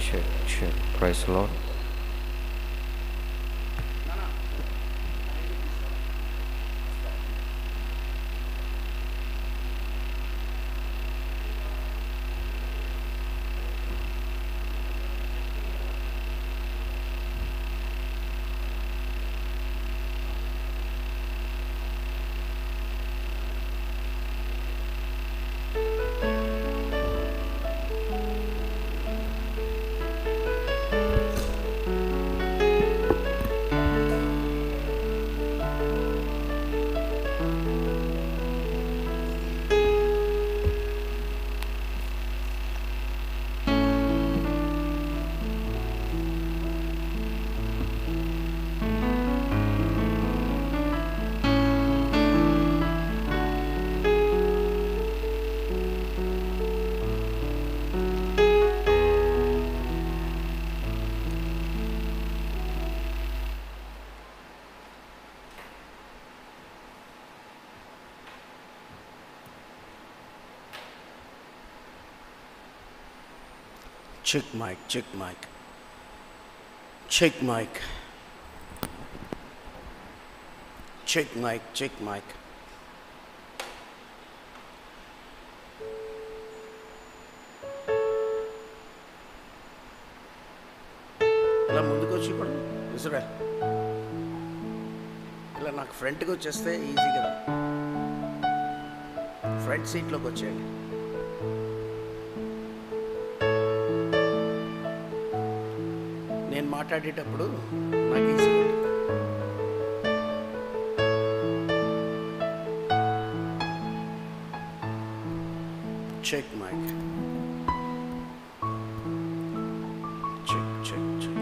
Check check price లో Check mic, check mic. Check mic. Check mic, check mic. ఇలా ముందుకు వచ్చి ఇప్పుడు విసురా ఇలా నాకు ఫ్రంట్కి వచ్చేస్తే ఈజీ కదా ఫ్రంట్ సీట్లోకి వచ్చేయండి నేను మాట్లాడేటప్పుడు నాకు easy check mic check check check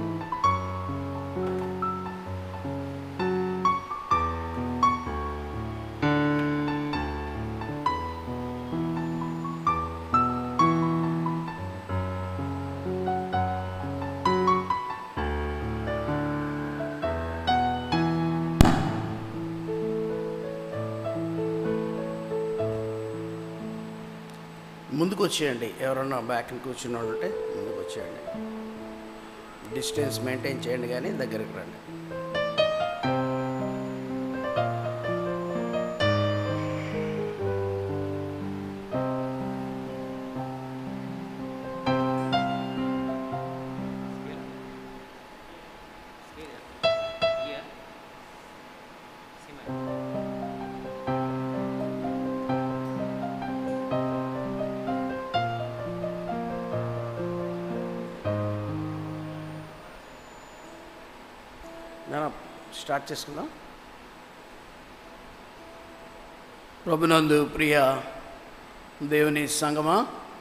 ముందుకు వచ్చేయండి ఎవరన్నా బ్యాక్ కూర్చున్న వాళ్ళు ఉంటే ముందుకు వచ్చేయండి డిస్టెన్స్ మెయింటైన్ చేయండి కానీ దగ్గరికి రండి నేను స్టార్ట్ చేసుకుందాం ప్రభునందు ప్రియ దేవుని సంగమా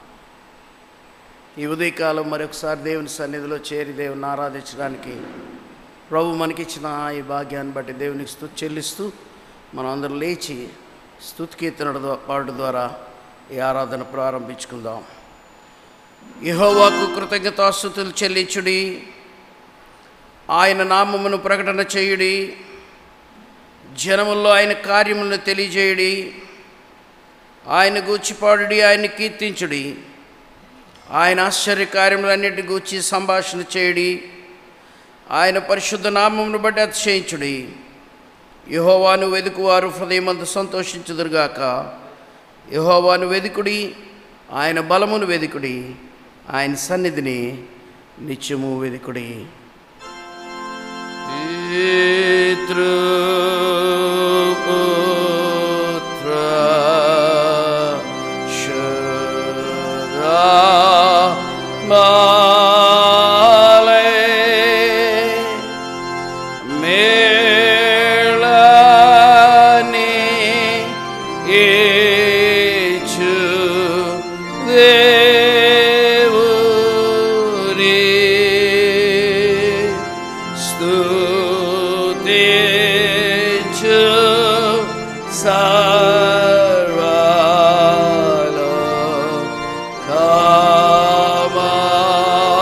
ఈ ఉదయకాలం మరొకసారి దేవుని సన్నిధిలో చేరి దేవుని ఆరాధించడానికి ప్రభు మనకిచ్చిన ఈ భాగ్యాన్ని బట్టి దేవునికి స్థుతి చెల్లిస్తూ మనం అందరం లేచి స్థుతి కీర్తన పాడు ద్వారా ఈ ఆరాధన ప్రారంభించుకుందాం యెహోవాకు కృతజ్ఞతాస్థుతులు చెల్లించుడి ఆయన నామమును ప్రకటన చేయుడి జనముల్లో ఆయన కార్యములను తెలియజేయుడి ఆయన గూర్చిపాడుడి ఆయన కీర్తించుడి ఆయన ఆశ్చర్య కార్యములన్నిటి గూర్చి సంభాషణ చేయుడి ఆయన పరిశుద్ధ నామమును బట్టి అతిశయించుడి యహోవాను వెదుకువారు హృదయమందు సంతోషించుదురుగాక యహోవాను వెదుకుడి ఆయన బలమును వెదుకుడి ఆయన సన్నిధిని నిత్యము వెదుకుడి స్తుతించు సర్వలో కామా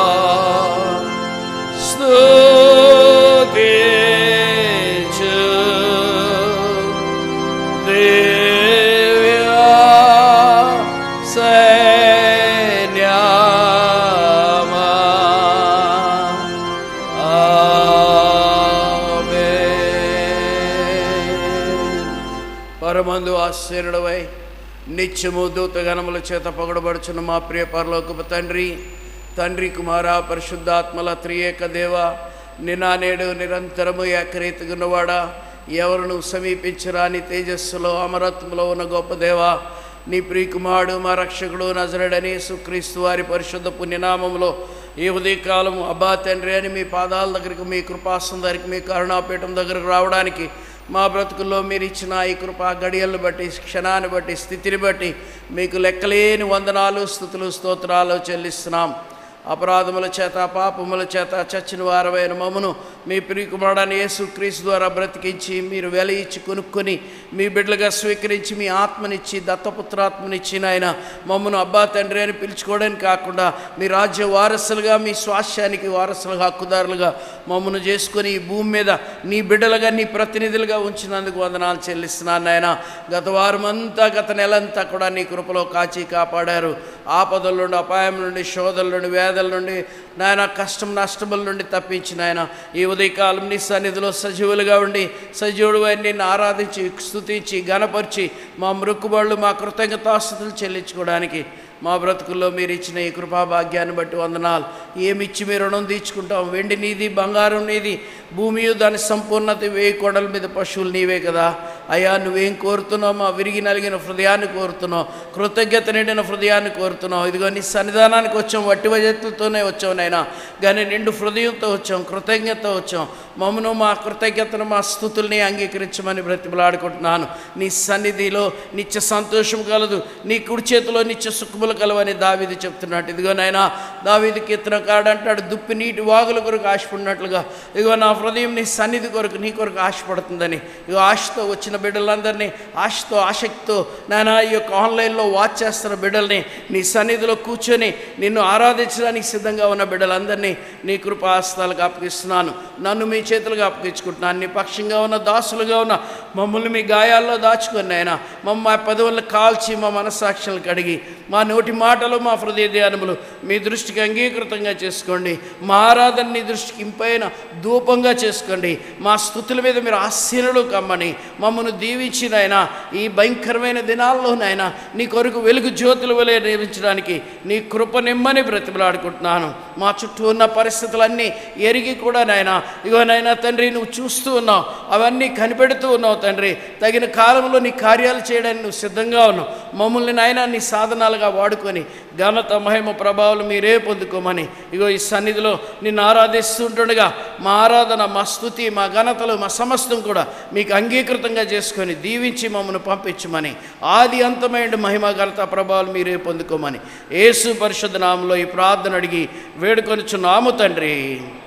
పరమందు ఆశ్చర్యుడవై నిత్యము దూతగణముల చేత పొగడబడుచున్న మా ప్రియ పరలోకపు తండ్రి తండ్రి కుమార పరిశుద్ధాత్మల త్రియేక దేవ నినా నేడు నిరంతరము ఏకరీతిగున్నవాడా ఎవరును సమీపించరాని తేజస్సులో అమరత్వంలో ఉన్న గొప్ప దేవా నీ ప్రియకుమారుడు మా రక్షకుడు నజరడని సుక్రీస్తు వారి పరిశుద్ధ పుణ్యనామంలో ఈ ఉదయకాలం అబ్బా తండ్రి అని మీ పాదాల దగ్గరికి మీ కృపాసం దగ్గరికి మీ కరుణాపీఠం దగ్గరకు రావడానికి మా బ్రతుకుల్లో మీరు ఇచ్చిన ఈ కృపా గడియలను బట్టి క్షణాన్ని బట్టి స్థితిని బట్టి మీకు లెక్కలేని వందనాలు స్థుతులు స్తోత్రాలు చెల్లిస్తున్నాం అపరాధముల చేత పాపముల చేత చచ్చిన వారమైన మమ్మను మీ ప్రియకుమారుడని యేసు క్రీస్తు ద్వారా బ్రతికించి మీరు వెల ఇచ్చి కొనుక్కొని మీ బిడ్డలుగా స్వీకరించి మీ ఆత్మనిచ్చి దత్తపుత్రాత్మనిచ్చి నాయన మమ్మను అబ్బా తండ్రి అని పిలుచుకోవడానికి కాకుండా మీ రాజ్య వారసులుగా మీ స్వాస్యానికి వారసులుగా హక్కుదారులుగా మమ్మను చేసుకొని ఈ భూమి మీద నీ బిడ్డలుగా నీ ప్రతినిధులుగా ఉంచినందుకు వందనాలు చెల్లిస్తున్నాను నాయన గత వారం అంతా గత నెలంతా కూడా నీ కృపలో కాచి కాపాడారు ఆపదల నుండి అపాయం నుండి శోధల నుండి వేదల నుండి నాయన కష్టం నష్టముల నుండి తప్పించిన ఆయన ఈ ఉదయకాలం నీ సన్నిధిలో సజీవులుగా ఉండి సజీవుడు నిన్ను ఆరాధించి స్తుతించి గణపరిచి మా మృక్కుబళ్ళు మా కృతజ్ఞతాస్థుతులు చెల్లించుకోవడానికి మా బ్రతుకుల్లో మీరు ఇచ్చిన ఈ కృపాభాగ్యాన్ని బట్టి వందనాలు ఏమిచ్చి మీరు రుణం తీర్చుకుంటాం వెండి నీది బంగారం నీది భూమి దాని సంపూర్ణత వేయి కొండల మీద పశువులు నీవే కదా అయ్యా నువ్వేం కోరుతున్నావు మా విరిగి నలిగిన హృదయాన్ని కోరుతున్నావు కృతజ్ఞత నిండిన హృదయాన్ని కోరుతున్నావు ఇదిగో నీ సన్నిధానానికి వచ్చాం వట్టి వజతులతోనే వచ్చాం నైనా కానీ నిండు హృదయంతో వచ్చాం కృతజ్ఞత వచ్చాం మమ్మను మా కృతజ్ఞతను మా స్థుతుల్ని అంగీకరించమని బ్రతిమలాడుకుంటున్నాను నీ సన్నిధిలో నిత్య సంతోషం కలదు నీ కుడి చేతిలో నిత్య సుఖములు కలవని దావీది చెప్తున్నట్టు ఇదిగో నాయన దావీది కీర్తన కాడంటాడు దుప్పి నీటి వాగుల కొరకు ఆశపడినట్లుగా ఇదిగో నా హృదయం నీ సన్నిధి కొరకు నీ కొరకు ఆశపడుతుందని ఇగో ఆశతో వచ్చిన బిడ్డలందరినీ ఆశతో ఆసక్తితో నాయన ఈ యొక్క ఆన్లైన్లో వాచ్ చేస్తున్న బిడ్డల్ని నీ సన్నిధిలో కూర్చొని నిన్ను ఆరాధించడానికి సిద్ధంగా ఉన్న బిడ్డలందరినీ నీ కృపాస్తాలకు అప్పగిస్తున్నాను నన్ను మీ చేతులుగా అప్పగించుకుంటున్నాను నీ పక్షంగా ఉన్న దాసులుగా ఉన్న మమ్మల్ని మీ గాయాల్లో దాచుకొని ఆయన మమ్మ మా పదవులను కాల్చి మా మనస్సాక్షులను కడిగి మా నోటి మాటలు మా హృదయ ధ్యానములు మీ దృష్టికి అంగీకృతంగా చేసుకోండి మా ఆరాధన నీ దృష్టికి ఇంపైన ధూపంగా చేసుకోండి మా స్థుతుల మీద మీరు ఆశీనులు కమ్మని మమ్మను దీవించినైనా ఈ భయంకరమైన దినాల్లోనైనా నీ కొరకు వెలుగు జ్యోతుల వలె నియమించడానికి నీ కృప నిమ్మని బ్రతిమలాడుకుంటున్నాను మా చుట్టూ ఉన్న పరిస్థితులన్నీ ఎరిగి కూడా నాయనా ఇగో నాయనా తండ్రి నువ్వు చూస్తూ ఉన్నావు అవన్నీ కనిపెడుతూ ఉన్నావు తండ్రి తగిన కాలంలో నీ కార్యాలు చేయడానికి నువ్వు సిద్ధంగా ఉన్నావు మమ్మల్ని నాయన నీ సాధనాలుగా వాడుకొని ఘనత మహిమ ప్రభావాలు మీరే పొందుకోమని ఇగో ఈ సన్నిధిలో నిన్ను ఆరాధిస్తుంటుండగా మా ఆరాధన మా స్థుతి మా ఘనతలు మా సమస్తం కూడా మీకు అంగీకృతంగా చేసుకొని దీవించి మమ్మల్ని పంపించమని ఆది అంతమైన మహిమ ఘనత ప్రభావాలు మీరే పొందుకోమని యేసు పరిశుద్ధ నామంలో ఈ ప్రార్థన అడిగి వేడుకొనిచున్నాము తండ్రి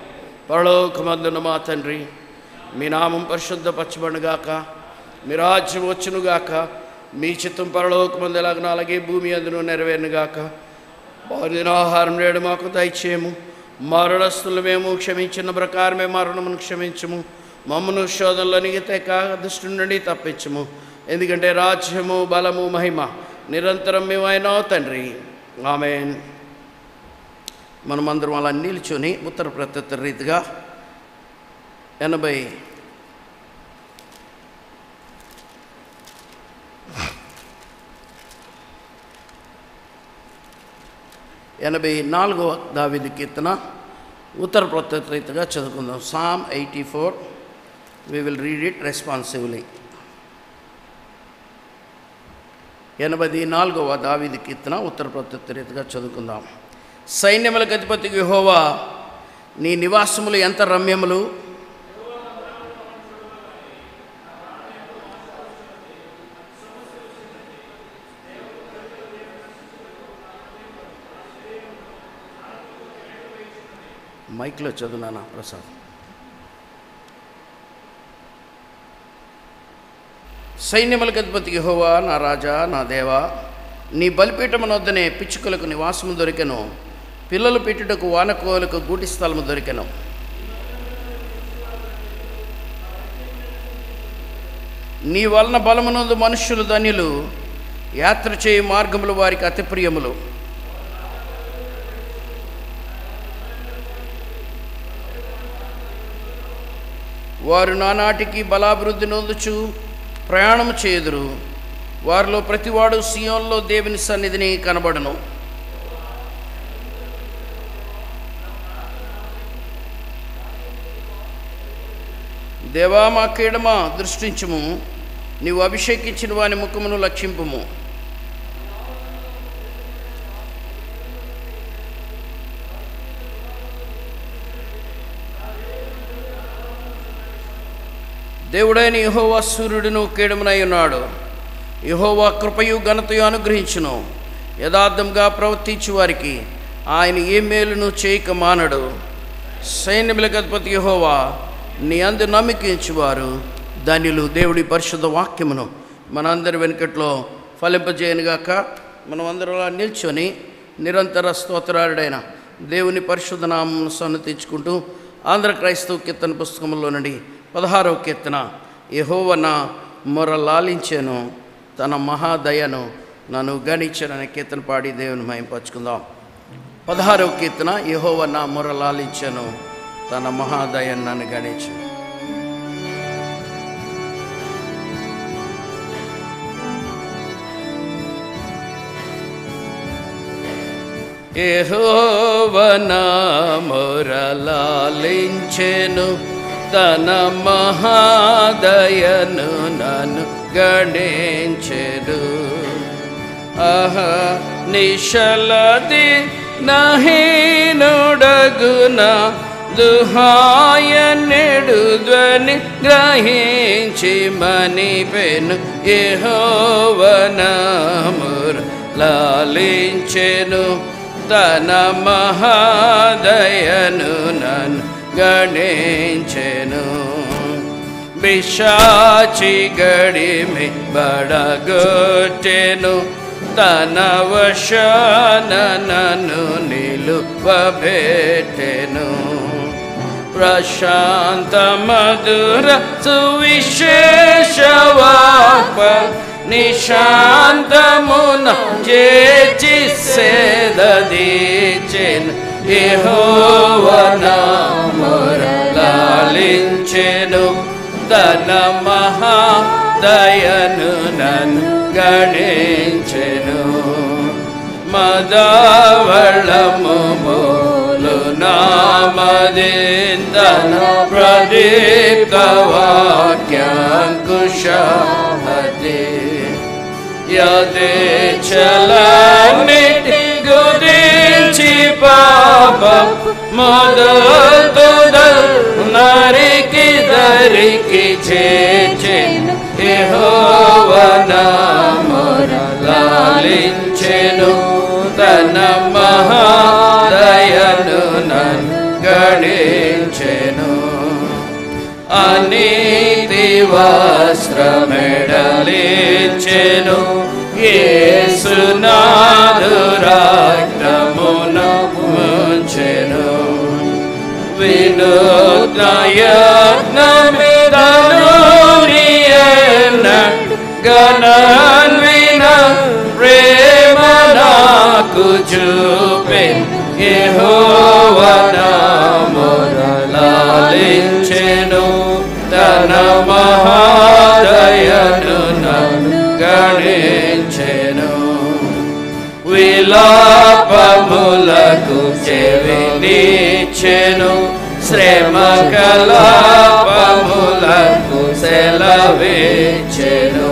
పరలోకమందున మా తండ్రి మీ నామం పరిశుద్ధపరచబడుగాక మీ రాజ్యం వచ్చునుగాక మీ చిత్తం పరలోకమందు ఎలాగనో అలాగే భూమి అందును నెరవేరునుగాక వారి ఆహారం నేడు మాకు దయచేయము మరణస్తులు మేము క్షమించిన ప్రకారమే మరణమును క్షమించము మమ్మను శోధనలో నిగితేక దుష్టు నుండి తప్పించము ఎందుకంటే రాజ్యము బలము మహిమ నిరంతరం మేమైనా తండ్రి ఆమెన్ మనమందరం అలా నిల్చుని ఉత్తర ప్రత్యుత్తర రీతిగా ఎనభై ఎనభై నాలుగవ దావిది కీర్తన ఉత్తర ప్రత్యుత్తర రీతిగా చదువుకుందాం psalm eighty four we will read it responsively ఎనభై నాలుగవ దావిది కీర్తన ఉత్తర ప్రత్యుత్తర రీతిగా చదువుకుందాం సైన్యములకు అధిపతి యెహోవా నీ నివాసములు ఎంత రమ్యములు మైక్లో చదువునానా ప్రసాద్ సైన్యములకు అధిపతి యెహోవా నా రాజా నా దేవా నీ బలిపీఠమునొద్దనే పిచ్చుకలకు నివాసము దొరికెను పిల్లలు పెట్టుటకు వానకోలకు గూటి స్థలము దొరికెను నీ వలన బలమునందు మనుష్యులు ధన్యులు యాత్ర చేయు మార్గములు వారికి అతి ప్రియములు వారు నానాటికి బలాభివృద్ధి నొందుచు ప్రయాణం చేయుదురు వారిలో ప్రతివాడు సియోన్లో దేవుని సన్నిధిని కనబడను దేవా మా కీడమా దృష్టించుము నీవు అభిషేకించిన వాని ముఖమును లక్షింపుము దేవుడైన యహోవా సూర్యుడును కీడమునై ఉన్నాడు యహోవా కృపయు ఘనతయు అనుగ్రహించును యథార్థంగా ప్రవర్తించు వారికి ఆయన ఏ మేలును చేయక మానడు సైన్యములకు అధిపతి యహోవా నీ అందు నమ్మికించువారు ధన్యులు దేవుడి పరిశుద్ధ వాక్యమును మనందరి వెనుకట్లో ఫలింపజేయనుగాక మనం అందరూ అలా నిల్చొని నిరంతర స్తోత్రారుడైన దేవుని పరిశుద్ధ నామమును సన్నతించుకుంటూ ఆంధ్ర క్రైస్తవ కీర్తన పుస్తకంలో నుండి పదహారవ కీర్తన యహోవన మొర లాలించాను తన మహాదయను నన్ను గణించాననే కీర్తన పాడి దేవుని మయంపరుచుకుందాం పదహారవ కీర్తన యహోవ నా మొర లాలించాను తన మహాదయను నన్ను గణించు యెహోవన మొరలాలించెను తన మహాదయను నన్ను గణించెను అహ నిశలది నహీనుడగున దుహాయనెడు ధ్వని గ్రహించి మణిపెను యెహోవనముర్ లాలించెను తన మహాదయను నన్ను గణించెను బిషాచి గడిమి బడగొట్టెను తన వశాన నన్ను నిలువబెట్టెను ప్రశాంత మధుర సువిశేషవాప నిశాంతమున చేచి సేదీచెను యెహోవనామర లాలించెను తన మహాదయను నన్ను గణించెను మదవళము మూలు నామదింతన ప్రదీప్త వాక్యాంకుశమతి యదే చలనిటి గురించి పాప మొదతుదల్ నరికి దరికి చేచెను యెహోవనామర లాలించెను తన మహాదయను నన్ను గణించెను అనీతి వస్త్రమెడలించెను యేసునాథురాగ్రమున ముంచెను వినూత్నయజ్ఞమిదనురియన గణన్విన ప్రేమ నాకు చూపెన్ యెహోవనామర లాలించెను తన మహాదయను నన్ను గణించెను విలాపములకు చెవినిచ్చెను శ్రమ కలాపములకు సెలవిచ్చెను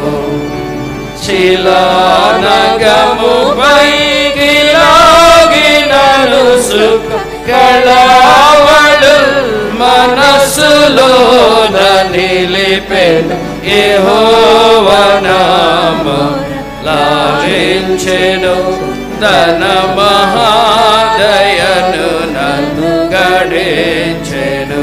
శిలానగముపై గిలాగినలు సుఖ కళావడు మనస్సులోన నిలిపెను యెహోవనామ లాలించెను తన మహాదయను నన్ను గడించెను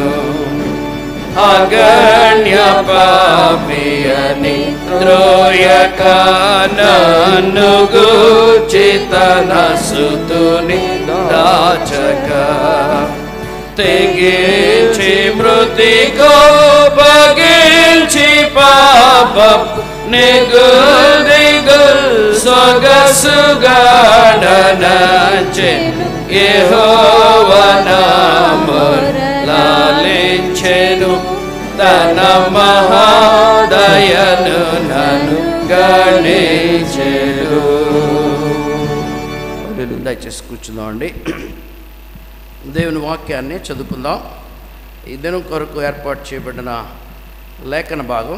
అగణ్య పాపియని త్రోయక నన్ను గూర్చి తన సుతుని దాచక తెగించి మృతి కోపగించి పాప నిగుల్ దిగుల్ సొగసుగాడనచె యెహోవనామర్ లాలించెను తన మహాదయను నన్ను గణే సభ్యులు దయచేసి కూర్చుందామండి దేవుని వాక్యాన్ని చదువుకుందాం ఈ దినం కొరకు ఏర్పాటు చేయబడిన లేఖన భాగం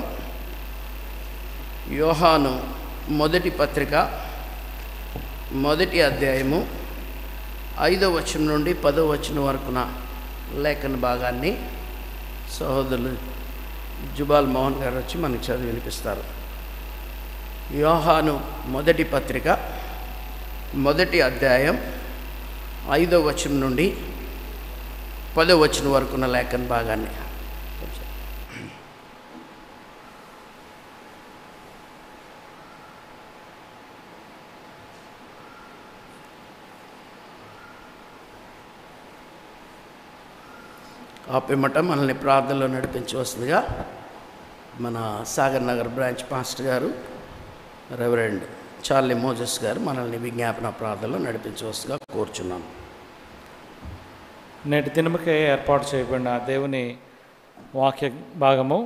యోహాను మొదటి పత్రిక మొదటి అధ్యాయము ఐదో వచనం నుండి పదో వచనం వరకున లేఖన భాగాన్ని సహోదరులు జుబాల్ మోహన్ గారు వచ్చి మనకి చదివి వినిపిస్తారు యోహాను మొదటి పత్రిక మొదటి అధ్యాయం ఐదో వచనం నుండి పదో వచనం వరకున్న లేఖన భాగాన్ని ఆ పిమ్మట మనల్ని ప్రార్థనలో నడిపించవలసిందిగా మన సాగర్ నగర్ బ్రాంచ్ పాస్టర్ గారు రెవరెండ్ చార్లీ మోజస్ గారు మనల్ని విజ్ఞాపన ప్రార్థనలో నడిపించవలసిందిగా కోరుచున్నాను నేటి దినముకే ఏర్పాటు చేయబడిన దేవుని వాక్య భాగము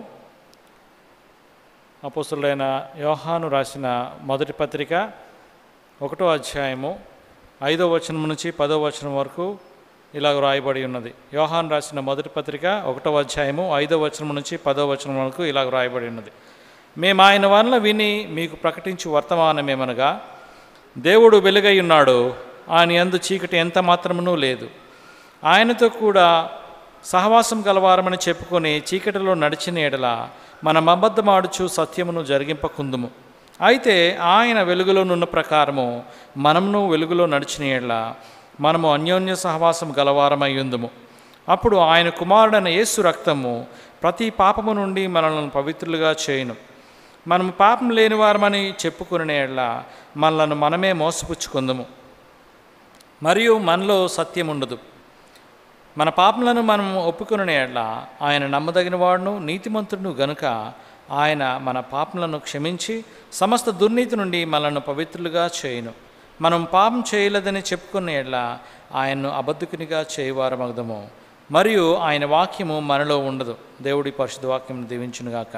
అపోస్తులైన యోహాను రాసిన మొదటి పత్రిక ఒకటో అధ్యాయము ఐదో వచనం నుంచి పదో వచనం వరకు ఇలాగ రాయబడి ఉన్నది యోహాను రాసిన మొదటి పత్రిక ఒకటో అధ్యాయము ఐదో వచనం నుంచి పదో వచనం వరకు ఇలాగ రాయబడి ఉన్నది మేము ఆయన వలన విని మీకు ప్రకటించు వర్తమానమేమనగా దేవుడు వెలుగై ఉన్నాడు ఆయన యందు చీకటి ఎంత మాత్రమునూ లేదు ఆయనతో కూడా సహవాసం గలవారమని చెప్పుకొని చీకటిలో నడిచిన ఎడల మనం అబద్ధమాడుచు సత్యమును జరిగింపకుందుము అయితే ఆయన వెలుగులోనున్న ప్రకారము మనమును వెలుగులో నడిచిన ఎడల మనము అన్యోన్య సహవాసం గలవారమై ఉందుము అప్పుడు ఆయన కుమారుడైన యేసు రక్తము ప్రతి పాపము నుండి మనల్ని పవిత్రులుగా చేయును మనము పాపం లేని వారమని చెప్పుకునే ఎడల మనలను మనమే మోసపుచ్చుకుందుము మరియు మనలో సత్యం ఉండదు మన పాపలను మనం ఒప్పుకునే ఎడల ఆయన నమ్మదగిన వాడును నీతిమంతుడును గనుక ఆయన మన పాపలను క్షమించి సమస్త దుర్నీతి నుండి మనల్ని పవిత్రులుగా చేయును మనం పాపం చేయలేదని చెప్పుకునే ఎడల ఆయన్ను అబద్ధకునిగా చేయవారమగదము మరియు ఆయన వాక్యము మనలో ఉండదు దేవుడి పరిశుద్ధ వాక్యం దీవించునుగాక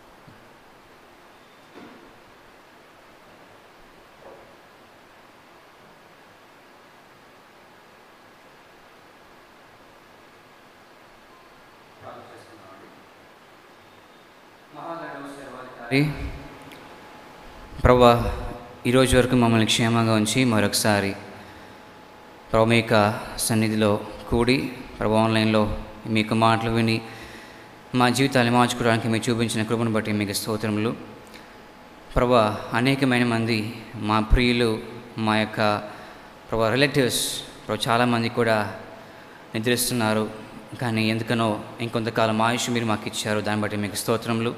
ప్రభా ఈరోజు వరకు మమ్మల్ని క్షేమంగా ఉంచి మరొకసారి ప్రభు మీ యొక్క సన్నిధిలో కూడి ప్రభు ఆన్లైన్లో మీ యొక్క మాటలు విని మా జీవితాన్ని మార్చుకోవడానికి మీరు చూపించిన కృపను బట్టి మీకు స్తోత్రములు ప్రభా అనేకమైన మంది మా ప్రియులు మా యొక్క ప్రభా రిలేటివ్స్ ప్రభు చాలామంది కూడా నిద్రిస్తున్నారు కానీ ఎందుకనో ఇంకొంతకాలం ఆయుష్ మీరు మాకు ఇచ్చారు దాన్ని బట్టి మీకు స్తోత్రములు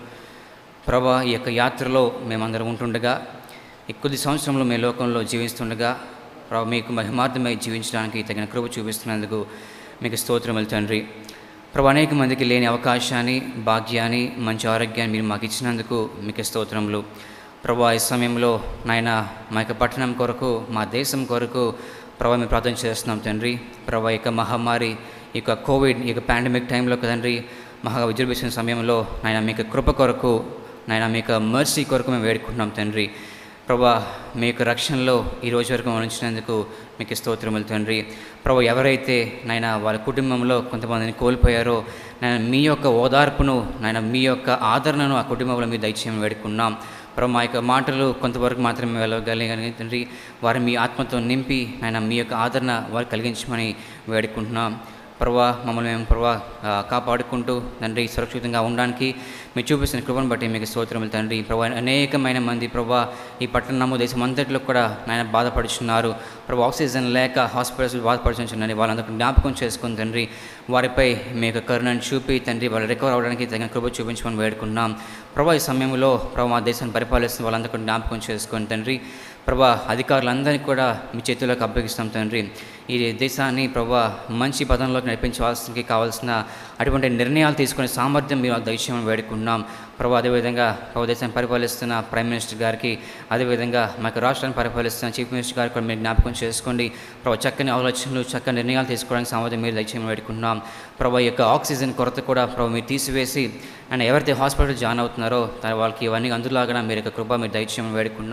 ప్రభా ఈ యొక్క యాత్రలో మేమందరం ఉంటుండగా ఈ కొద్ది సంవత్సరంలో మీ లోకంలో జీవిస్తుండగా ప్రభా మీకు మహిమార్థమై జీవించడానికి తగిన కృప చూపిస్తున్నందుకు మీకు స్తోత్రములు తండ్రి ప్రభా అనేక మందికి లేని అవకాశాన్ని భాగ్యాన్ని మంచి ఆరోగ్యాన్ని మీరు మాకు ఇచ్చినందుకు మీకు స్తోత్రములు ప్రభా ఈ సమయంలో నాయన మా యొక్క పట్టణం కొరకు మా దేశం కొరకు ప్రభా మేము ప్రార్థన చేస్తున్నాం తండ్రి ప్రభా ఈ యొక్క మహమ్మారి ఈ యొక్క కోవిడ్ ఈ యొక్క పాండమిక్ టైంలో తండ్రి మహా విజృంభించిన సమయంలో నాయన మీకు కృప కొరకు నాయన మీ యొక్క మర్సీ కొరకు మేము వేడుకుంటున్నాం తండ్రి ప్రభా మీ యొక్క రక్షణలో ఈ రోజు వరకు మమ్మల్ని ఉంచినందుకు మీకు స్తోత్రములు తండ్రి ప్రభు ఎవరైతే నాయన వాళ్ళ కుటుంబంలో కొంతమందిని కోల్పోయారో నాయన మీ యొక్క ఓదార్పును నాయన మీ యొక్క ఆదరణను ఆ కుటుంబంలో మీరు దయచేయమని వేడుకున్నాం ప్రభు మా యొక్క మాటలు కొంతవరకు మాత్రమే వెళ్ళగలిగాని తండ్రి వారి మీ ఆత్మతో నింపి నాయన మీ యొక్క ఆదరణ వారు కలిగించమని వేడుకుంటున్నాం ప్రభా మమ్మల్ని మేము ప్రభా ఆ, కాపాడుకుంటూ తండ్రి సురక్షితంగా ఉండడానికి మీరు చూపిస్తున్న కృపను బట్టి మీకు స్తోత్రములు తండ్రి ప్రభా అనేకమైన మంది ప్రభా ఈ పట్టణము దేశం అంతట్లో కూడా నాయన బాధపడుచున్నారు ప్రభా ఆక్సిజన్ లేక హాస్పిటల్స్ బాధపడుచున్నారని వాళ్ళందరూ జ్ఞాపకం చేసుకుని తండ్రి వారిపై మీ యొక్క కరుణను చూపి తండ్రి వాళ్ళు రికవర్ అవ్వడానికి తగిన కృప చూపించమని వేడుకున్నాం ప్రభా ఈ సమయంలో ప్రభా మా దేశాన్ని పరిపాలిస్తున్న వాళ్ళందరూ కూడా జ్ఞాపకం చేసుకొని తండ్రి ప్రభా అధికారులందరినీ కూడా మీ చేతుల్లోకి అప్పగిస్తాం తండ్రి ఈ దేశాన్ని ప్రభా మంచి పదంలోకి నడిపించవలసి కావాల్సిన అటువంటి నిర్ణయాలు తీసుకునే సామర్థ్యం మీరు దయచేయమని వేడుకున్నాం ప్రభా అదేవిధంగా ప్రభు దేశాన్ని పరిపాలిస్తున్న ప్రైమ్ మినిస్టర్ గారికి అదేవిధంగా మా యొక్క రాష్ట్రాన్ని పరిపాలిస్తున్న చీఫ్ మినిస్టర్ గారికి కూడా మీరు జ్ఞాపకం చేసుకోండి ప్రభు చక్కని ఆలోచనలు చక్కని నిర్ణయాలు తీసుకోవడానికి సామర్థ్యం మీరు దయచేయమని వేడుకున్నాం ప్రభు ఈ యొక్క ఆక్సిజన్ కొరత కూడా ప్రభు మీరు తీసివేసి అండ్ ఎవరైతే హాస్పిటల్ జాయిన్ అవుతున్నారో తన వాళ్ళకి ఇవన్నీ అందులాగా మీరు యొక్క కృప మీరు దయచేయమని వేడుకున్నాం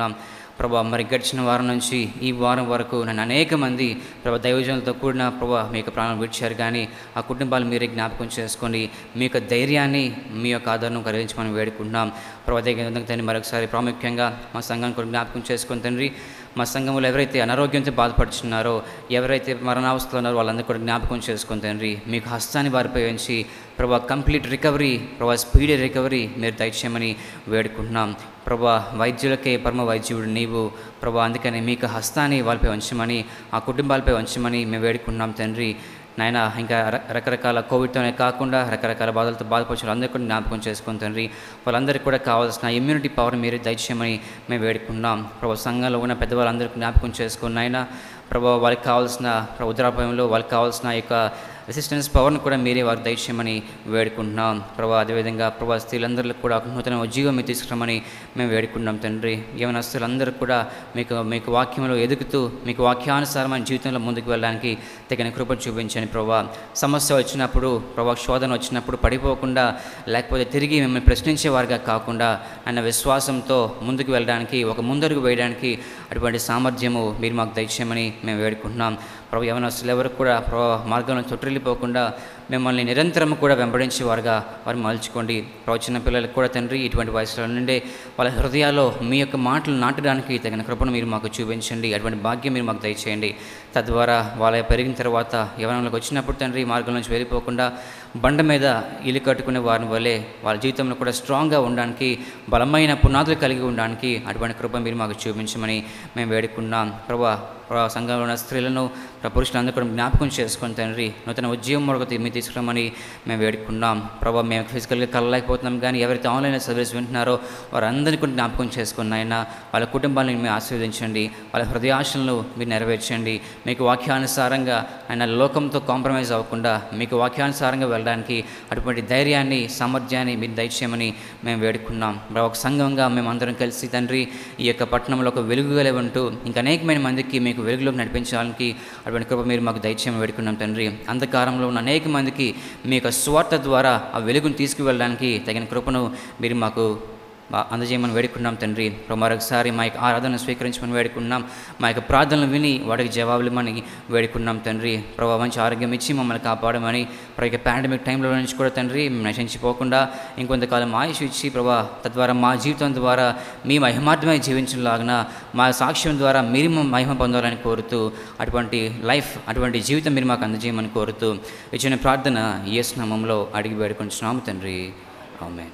ప్రభా మరి గడిచిన వారం నుంచి ఈ వారం వరకు నన్ను అనేక మంది ప్రభా దైవజనులతో కూడిన ప్రభా మీ యొక్క ప్రాణం విడిచారు కానీ ఆ కుటుంబాలు మీరే జ్ఞాపకం చేసుకోండి మీ యొక్క ధైర్యాన్ని మీ యొక్క ఆదరణ కలిగించమని వేడుకుంటున్నాం ప్రభా దగ్గర తండ్రి మరొకసారి ప్రాముఖ్యంగా మా సంఘాన్ని కూడా జ్ఞాపకం చేసుకొని తండ్రి మా సంఘంలో ఎవరైతే అనారోగ్యంతో బాధపడుచున్నారో ఎవరైతే మరణావస్థలో ఉన్నారో వాళ్ళందరూ కూడా జ్ఞాపకం చేసుకొని తండ్రి మీకు హస్తాన్ని వారిపై ఉంచి ప్రభా కంప్లీట్ రికవరీ ప్రభా స్పీడ్ రికవరీ మీరు దయచేయమని వేడుకుంటున్నాం ప్రభా వైద్యులకే పరమ వైద్యుడు నీవు ప్రభా అందుకని మీకు హస్తాన్ని వాళ్ళపై ఉంచమని ఆ కుటుంబాలపై ఉంచమని మేము వేడుకుంటున్నాం తండ్రి నాయన ఇంకా ర- రకరకాల కోవిడ్తోనే కాకుండా రకరకాల బాధలతో బాధపడుతున్న అందరూ కూడా జ్ఞాపకం చేసుకుని తండ్రి వాళ్ళందరికీ కూడా కావాల్సిన ఇమ్యూనిటీ పవర్ మీరు దయచేయమని మేము వేడుకున్నాం ప్రభు సంఘంలో ఉన్న పెద్దవాళ్ళందరూ జ్ఞాపకం చేసుకున్న ఆయన ప్రభు వాళ్ళకి కావాల్సిన ప్రభు ఉదరాభయంలో వాళ్ళకి కావాల్సిన ఈ యొక్క రెసిస్టెన్స్ పవర్ని కూడా మీరే వారికి దయచేయమని వేడుకుంటున్నాం ప్రభా అదేవిధంగా ప్రభా స్త్రీలందరికీ కూడా ఒక నూతన ఉద్యోగం మీరు తీసుకురమని మేము వేడుకుంటున్నాం తండ్రి ఏమైనా స్త్రీలందరూ కూడా మీకు మీకు వాక్యంలో ఎదుగుతూ మీకు వాక్యానుసారమైన జీవితంలో ముందుకు వెళ్ళడానికి తగిన కృప చూపించండి ప్రభా సమస్య వచ్చినప్పుడు ప్రభా శోధన వచ్చినప్పుడు పడిపోకుండా లేకపోతే తిరిగి మిమ్మల్ని ప్రశ్నించేవారుగా కాకుండా అన్న విశ్వాసంతో ముందుకు వెళ్ళడానికి ఒక ముందడుగు వేయడానికి అటువంటి సామర్థ్యము మీరు మాకు దయచేయమని మేము వేడుకుంటున్నాం ప్రభు యవనస్తులు ఎవరు కూడా ప్రభు మార్గంలో చుట్టిల్లిపోకుండా మిమ్మల్ని నిరంతరం కూడా వెంబడించేవారుగా వారు మలుచుకోండి ప్రభు చిన్న పిల్లలకు కూడా తండ్రి ఇటువంటి వయసులో నుండే వాళ్ళ హృదయాల్లో మీ యొక్క మాటలు నాటడానికి తగిన కృపను మీరు మాకు చూపించండి అటువంటి భాగ్యం మీరు మాకు దయచేయండి తద్వారా వాళ్ళ పెరిగిన తర్వాత యవనంలోకి వచ్చినప్పుడు తండ్రి మార్గం నుంచి వెళ్ళిపోకుండా బండ మీద ఇల్లు కట్టుకునే వారిని వల్లే వాళ్ళ జీవితంలో కూడా స్ట్రాంగ్గా ఉండడానికి బలమైన పునాదులు కలిగి ఉండడానికి అటువంటి కృప మీరు మాకు చూపించమని మేము వేడుకున్నాం ప్రభా ప్రభా సంఘంలో ఉన్న స్త్రీలను ప్రభా పురుషులందరూ కూడా జ్ఞాపకం చేసుకొని తండ్రి నూతన ఉద్యోగం మరొక మీరు తీసుకురామని మేము వేడుకున్నాం ప్రభా మేము ఫిజికల్గా కలలేకపోతున్నాం కానీ ఎవరైతే ఆన్లైన్ సర్వీస్ వింటున్నారో వారందరినీ కూడా జ్ఞాపకం చేసుకున్న ఆయన వాళ్ళ కుటుంబాలను మీరు ఆశీర్వదించండి వాళ్ళ హృదయాశలను మీరు నెరవేర్చండి మీకు వాక్యానుసారంగా ఆయన లోకంతో కాంప్రమైజ్ అవ్వకుండా మీకు వాక్యానుసారంగా వెళ్ళడానికి అటువంటి ధైర్యాన్ని సామర్థ్యాన్ని మీరు దయచేయమని మేము వేడుకున్నాం ప్రభా, ఒక సంఘంగా మేము అందరం కలిసి తండ్రి ఈ యొక్క పట్టణంలో ఒక వెలుగుగలే ఉంటూ ఇంకా అనేకమైన మందికి మీకు వెలుగులోకి నడిపించడానికి అటువంటి కృప మీరు మాకు దయచేయమని వేడుకున్నాం తండ్రి అంధకారంలో ఉన్న అనేక మందికి మీ యొక్క స్వార్థ ద్వారా ఆ వెలుగును తీసుకువెళ్ళడానికి తగిన కృపను మీరు మాకు మా- అందజేయమని వేడుకున్నాం తండ్రి ఇప్పుడు మరొకసారి మా యొక్క ఆరాధన స్వీకరించమని వేడుకున్నాం మా యొక్క ప్రార్థనలు విని వాటికి జవాబులు ఇవ్వమని వేడుకున్నాం తండ్రి ప్రభావ మంచి ఆరోగ్యం ఇచ్చి మమ్మల్ని కాపాడమని ప్రభు యొక్క పాండమిక్ టైంలో నుంచి కూడా తండ్రి మేము నశించిపోకుండా ఇంకొంతకాలం ఆయుష్ ఇచ్చి ప్రభా తద్వారా మా జీవితం ద్వారా మీ మహిమార్థమై జీవించలాగిన మా సాక్ష్యం ద్వారా మీరు మా మహిమ పొందాలని కోరుతూ అటువంటి లైఫ్ అటువంటి జీవితం మీరు మాకు అందజేయమని కోరుతూ ఇచ్చిన ప్రార్థన యేసు నామంలో అడిగి వేడుకుంటున్నాము తండ్రి ఆమెన్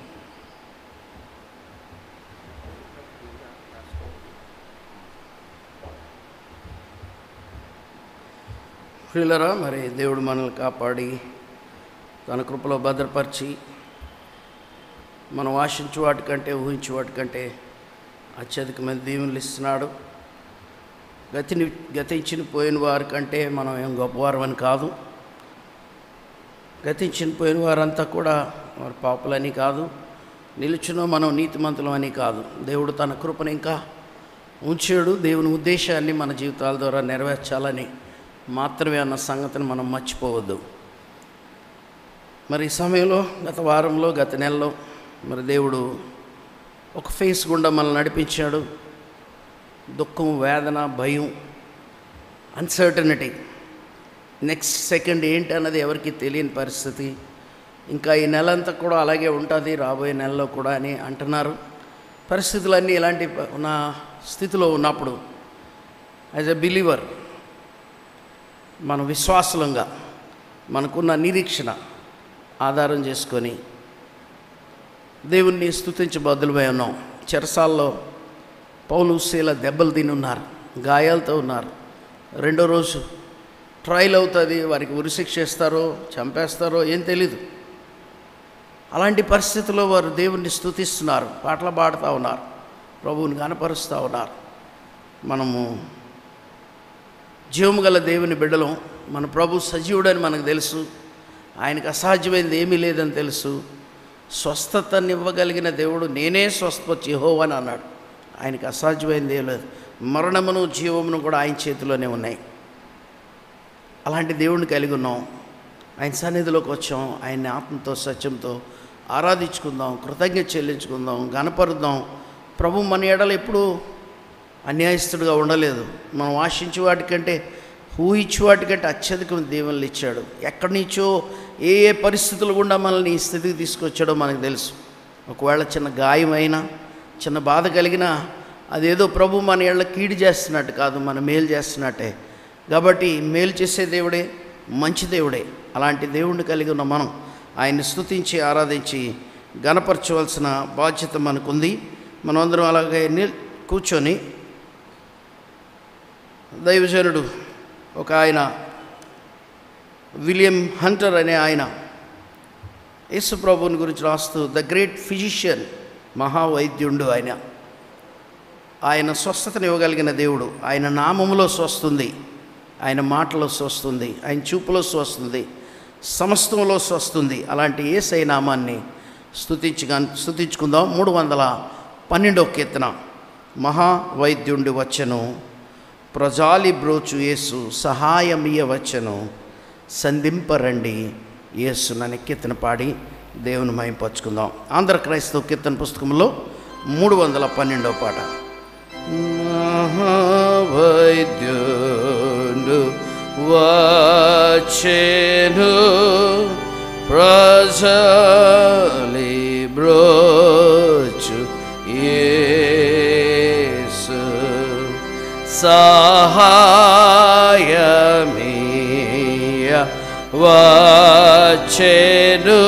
ప్రియులరా మరి దేవుడు మనల్ని కాపాడి తన కృపలో భద్రపరిచి మనం ఆశించు వాటికంటే ఊహించు వాటికంటే అత్యధికమైన దీవెనలు ఇస్తున్నాడు గతిని గతించిన పోయిన వారి కంటే మనం ఏం గొప్పవారం అని కాదు గతించిన పోయిన వారంతా కూడా వారి పాపులని కాదు నిలుచున్న మనం నీతిమంతులం అని కాదు దేవుడు తన కృపను ఇంకా ఉంచాడు దేవుని ఉద్దేశాన్ని మన జీవితాల ద్వారా నెరవేర్చాలని మాత్రమే అన్న సంగతిని మనం మర్చిపోవద్దు మరి ఈ సమయంలో గత వారంలో గత నెలలో మరి దేవుడు ఒక ఫేస్ గుండా మనల్ని నడిపించాడు దుఃఖం వేదన భయం అన్సర్టనిటీ నెక్స్ట్ సెకండ్ ఏంటి అన్నది ఎవరికి తెలియని పరిస్థితి ఇంకా ఈ నెల అంతా కూడా అలాగే ఉంటుంది రాబోయే నెలలో కూడా అని అంటున్నారు పరిస్థితులన్నీ ఇలాంటి ప- ఉన్న స్థితిలో ఉన్నప్పుడు యాజ్ ఎ బిలీవర్ మన విశ్వాసలంగా మనకున్న నిరీక్షణ ఆధారం చేసుకొని దేవుణ్ణి స్తుతించి బదులుపై ఉన్నాం చెరసాల్లో పౌలు శీల దెబ్బలు తిని ఉన్నారు గాయాలతో ఉన్నారు రెండో రోజు ట్రయల్ అవుతుంది వారికి ఉరిశిక్ష ఇస్తారో చంపేస్తారో ఏం తెలీదు అలాంటి పరిస్థితుల్లో వారు దేవుణ్ణి స్తుతిస్తున్నారు పాటలు పాడుతూ ఉన్నారు ప్రభువుని కనపరుస్తూ ఉన్నారు మనము జీవము గల దేవుని బిడ్డలం మన ప్రభు సజీవుడని మనకు తెలుసు ఆయనకు అసాధ్యమైనది ఏమీ లేదని తెలుసు స్వస్థతని ఇవ్వగలిగిన దేవుడు నేనే స్వస్థపచ్చి యెహోవా అని అన్నాడు ఆయనకు అసాధ్యమైనది ఏం లేదు మరణమును జీవమును కూడా ఆయన చేతిలోనే ఉన్నాయి అలాంటి దేవుడిని కలిగి ఉన్నాం ఆయన సన్నిధిలోకి వచ్చాం ఆయన్ని ఆత్మతో సత్యంతో ఆరాధించుకుందాం కృతజ్ఞత చెల్లించుకుందాం గనపరుద్దాం ప్రభు మన ఎడలు ఎప్పుడు అన్యాయస్తుడిగా ఉండలేదు మనం ఆశించే వాటికంటే ఊహించే వాటికంటే అత్యధికం దీవెనలు ఇచ్చాడు ఎక్కడి నుంచో ఏ ఏ పరిస్థితులు గుండా మనల్ని ఈ స్థితికి తీసుకొచ్చాడో మనకు తెలుసు ఒకవేళ చిన్న గాయమైనా చిన్న బాధ కలిగినా అదేదో ప్రభు మన ఏళ్ళ కీడు చేస్తున్నట్టు కాదు మన మేలు చేస్తున్నట్టే కాబట్టి మేలు చేసే దేవుడే మంచి దేవుడే అలాంటి దేవుణ్ణి కలిగి ఉన్న మనం ఆయన్ని స్తుతించి ఆరాధించి గణపరచవలసిన బాధ్యత మనకుంది మనమందరం అలాగే నిల్ కూర్చొని దైవజనుడు ఒక ఆయన విలియం హంటర్ అనే ఆయన యేసు ప్రభువుని గురించి రాస్తూ ద గ్రేట్ ఫిజిషియన్ మహావైద్యుండు ఆయన ఆయన స్వస్థతను ఇవ్వగలిగిన దేవుడు ఆయన నామములో స్వస్తుంది ఆయన మాటలో స్వస్తుంది ఆయన చూపులో స్వస్తుంది సమస్తంలో స్వస్తుంది అలాంటి ఏసై నామాన్ని స్తుతించుగా స్తుతించుకుందాం మూడు వందల పన్నెండో కీర్తన మహావైద్యుండి వచ్చను ప్రజాలి బ్రోచు యేసు సహాయమియ వచ్చను సంధింపరండి యేసు నని కీర్తన పాడి దేవుని మహింపరుచుకుందాం ఆంధ్ర క్రైస్తవ కీర్తన పుస్తకంలో మూడు వందల పన్నెండవ పాట మహావైద్యుడు వచ్చేను ప్రజలి బ్రోచు యేసు సహాయమీయ వచ్చేను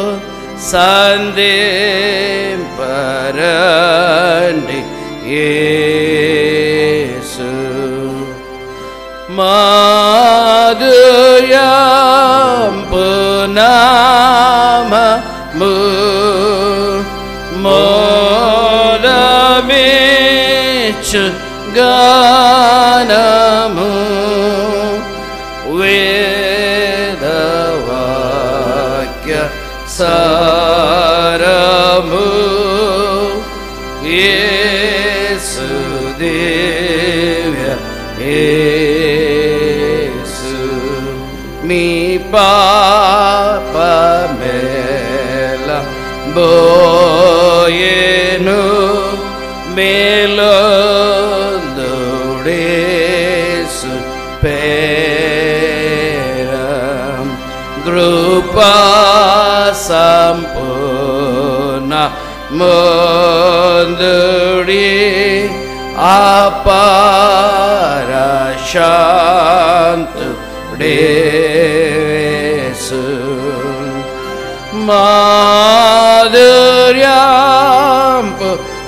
సంధింపరండి యేసు మాధుర్యంపు నామము మోదమిచ్చు గానము వేదవాక్య సారము యేసు దివ్య యేసు మీ పాపమేల బోయేను మేలోందుడేసు పేరం కృపా సంపూర్ణ ముందుడి అపారశాంతుడేసు మాధుర్యాంపు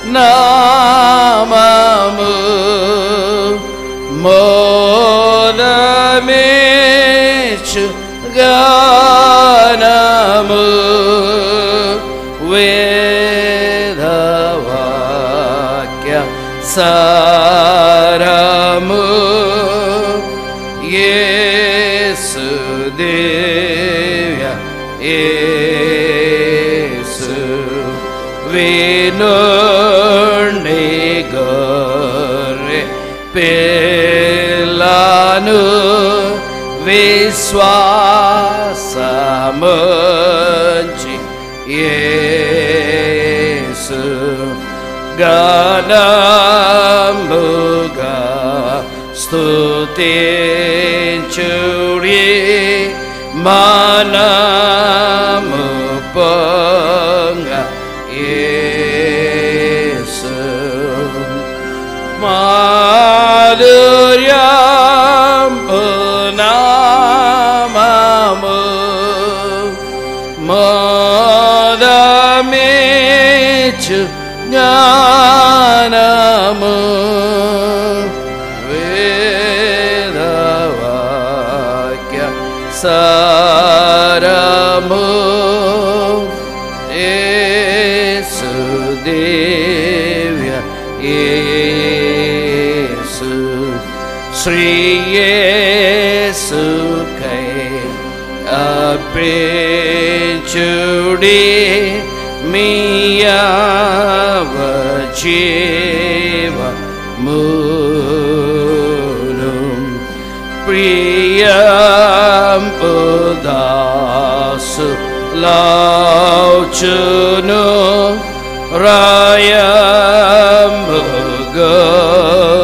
నామము మోదమేచు గానము వేదవాక్య సారము యేసు దివ్య యేసు వినుండి గొర్రె పిల్లను విశ్వాసముంచి యేసు గణముగా స్తుతించుడి మనము పొంగ యేసు మాధుర్యంపు నామము మోదమిచ్చు జ్ఞానము వేదవాక్య సారము యేసు దివ్య యేసు శ్రీయేసు కై అప్రేచుడి మీయవ జీవ మూను ప్రియంపుదాసు లాచును రాయంబుగో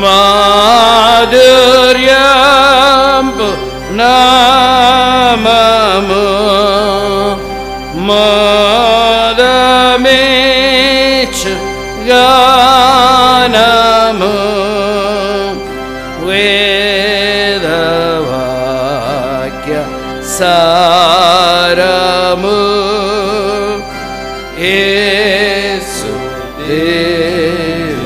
మాధుర్యంపు నామము మోదమేచు గానము వేదవాక్య సారము యేసు దేవ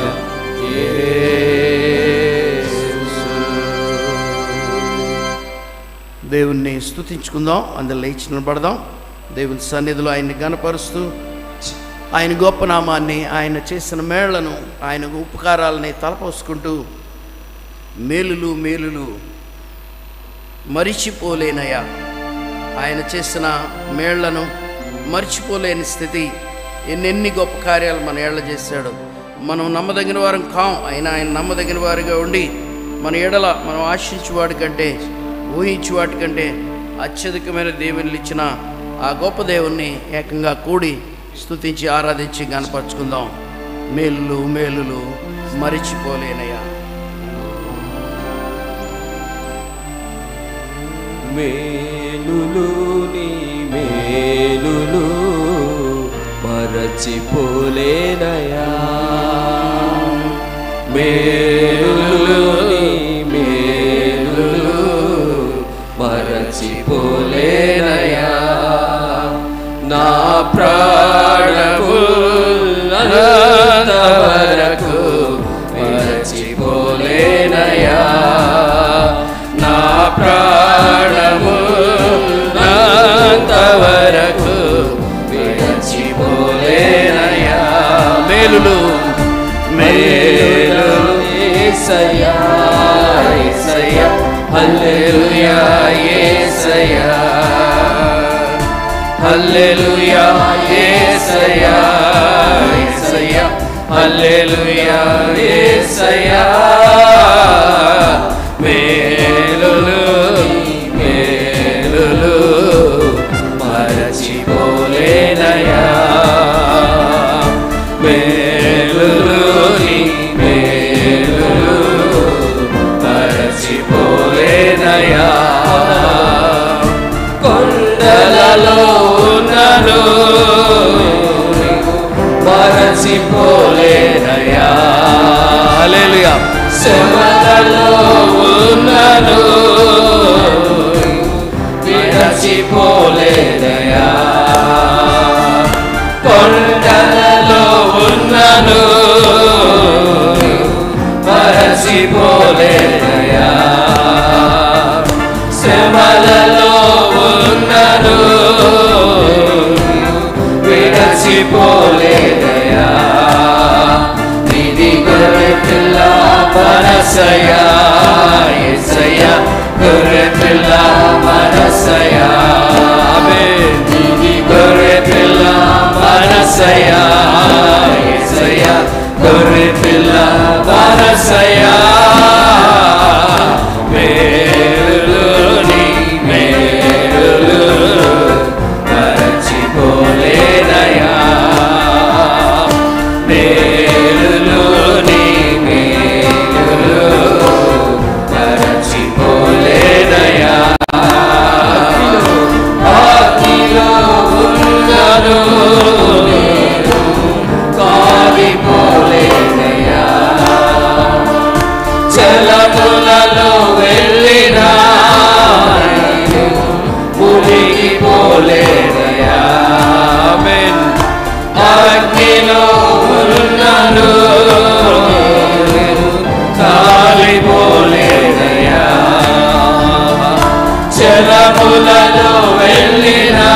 దేవుణ్ణి స్తుతించుకుందాం అందులో లేచి నిలబడదాం దేవుని సన్నిధిలో ఆయన్ని గనపరుస్తూ ఆయన గొప్ప నామాన్ని ఆయన చేసిన మేళ్లను ఆయన ఉపకారాలని తలపోసుకుంటూ మేలులు మేలులు మరిచిపోలేనయ్యా ఆయన చేసిన మేళ్లను మర్చిపోలేని స్థితి ఎన్నెన్ని గొప్ప కార్యాలు మన ఏళ్ళ చేశాడు మనం నమ్మదగిన వారం కాం అయినా ఆయన నమ్మదగిన వారిగా ఉండి మన ఎడల మనం ఆశించు వాటి కంటే ఊహించు వాటి కంటే అత్యధికమైన దేవుళ్ళు ఇచ్చిన ఆ గొప్ప దేవుణ్ణి ఏకంగా కూడి స్తుతించి ఆరాధించి గనపరుచుకుందాం మేలులు మేలులు మరిచిపోలేనయ్యా మేలులు నీ మేలులు మరచిపోలేనయా మేలులు నీ మేలులు మరచిపోలేనయా నా ప్రాణము వరకు మరచిపోలేనయా నా ప్రాణము వరకు విరచిపోలేనయా మేలులు మేలు యేసయ్యా యేసయ్యా హల్లెలూయా యేసయ్యా హల్లెలూయా యేసయ్యా యేసయ్యా హల్లెలూయా యేసయ్యా మేలులు మేలులు మరచిపోలేనయా మేలులు నీ మేలులు మరచిపోలేనయా కొండలలో ఉన్నను మరచిపోలేనయా హల్లెలూయా శ్రమలలో ఉన్నను విరచిపోలేనయా కొండలలో ఉన్నను మరచిపోలేనయా శ్రమలలో ఉన్నను విరచిపోలేనయా ఇది గొర్రె పిల్ల మనసయా ఎసయా గొర్రె పిల్ల మనసయా ఇది గొర్రె పిల్ల మనసయా ఎసయా గొర్రె పిల్ల మనసయా మేలు నీ మేలు మరచిపోలేనయా మేలు నీ మేలు మరచిపోలేనయా ఆకిలో ఉన్నను కాలిపోలేనయా జలములలో వెళ్ళినా మునిగిపోలేనయా ఆమేన్ అగ్నిలో ఉన్నను కాలిపోలేనయా జలములలో వెళ్ళినా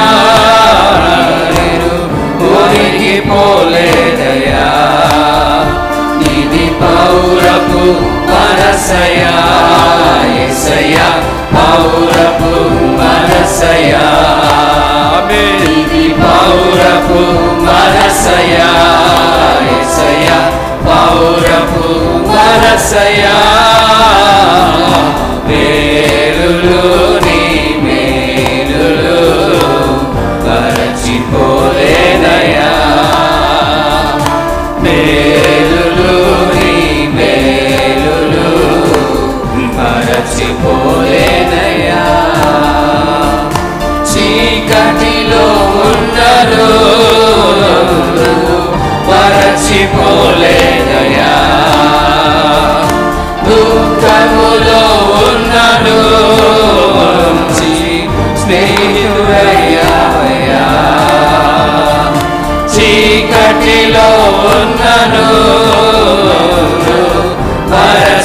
మునిగిపోలేనయా ఇది పౌరపు మనసయా ఎసయా పౌరపు మనసయా ఇది పౌరపు మనసయా ఎసయా పౌరపు మనసయా మేలులు నీ మేలులు మరచిపోలేనయా మేలులు నీ మేలులు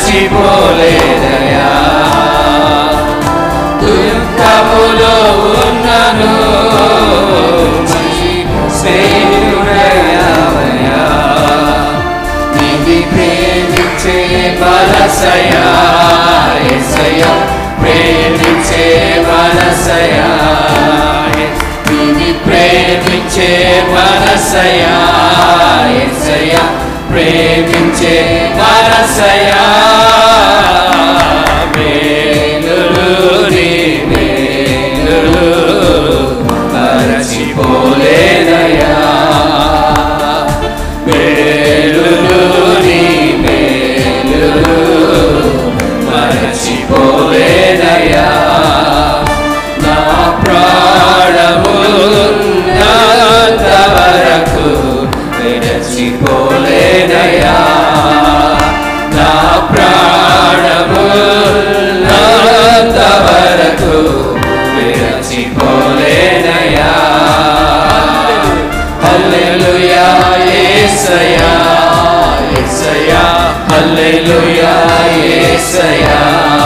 మరచిపోలేదయా దుఃఖములో ఉన్నను మంచి స్నేహితుడయ్యావయ్యా నిధి ప్రేమించే మనసయా ఎసయా ప్రేమించే మనసయా నిధి ప్రేమించే మనసయా ఎసయా ప్రేమించే మనసయా మేలులు నీ మేలులు మరచిపోలేదయా మేలులు నీ మేలులు మరచిపోలేదయా నా ప్రాణమున్నంత వరకు విరచిపోలేదయా నా ప్రాణమున్నంత వరకు విరచిపోలేదయా హల్లెలూయా యేసయ్యా యేసయ్యా హల్లెలూయా యేసయ్యా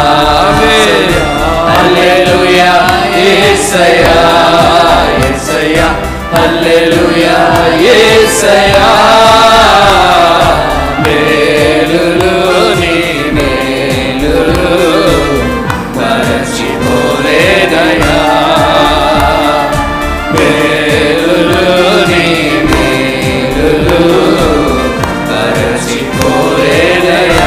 హల్లెలూయా యేసయ్యా యేసయ్యా హల్లెలూయా యేసయ్యా మేలులు నీ మేలులు మరచిపోలేదయా మేలులు నీ మేలులు మరచిపోలేదయా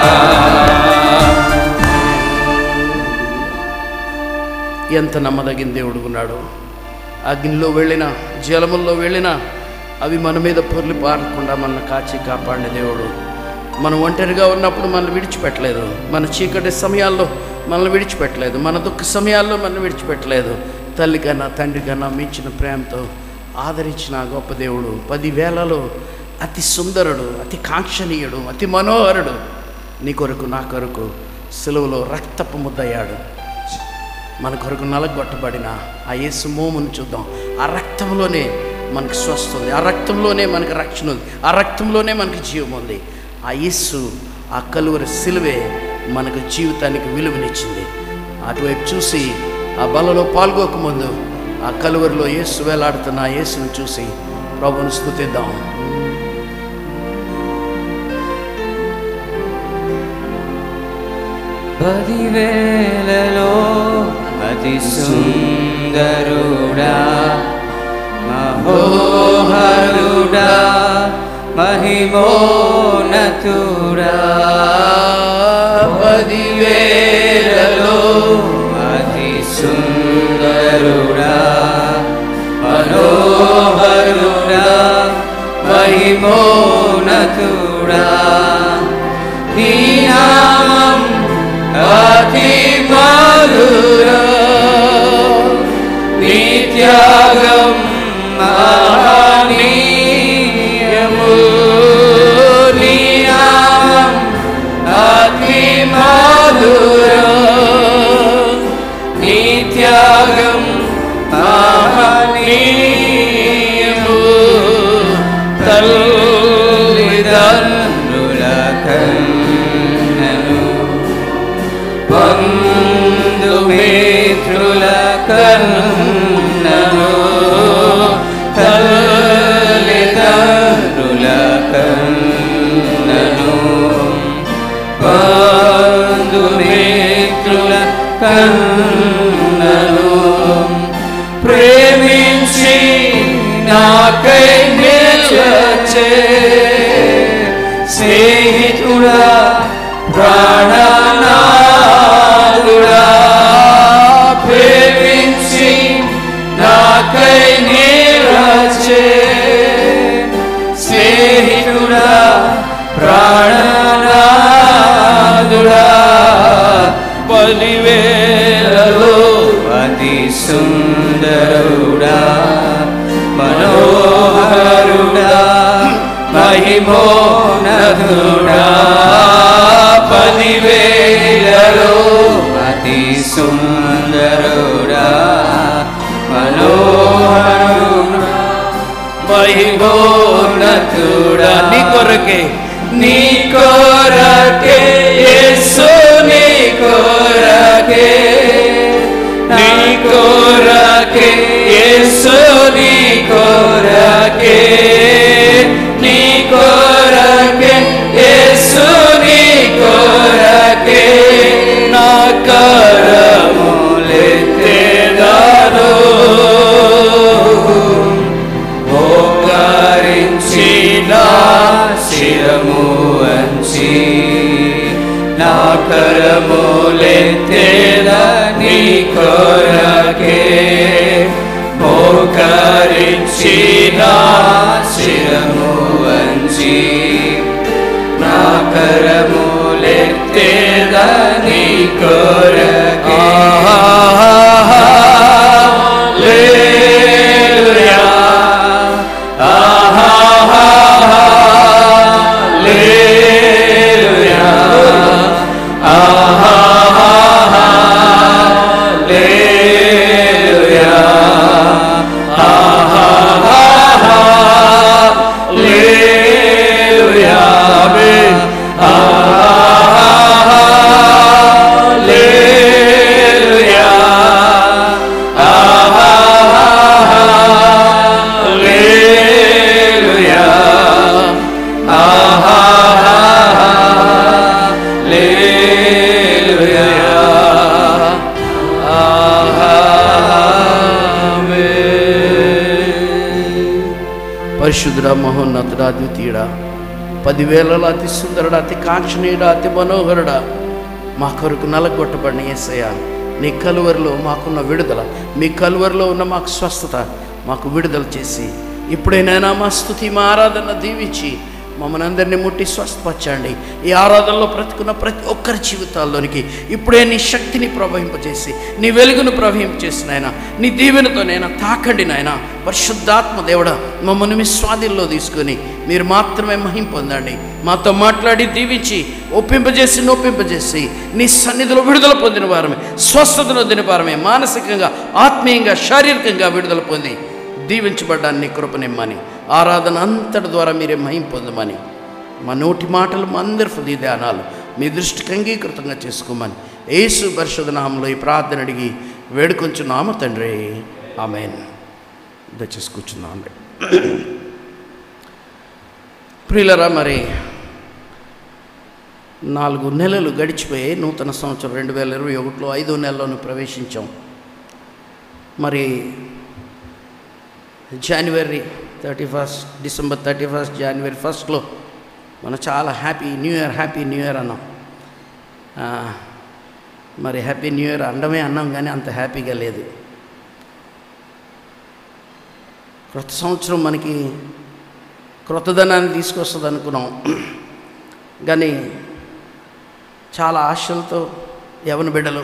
ఎంత నమ్మదగిన దేవుడు ఉన్నాడు అగ్నిలో వెళ్ళిన జలముల్లో వెళ్ళిన అవి మన మీద పొర్లి పారకుండా మనల్ని కాచి కాపాడిన దేవుడు మనం ఒంటరిగా ఉన్నప్పుడు మనల్ని విడిచిపెట్టలేదు మన చీకటి సమయాల్లో మనల్ని విడిచిపెట్టలేదు మన దుఃఖ సమయాల్లో మనల్ని విడిచిపెట్టలేదు తల్లి కన్నా తండ్రి కన్నా మించిన ప్రేమతో ఆదరించిన ఆ గొప్ప దేవుడు పదివేలలో అతి సుందరుడు అతి కాంక్షణీయుడు అతి మనోహరుడు నీ కొరకు నా కొరకు సెలవులో రక్తపు ముద్దయ్యాడు మన కొరకు నలగొట్టబడిన ఆ యేసు మోమును చూద్దాం ఆ రక్తంలోనే మనకు స్వస్థ ఉంది ఆ రక్తంలోనే మనకు రక్షణ ఉంది ఆ రక్తంలోనే మనకు జీవం ఉంది ఆ యేసు ఆ కలువరి సిలువే మనకు జీవితానికి విలువనిచ్చింది అటువైపు చూసి ఆ బలలో పాల్గొకముందు ఆ కలువరిలో యేసు వేలాడుతున్న ఆ యేసును చూసి ప్రభువును స్తుతిద్దాం పదివేలలో అతి సుందరుడా మహోహరుడా మహిమోనతుడా పదివేలలో అతి సుందరుడా మనోహరుడా మహిమోనతుడా నీ నామం అతి మధురా నీ త్యాగం మహనీయము నీ నామం అతి మధురా నీ త్యాగం మహనీయము తల్లిదండ్రుల కన్నను బంధుమిత్రుల కన్నను తల్లిదండ్రుల కన్నను బంధుమిత్రుల కన్నను ప్రేమించి నాకై నిలచే స్నేహితుడా ప్రాణనాథుడా ప్రేమించి నాకై నిలచే స్నేహితుడా ప్రాణనాథుడా పదివేలలో అతి సుందరుడా మనోహరుడా మహిమోనదుడా పదివేలలో అతి సుందరుడా మనోహరుడా మహిమోన్నతుడా నీ కొరకే నీ కొరకే కరములెత్తేద నీ కొరకే మోకరించిన శిరము వంచి నా కరములెత్తేద నీ కొరకే హల్లెలూయా హల్లెలూయా హల్లెలూయా హల్లెలూయా ఆమేన్ హల్లెలూయా హల్లెలూయా హల్లెలూయా పరిశుద్ధుడ మహోన్నతుడా ద్వితీయుడా పదివేలలో అతి సుందరుడా అతి కాంక్షణీయుడా అతి మనోహరుడా మా కొరకు నలగొట్టబడిన ఏసయ్య నీ కలువరిలో మాకున్న విడుదల మీ కలువరిలో ఉన్న మాకు స్వస్థత మాకు విడుదల చేసి ఇప్పుడైనా మా స్థుతి మా ఆరాధన దీవించి మమ్మల్ని అందరినీ ముట్టి స్వస్థపరచండి ఈ ఆరాధనలో బ్రతుకున్న ప్రతి ఒక్కరి జీవితాల్లోనికి ఇప్పుడే నీ శక్తిని ప్రవహింపజేసి నీ వెలుగును ప్రవహింపచేసి నాయన నీ దీవెనతో నైనా తాకండి నాయన పరిశుద్ధాత్మ దేవుడ మమ్మల్ని మీ స్వాధీనంలో తీసుకొని మీరు మాత్రమే మహిం పొందండి మాతో మాట్లాడి దీవించి ఒప్పింపజేసి నొప్పింపజేసి నీ సన్నిధిలో విడుదల పొందిన వారమే స్వస్థతను పొందిన వారమే మానసికంగా ఆత్మీయంగా శారీరకంగా విడుదల పొంది దీవించబడ్డాన్ని నీ కృపనిమ్మని ఆరాధన అంతటి ద్వారా మీరే మహిం పొందమని మా నోటి మాటలు మా అందరి హృదయ ధ్యానాలు మీ దృష్టికి అంగీకృతంగా చేసుకోమని యేసు పరిశుధ నామంలో ఈ ప్రార్థన అడిగి వేడుకొంచున్నాము తండ్రి ఆమెన్ దయచేసి కూర్చున్నాం ప్రియులరా మరి నాలుగు నెలలు గడిచిపోయి నూతన సంవత్సరం రెండు వేల ఇరవై ఒకటిలో ఐదో నెలలోనే ప్రవేశించాం మరి జనవరి thirty first December thirty first జనవరి ఫస్ట్లో మనం చాలా happy new year happy new year అన్నాం ఆ, మరి హ్యాపీ న్యూ ఇయర్ అండమే అన్నాం కానీ అంత హ్యాపీగా లేదు క్రొత్త సంవత్సరం మనకి క్రొత్తదనాన్ని తీసుకొస్తుంది అనుకున్నాం కానీ చాలా ఆశలతో యవన బిడ్డలు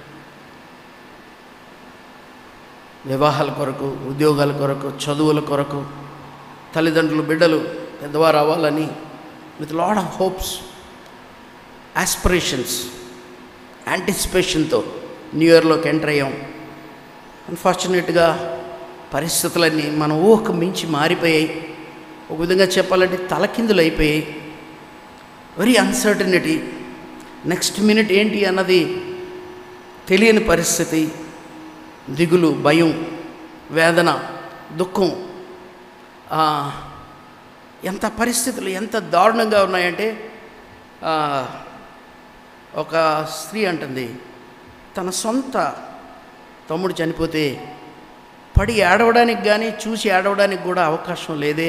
వివాహాల కొరకు ఉద్యోగాల కొరకు చదువుల కొరకు తల్లిదండ్రులు బిడ్డలు పెద్దవారు అవ్వాలని with lot of hopes aspirations యాంటిసిపేషన్తో న్యూ ఇయర్లోకి ఎంటర్ అయ్యాం అన్ఫార్చునేట్గా పరిస్థితులన్నీ మన ఊహకు మించి మారిపోయాయి ఒక విధంగా చెప్పాలంటే తలకిందులు అయిపోయాయి వెరీ అన్సర్టనిటీ నెక్స్ట్ మినిట్ ఏంటి అన్నది తెలియని పరిస్థితి దిగులు భయం వేదన దుఃఖం ఆ, ఎంత పరిస్థితులు ఎంత దారుణంగా ఉన్నాయంటే ఆ, ఒక స్త్రీ అంటుంది తన సొంత తమ్ముడు చనిపోతే పడి ఏడవడానికి కానీ చూసి ఏడవడానికి కూడా అవకాశం లేదే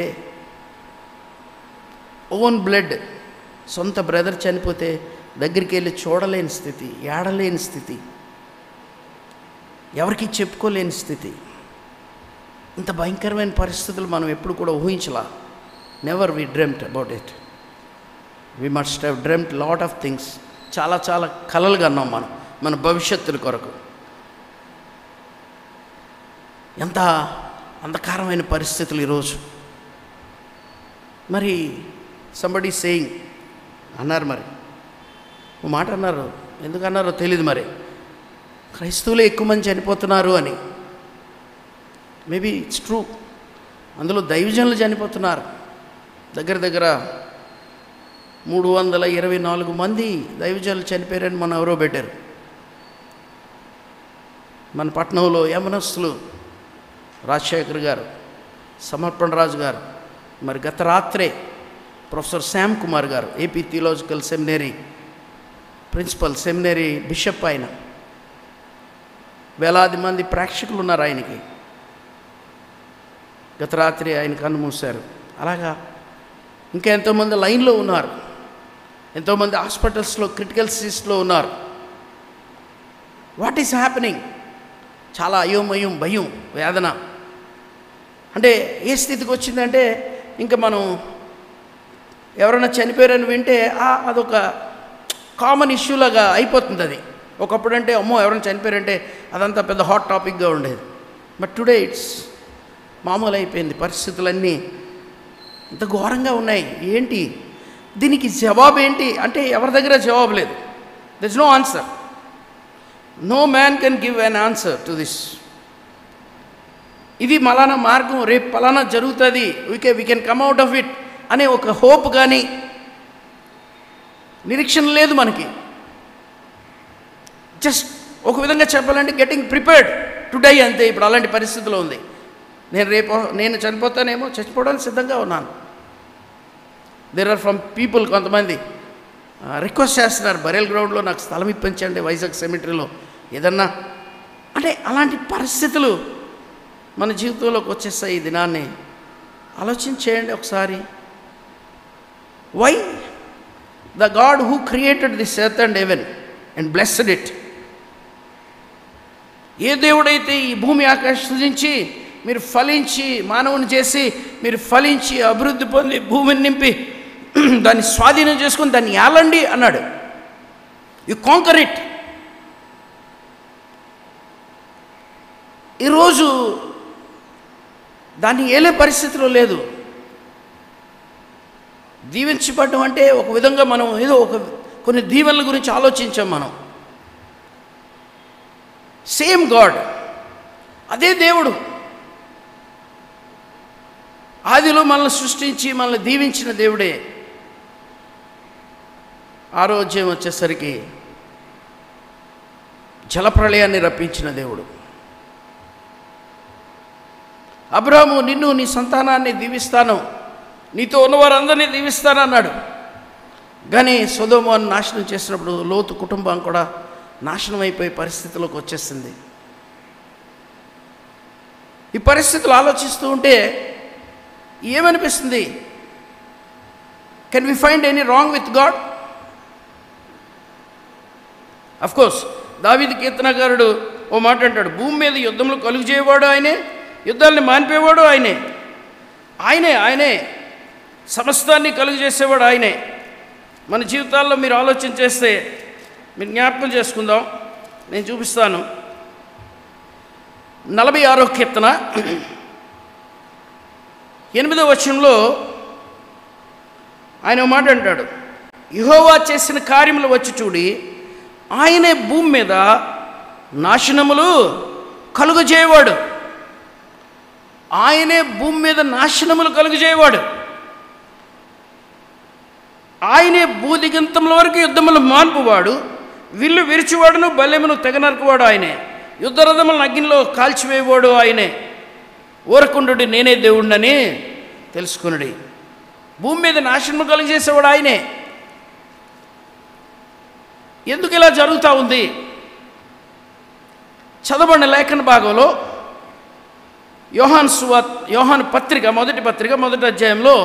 ఓన్ బ్లడ్ సొంత బ్రదర్ చనిపోతే దగ్గరికి వెళ్ళి చూడలేని స్థితి ఏడలేని స్థితి ఎవరికి చెప్పుకోలేని స్థితి ఇంత భయంకరమైన పరిస్థితులు మనం ఎప్పుడు కూడా ఊహించలా never we dreamt about it we must have dreamt lot of things చాలా చాలా కలలుగా అన్నాం మనం మన భవిష్యత్తుల కొరకు ఎంత అంధకారమైన పరిస్థితులు ఈరోజు మరి సంబడి సేయింగ్ అన్నారు మరి ఓ మాట అన్నారు ఎందుకు అన్నారో తెలియదు మరి క్రైస్తవులే ఎక్కువ మంది చనిపోతున్నారు అని మేబీ ఇట్స్ ట్రూ అందులో దైవజనులు చనిపోతున్నారు దగ్గర దగ్గర మూడు వందల ఇరవై నాలుగు మంది దైవజనులు చనిపోయారని మన ఎవరో పెట్టారు మన పట్నంలో యమనస్తులు రాజశేఖర్ గారు సమర్పణ రాజు గారు మరి గత రాత్రే ప్రొఫెసర్ శ్యామ్ కుమార్ గారు AP theological seminary principal seminary bishop ఆయన వేలాది మంది ప్రేక్షకులు ఉన్నారు ఆయనకి గత రాత్రి ఆయన కన్ను మూశారు అలాగా ఇంకా ఎంతోమంది లైన్లో ఉన్నారు ఎంతోమంది హాస్పిటల్స్లో క్రిటికల్ సిస్లో ఉన్నారు వాట్ ఈస్ హ్యాపెనింగ్ చాలా అయోమయం భయం వేదన అంటే ఏ స్థితికి వచ్చిందంటే ఇంకా మనం ఎవరైనా చనిపోయారని వింటే ఆ, అదొక కామన్ ఇష్యూలాగా అయిపోతుంది అది ఒకప్పుడు అంటే అమ్మో ఎవరైనా చనిపోయారంటే అదంతా పెద్ద హాట్ టాపిక్గా ఉండేది బట్ టుడే ఇట్స్ మామూలు అయిపోయింది పరిస్థితులన్నీ ఇంత ఘోరంగా ఉన్నాయి ఏంటి దీనికి జవాబు ఏంటి అంటే ఎవరి దగ్గర జవాబు లేదు there is no answer no man can give an answer to this ఇది మలానా మార్గం రేపు పలానా జరుగుతుంది we can we can come out of it అనే ఒక హోప్ కానీ నిరీక్షణ లేదు మనకి జస్ట్ ఒక విధంగా చెప్పాలంటే గెటింగ్ ప్రిపేర్డ్ టు డై అంతే ఇప్పుడు అలాంటి పరిస్థితిలో ఉంది నేను రేపు నేను చనిపోతానేమో చచ్చిపోవడానికి సిద్ధంగా ఉన్నాను దేర్ ఆర్ ఫ్రమ్ పీపుల్ కొంతమంది రిక్వెస్ట్ చేస్తున్నారు బరియల్ గ్రౌండ్లో నాకు స్థలం ఇప్పించండి వైజాగ్ సెమిటరీలో ఏదన్నా అంటే అలాంటి పరిస్థితులు మన జీవితంలోకి వచ్చేస్తాయి ఈ దినాన్ని ఆలోచన చేయండి ఒకసారి why the God who created this earth and heaven and blessed it ఏ దేవుడైతే ఈ భూమి ఆకాశం సృజించి మీరు ఫలించి మానవుని చేసి మీరు ఫలించి అభివృద్ధి పొంది భూమిని నింపి దాన్ని స్వాధీనం చేసుకుని దాన్ని ఏలండి అన్నాడు యు కాంకర్ ఇట్ ఈరోజు దాన్ని ఏలే పరిస్థితిలో లేదు దీవించబడడం అంటే ఒక విధంగా మనం ఏదో ఒక కొన్ని దీవెనల గురించి ఆలోచించాం మనం సేమ్ గాడ్ అదే దేవుడు ఆదిలో మనల్ని సృష్టించి మనల్ని దీవించిన దేవుడే ఆరోగ్యం వచ్చేసరికి జలప్రళయాన్ని రప్పించిన దేవుడు అబ్రాము నిన్ను నీ సంతానాన్ని దీవిస్తాను నీతో ఉన్నవారందరినీ దీవిస్తానన్నాడు కానీ సొదోమాను నాశనం చేసినప్పుడు లోతు కుటుంబం కూడా నాశనం అయిపోయే పరిస్థితిలోకి వచ్చేసింది ఈ పరిస్థితులు ఆలోచిస్తూ ఉంటే ఏమనిపిస్తుంది can we find any wrong with God course దావిది కీర్తనకారుడు ఓ మాట అంటాడు భూమి మీద యుద్ధంలో కలుగు చేయవాడు ఆయనే యుద్ధాలని మానిపేవాడు ఆయనే ఆయనే ఆయనే సమస్తాన్ని కలుగు చేసేవాడు ఆయనే మన జీవితాల్లో మీరు ఆలోచన చేస్తే మీరు జ్ఞాపకం చేసుకుందాం నేను చూపిస్తాను నలభై ఆరో కీర్తన ఎనిమిదో వచనంలో ఆయన ఒక మాట అంటాడు యహోవా చేసిన కార్యములు వచ్చి చూడి ఆయనే భూమి మీద నాశనములు కలుగజేయవాడు ఆయనే భూమి మీద నాశనములు కలుగజేయవాడు ఆయనే భూదిగంతముల వరకు యుద్ధములు మాన్పువాడు విల్లు విరిచివాడును బల్లెమును తెగ నరకువాడు ఆయనే యుద్ధరథములను అగ్నిలో కాల్చివేయవాడు ఆయనే ఊరకుండు నేనే దేవుణ్ణని తెలుసుకునుడి భూమి మీద నాశనము కలిగజేసేవాడు ఆయనే ఎందుకు ఇలా జరుగుతూ ఉంది చదవబడిన లేఖన భాగంలో యోహాన్ సువార్త యోహాన్ పత్రిక మొదటి పత్రిక మొదటి అధ్యాయంలో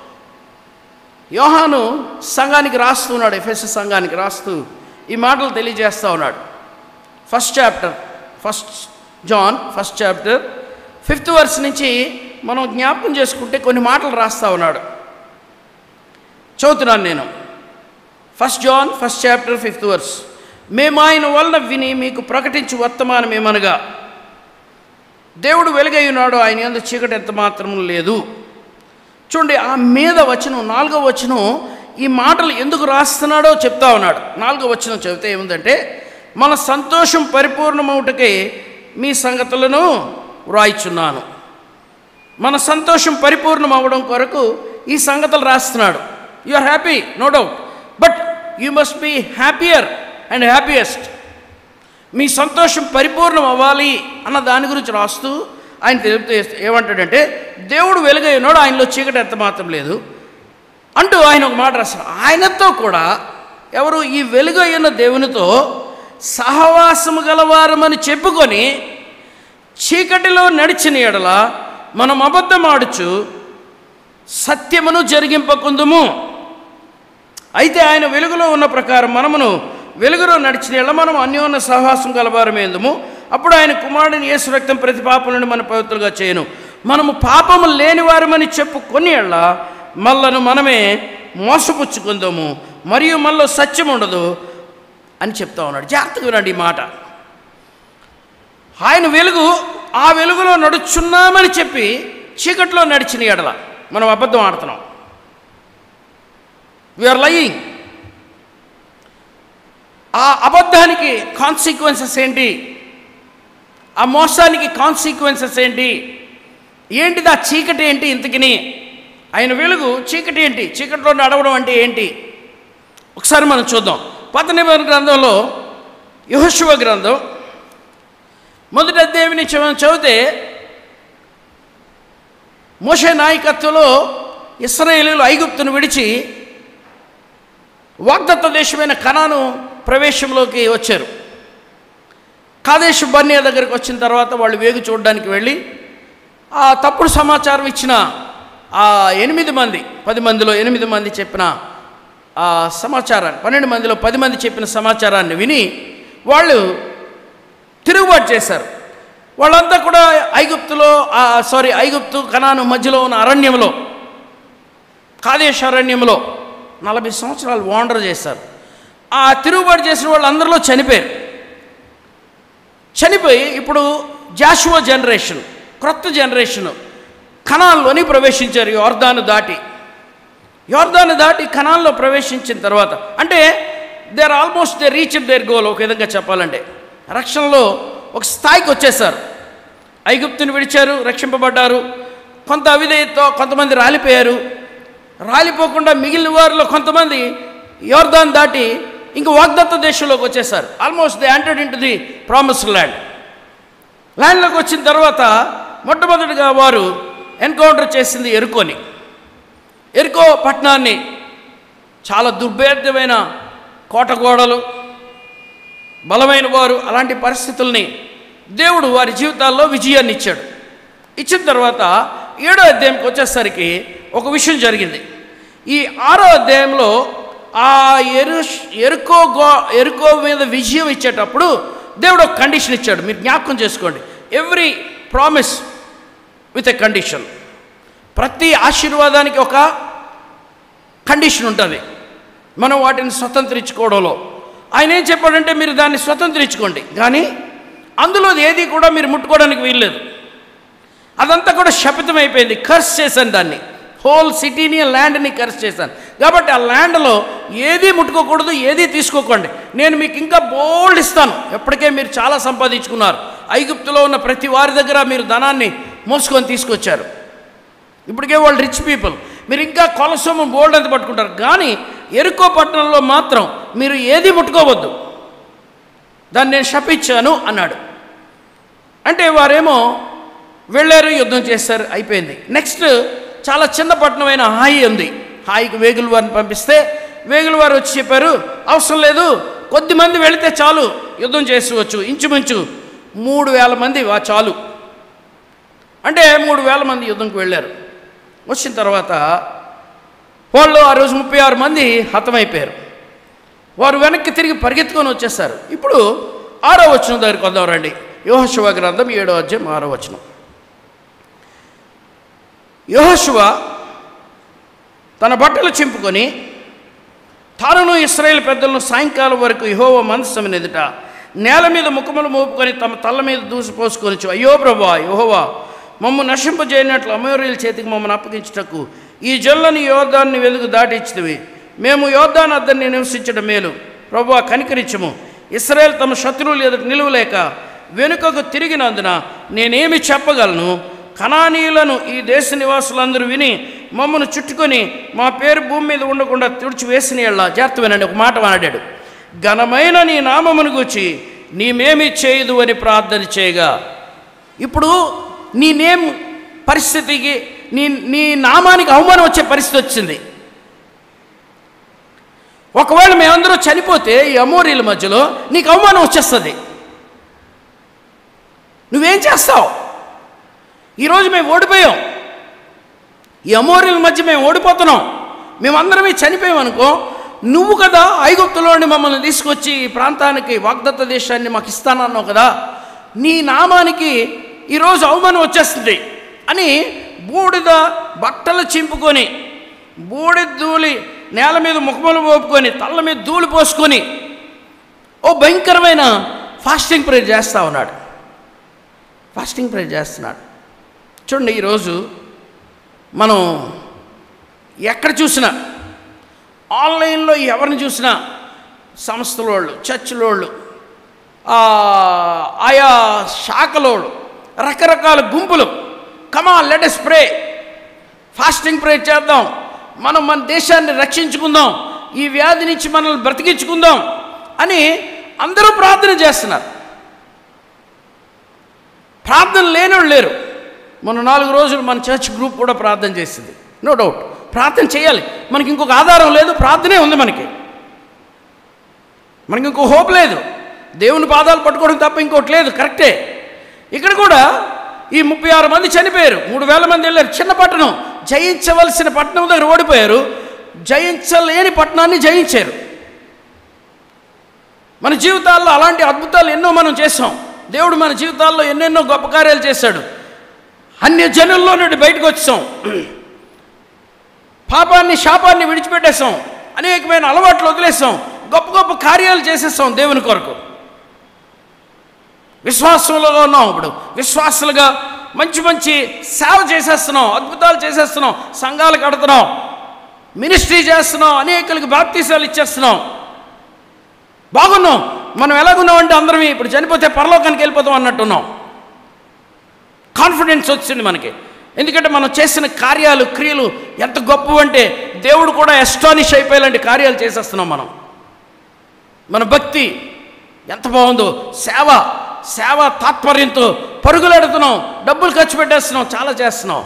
యోహాను సంఘానికి రాస్తున్నాడు ఎఫ్ఎస్ సంఘానికి రాస్తూ ఈ మాటలు తెలియజేస్తూ ఉన్నాడు first chapter first John first chapter fifth verse నుంచి మనం జ్ఞాపకం చేసుకుంటే కొన్ని మాటలు రాస్తా ఉన్నాడు చదువుతున్నాను నేను first John first chapter fifth verse మేము ఆయన వలన విని మీకు ప్రకటించి వర్తమానం ఏమనగా దేవుడు వెలుగై ఉన్నాడు ఆయన యందు చీకటి ఎంత మాత్రం లేదు చూడండి ఆ మీద వచనం నాలుగో వచనం ఈ మాటలు ఎందుకు రాస్తున్నాడో చెప్తా ఉన్నాడు నాలుగో వచనం చెబితే ఏముందంటే మన సంతోషం పరిపూర్ణమవుటకే మీ సంగతులను వ్రాయిచున్నాను మన సంతోషం పరిపూర్ణం అవ్వడం కొరకు ఈ సంగతులు రాస్తున్నాడు you are happy no doubt but you must be happier and happiest మీ సంతోషం పరిపూర్ణం అవ్వాలి అన్న దాని గురించి రాస్తూ ఆయన చెప్తే ఏమంటాడంటే దేవుడు వెలుగై ఉన్నాడు ఆయనలో చీకటి ఎంత మాత్రం లేదు అంటూ ఆయన ఒక మాట రాస్తారు ఆయనతో కూడా ఎవరు ఈ వెలుగు అయిన దేవునితో సహవాసము గలవారమని చెప్పుకొని చీకటిలో నడిచిన ఎడల మనం అబద్ధమాడుచు సత్యమును జరిగింపకుందుము అయితే ఆయన వెలుగులో ఉన్న ప్రకారం మనమును వెలుగులో నడిచిన ఎళ్ళ మనం అన్యోన్య సహవాసం కలవారమేందుము అప్పుడు ఆయన కుమారుడిని యేసు రక్తం ప్రతి పాపం నుండి మన పవిత్రులుగా చేయను మనము పాపము లేని వారమని చెప్పుకొని ఎళ్ళ మళ్ళను మనమే మోసపుచ్చుకుందాము మరియు మనలో సత్యం ఉండదు అని చెప్తా ఉన్నాడు జాగ్రత్తగా వినండి ఈ మాట ఆయన వెలుగు ఆ వెలుగులో నడుచున్నామని చెప్పి చీకట్లో నడిచిన ఎడల మనం అబద్ధం ఆడుతున్నాం వీఆర్ లయింగ్ ఆ అబద్ధానికి కాన్సిక్వెన్సెస్ ఏంటి ఆ మోసానికి కాన్సిక్వెన్సెస్ ఏంటి ఏంటిది ఆ చీకటి ఏంటి ఇంతకిని ఆయన వెలుగు చీకటి ఏంటి చీకట్లో నడవడం అంటే ఏంటి ఒకసారి మనం చూద్దాం పాత నిబంధన గ్రంథంలో యహోశివ గ్రంథం మొదటి అధ్యాయం నుంచి మనం చదివితే మోషే నాయకత్వంలో ఇస్రాయేలీలు ఐగుప్తును విడిచి వాగ్దత్త దేశమైన కణాను ప్రవేశంలోకి వచ్చారు కాదేశ్ బర్నియా దగ్గరికి వచ్చిన తర్వాత వాళ్ళు వేగు చూడడానికి వెళ్ళి ఆ తప్పుడు సమాచారం ఇచ్చిన ఆ ఎనిమిది మంది పది మందిలో ఎనిమిది మంది చెప్పిన ఆ సమాచారాన్ని పన్నెండు మందిలో పది మంది చెప్పిన సమాచారాన్ని విని వాళ్ళు తిరుగుబాటు చేశారు వాళ్ళంతా కూడా ఐగుప్తులో సారీ ఐగుప్తు కనాను మధ్యలో ఉన్న అరణ్యంలో కాదేశ్ అరణ్యంలో నలభై సంవత్సరాలు వాండర్ చేశారు ఆ తిరుగుబాటు చేసిన వాళ్ళందరిలో చనిపోయారు చనిపోయి ఇప్పుడు జాషువా జనరేషన్ క్రొత్త జనరేషన్ కణాల్లోని ప్రవేశించారు యోర్దాను దాటి యోర్దాను దాటి కణాల్లో ప్రవేశించిన తర్వాత అంటే they are almost they reach their goal ఒక విధంగా చెప్పాలంటే రక్షణలో ఒక స్థాయికి వచ్చేసారు ఐగుప్తుని విడిచారు రక్షింపబడ్డారు కొంత అవిధేయతో కొంతమంది రాలిపోయారు రాలిపోకుండా మిగిలిన వారిలో కొంతమంది యోర్దాన్ దాటి ఇంక వాగ్దత్త దేశంలోకి వచ్చేసారు almost they entered into the promise land ల్యాండ్లోకి వచ్చిన తర్వాత మొట్టమొదటిగా వారు ఎన్కౌంటర్ చేసింది ఎరుకోని ఎరుకో పట్టణాన్ని చాలా దుర్భేద్యమైన కోటగోడలు బలమైన వారు అలాంటి పరిస్థితుల్ని దేవుడు వారి జీవితాల్లో విజయాన్ని ఇచ్చాడు ఇచ్చిన తర్వాత ఏడో అధ్యాయంకి వచ్చేసరికి ఒక విషయం జరిగింది ఈ ఆరో అధ్యాయంలో ఆ ఎరు ఎరుకో గో ఎరుకో మీద విజయం ఇచ్చేటప్పుడు దేవుడు ఒక కండిషన్ ఇచ్చాడు మీరు జ్ఞాపకం చేసుకోండి every promise with a condition ప్రతి ఆశీర్వాదానికి ఒక కండిషన్ ఉంటుంది మనం వాటిని స్వతంత్రించుకోవడంలో ఆయన ఏం చెప్పాడంటే మీరు దాన్ని స్వతంత్రించుకోండి కానీ అందులో ఏది కూడా మీరు ముట్టుకోవడానికి వీల్లేదు అదంతా కూడా శపితం అయిపోయింది కర్స్ చేశాను దాన్ని హోల్ సిటీని ల్యాండ్ని కర్స్ చేశాను కాబట్టి ఆ ల్యాండ్లో ఏది ముట్టుకోకూడదు ఏది తీసుకోకండి నేను మీకు ఇంకా బోల్డ్ ఇస్తాను ఎప్పటికే మీరు చాలా సంపాదించుకున్నారు ఐగుప్తులో ఉన్న ప్రతి వారి దగ్గర మీరు ధనాన్ని మోసుకొని తీసుకొచ్చారు ఇప్పటికే వాళ్ళు రిచ్ పీపుల్ మీరు ఇంకా కొలసొమ్ము బోల్డ్ అంత పట్టుకుంటారు కానీ ఎరుకో పట్టణంలో మాత్రం మీరు ఏది ముట్టుకోవద్దు దాన్ని నేను శపించాను అన్నాడు అంటే వారేమో వెళ్ళారు యుద్ధం చేశారు అయిపోయింది నెక్స్ట్ చాలా చిన్న పట్టణమైన హాయి ఉంది హాయికి వేగుల వారిని పంపిస్తే వేగుల వారు వచ్చి చెప్పారు అవసరం లేదు కొద్ది మంది వెళితే చాలు యుద్ధం చేసుకోవచ్చు ఇంచుమించు మూడు వేల మంది వా చాలు అంటే మూడు వేల మంది యుద్ధంకి వెళ్ళారు వచ్చిన తర్వాత వాళ్ళు ఆ రోజు ముప్పై ఆరు మంది హతమైపోయారు వారు వెనక్కి తిరిగి పరిగెత్తుకొని వచ్చేస్తారు ఇప్పుడు ఆరో వచనం దగ్గరికి వద్దాం రండి యోహశివ గ్రంథం ఏడో అధ్యాయం ఆరో వచనం యోహశివ తన బట్టలు చింపుకొని తానును ఇస్రాయేల్ పెద్దలను సాయంకాలం వరకు యహోవ మనస్సం ఎదుట నేల మీద ముఖములు మోపుకొని తమ తల్ల మీద దూసిపోసుకొనిచ్చు అయ్యో ప్రభా యహోవా మమ్ము నశింపజేయనట్లు అమోరీల చేతికి మమ్మల్ని అప్పగించుటకు ఈ జల్లని యోధాన్ని వెలుగు దాటిచ్చితివి మేము యోధాన్ని అద్దరిని నివసించడం మేలు ప్రభా కనికరించము ఇస్రాయేల్ తమ శత్రువులు ఎదుట నిలువలేక వెనుకకు తిరిగినందున నేనేమి చెప్పగలను కణానీయులను ఈ దేశ నివాసులందరూ విని మమ్మను చుట్టుకొని మా పేరు భూమి మీద ఉండకుండా తుడిచి వేసిన ఎళ్ళ జాగ్రత్త వినండి ఒక మాట మాట్లాడాడు ఘనమైన నీ నామమును గూర్చి నీమేమి చేయదు అని ప్రార్థన చేయగా ఇప్పుడు నీ నేమ్ పరిస్థితికి నీ నీ నామానికి అవమానం వచ్చే పరిస్థితి వచ్చింది ఒకవేళ మేమందరూ చనిపోతే ఈ అమోరీల మధ్యలో నీకు అవమానం వచ్చేస్తుంది నువ్వేం చేస్తావు ఈరోజు మేము ఓడిపోయాం ఈ అమోరీల మధ్య మేము ఓడిపోతున్నాం మేమందరమే చనిపోయాం అనుకో నువ్వు కదా ఐగుప్తులోని మమ్మల్ని తీసుకొచ్చి ఈ ప్రాంతానికి వాగ్దత్త దేశాన్ని మాకు ఇస్తానన్నావు కదా నీ నామానికి ఈరోజు అవమానం వచ్చేస్తుంది అని బూడిద బట్టలు చింపుకొని బూడిద ధూళి నేల మీద ముఖములు మోపుకొని తల్ల మీద ధూళి పోసుకొని ఓ భయంకరమైన ఫాస్టింగ్ ప్రేర్ చేస్తూ ఉన్నాడు ఫాస్టింగ్ ప్రేర్ చేస్తున్నాడు చూడండి ఈరోజు మనం ఎక్కడ చూసినా ఆన్లైన్లో ఎవరిని చూసినా సంస్థల వాళ్ళు చర్చిల వాళ్ళు ఆ, ఆయా శాఖలోళ్ళు రకరకాల గుంపులు come let us pray fasting pray చేద్దాం మనం మన దేశాన్ని రక్షించుకుందాం ఈ వ్యాధి నుంచి మనల్ని బ్రతికించుకుందాం అని అందరూ ప్రార్థన చేస్తున్నారు ప్రార్థన లేనివాళ్ళు లేరు మన నాలుగు రోజులు మన చర్చ్ గ్రూప్ కూడా ప్రార్థన చేసింది నో డౌట్ ప్రార్థన చేయాలి మనకి ఇంకొక ఆధారం లేదు ప్రార్థనే ఉంది మనకి మనకి ఇంకో హోప్ లేదు దేవుని పాదాలు పట్టుకోవడం తప్ప ఇంకోటి లేదు కరెక్టే ఇక్కడ కూడా ఈ ముప్పై ఆరు మంది చనిపోయారు మూడు వేల మంది వెళ్ళారు చిన్న పట్టణం జయించవలసిన పట్టణం దగ్గర ఓడిపోయారు జయించలేని పట్టణాన్ని జయించారు మన జీవితాల్లో అలాంటి అద్భుతాలు ఎన్నో మనం చేసాం దేవుడు మన జీవితాల్లో ఎన్నెన్నో గొప్ప కార్యాలు చేశాడు అన్య జనుల్లో నుండి బయటకు వచ్చాం పాపాన్ని శాపాన్ని విడిచిపెట్టేసాం అనేకమైన అలవాట్లు వదిలేసాం గొప్ప గొప్ప కార్యాలు చేసేసాం దేవుని కొరకు విశ్వాసంలో ఉన్నాం ఇప్పుడు విశ్వాసులుగా మంచి మంచి సేవ చేసేస్తున్నాం అద్భుతాలు చేసేస్తున్నాం సంఘాలు కడుతున్నాం మినిస్ట్రీ చేస్తున్నాం అనేకులకు బాప్తీసాలు ఇచ్చేస్తున్నాం బాగున్నాం మనం ఎలాగున్నాం అంటే అందరం ఇప్పుడు చనిపోతే పరలోకానికి వెళ్ళిపోతాం అన్నట్టున్నాం కాన్ఫిడెన్స్ వచ్చింది మనకి ఎందుకంటే మనం చేసిన కార్యాలు క్రియలు ఎంత గొప్పవంటే దేవుడు కూడా ఎస్టానిష్ అయిపోయేలాంటి కార్యాలు చేసేస్తున్నాం మనం మన భక్తి ఎంత బాగుందో సేవ సేవ తాత్పర్యంతో పరుగులెడుతున్నాం డబ్బులు ఖర్చు పెట్టేస్తున్నాం చాలా చేస్తున్నాం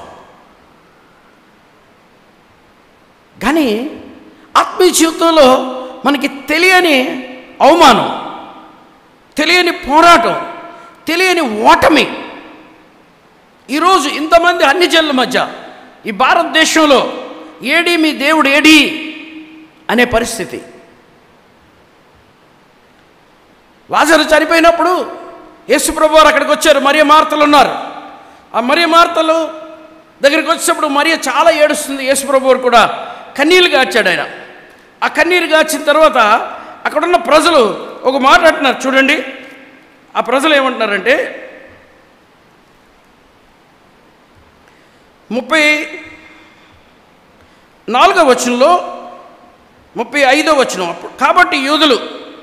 కానీ ఆత్మీయ జీవితంలో మనకి తెలియని అవమానం తెలియని పోరాటం తెలియని ఓటమి ఈరోజు ఇంతమంది అన్ని జనుల మధ్య ఈ భారతదేశంలో ఏడి మీ దేవుడు ఏడి అనే పరిస్థితి లాజరు చనిపోయినప్పుడు యేసుప్రభు వారు అక్కడికి వచ్చారు మరియ మార్తలు ఉన్నారు ఆ మరియ మార్తలు దగ్గరికి వచ్చినప్పుడు మరియ చాలా ఏడుస్తుంది యేసుప్రభు వారు కూడా కన్నీళ్ళు గార్చాడు ఆయన ఆ కన్నీరు గార్చిన తర్వాత అక్కడున్న ప్రజలు ఒక మాట అంటున్నారు చూడండి ఆ ప్రజలు ఏమంటున్నారంటే ముప్పై నాలుగో వచనంలో ముప్పై ఐదో వచనం అప్పుడు కాబట్టి యూదులు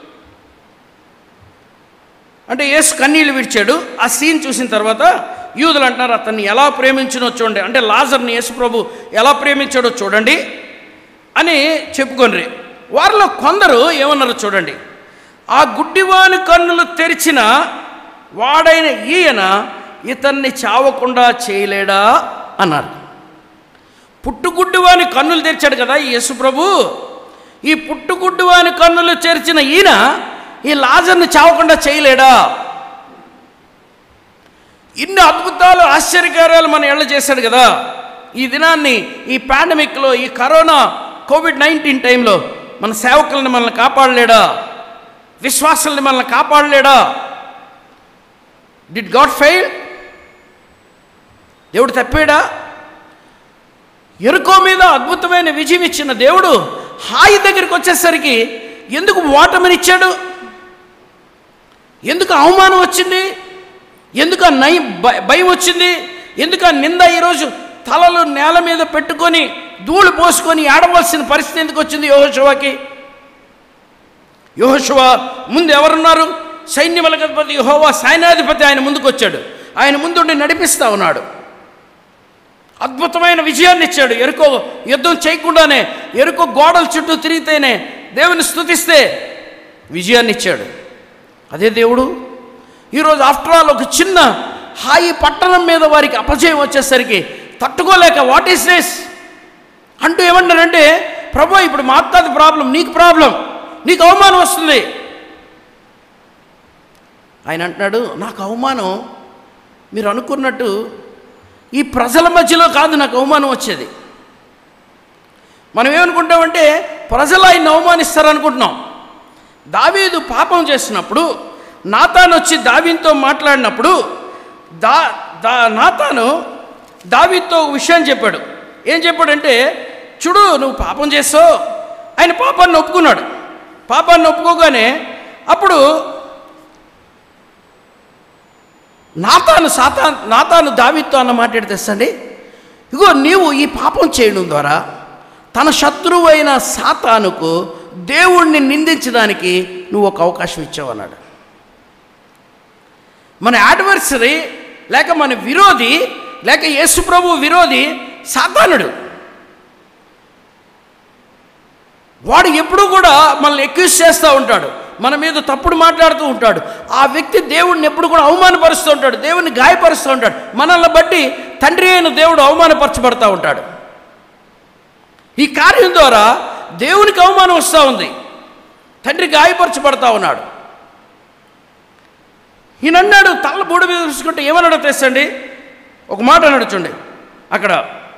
అంటే యేసు కన్నీళ్ళు విడిచాడు ఆ సీన్ చూసిన తర్వాత యూదులు అంటున్నారు అతన్ని ఎలా ప్రేమించినో చూడండి అంటే లాజర్ని యేసు ప్రభు ఎలా ప్రేమించాడో చూడండి అని చెప్పుకొనిరి వారిలో కొందరు ఏమన్నారు చూడండి ఆ గుడ్డివాని కన్నులు తెరిచిన వాడైన ఈయన ఇతన్ని చావకుండా చేయలేడా అన్నారు పుట్టుగుడ్డివాని కన్నులు తెరిచాడు కదా ఈ యేసు ప్రభు ఈ పుట్టుగుడ్డివాని కన్నులు తెరిచిన ఈయన ఈ లాజర్ని చావకుండా చేయలేడా ఇన్ని అద్భుతాలు ఆశ్చర్యకార్యాలు మన ఎళ్ళ చేశాడు కదా ఈ దినాన్ని ఈ పాండమిక్లో ఈ కరోనా కోవిడ్ నైన్టీన్ టైంలో మన సేవకులను మనల్ని కాపాడలేడా విశ్వాసాలని మనల్ని కాపాడలేడా డిడ్ గాడ్ ఫెయిల్ దేవుడు తప్పాడా ఎరుకో మీద అద్భుతమైన విజయం ఇచ్చిన దేవుడు హాయి దగ్గరికి వచ్చేసరికి ఎందుకు ఓటమినిచ్చాడు ఎందుకు అవమానం వచ్చింది ఎందుకు ఆ నై భ- భయం వచ్చింది ఎందుకు ఆ నింద ఈరోజు తలలు నేల మీద పెట్టుకొని ధూళి పోసుకొని ఆడవలసిన పరిస్థితి ఎందుకు వచ్చింది యోహోశివాకి యోహోశివ ముందు ఎవరున్నారు సైన్యమలగపతి యెహోవా సైన్యాధిపతి ఆయన ముందుకు వచ్చాడు ఆయన ముందుండి నడిపిస్తా ఉన్నాడు అద్భుతమైన విజయాన్ని ఇచ్చాడు ఎరుకో యుద్ధం చేయకుండానే ఎరుకో గోడల చుట్టూ తిరిగితేనే దేవుని స్తుతిస్తే విజయాన్ని ఇచ్చాడు అదే దేవుడు ఈరోజు ఆఫ్టర్ ఆల్ ఒక చిన్న హాయి పట్టణం మీద వారికి అపజయం వచ్చేసరికి తట్టుకోలేక వాట్ ఈస్ దిస్ అంటూ ఏమంటారంటే ప్రభు ఇప్పుడు మా కాదు ప్రాబ్లం నీకు ప్రాబ్లం నీకు అవమానం వస్తుంది ఆయన అంటున్నాడు నాకు అవమానం మీరు అనుకున్నట్టు ఈ ప్రజల మధ్యలో కాదు నాకు అవమానం వచ్చేది మనం ఏమనుకుంటామంటే ప్రజలు ఆయన అవమానిస్తారు అనుకుంటున్నాం దావీదు పాపం చేసినప్పుడు నాతాను వచ్చి దావీతో మాట్లాడినప్పుడు దా దా నాతాను దావీతో ఒక విషయం చెప్పాడు ఏం చెప్పాడంటే చూడు నువ్వు పాపం చేస్తావు ఆయన పాపాన్ని ఒప్పుకున్నాడు పాపాన్ని ఒప్పుకోగానే అప్పుడు నాతాను సాతా నాతాను దావీతో అన్న మాట తెస్తండి ఇగో నీవు ఈ పాపం చేయడం ద్వారా తన శత్రువు అయిన సాతానుకు దేవుణ్ణి నిందించడానికి నువ్వు ఒక అవకాశం ఇచ్చావు అన్నాడు మన యాడ్వర్సరీ లేక మన విరోధి లేక యేసుప్రభు విరోధి సాతానుడు వాడు ఎప్పుడూ కూడా మనల్ని ఎక్యూజ్ చేస్తూ ఉంటాడు మన మీద తప్పుడు మాట్లాడుతూ ఉంటాడు ఆ వ్యక్తి దేవుడిని ఎప్పుడు కూడా అవమానపరుస్తూ ఉంటాడు దేవుడిని గాయపరుస్తూ ఉంటాడు మనల్ని బట్టి తండ్రి అయిన దేవుడు అవమానపరచబడతా ఉంటాడు ఈ కార్యం ద్వారా దేవునికి అవమానం వస్తూ ఉంది తండ్రి గాయపరచబడతా ఉన్నాడు ఈయన అన్నాడు తల్ల బూడ మీద చూసుకుంటే ఏమన్నాడో తెస్తండి ఒక మాట అన్నాడు చూడండి అక్కడ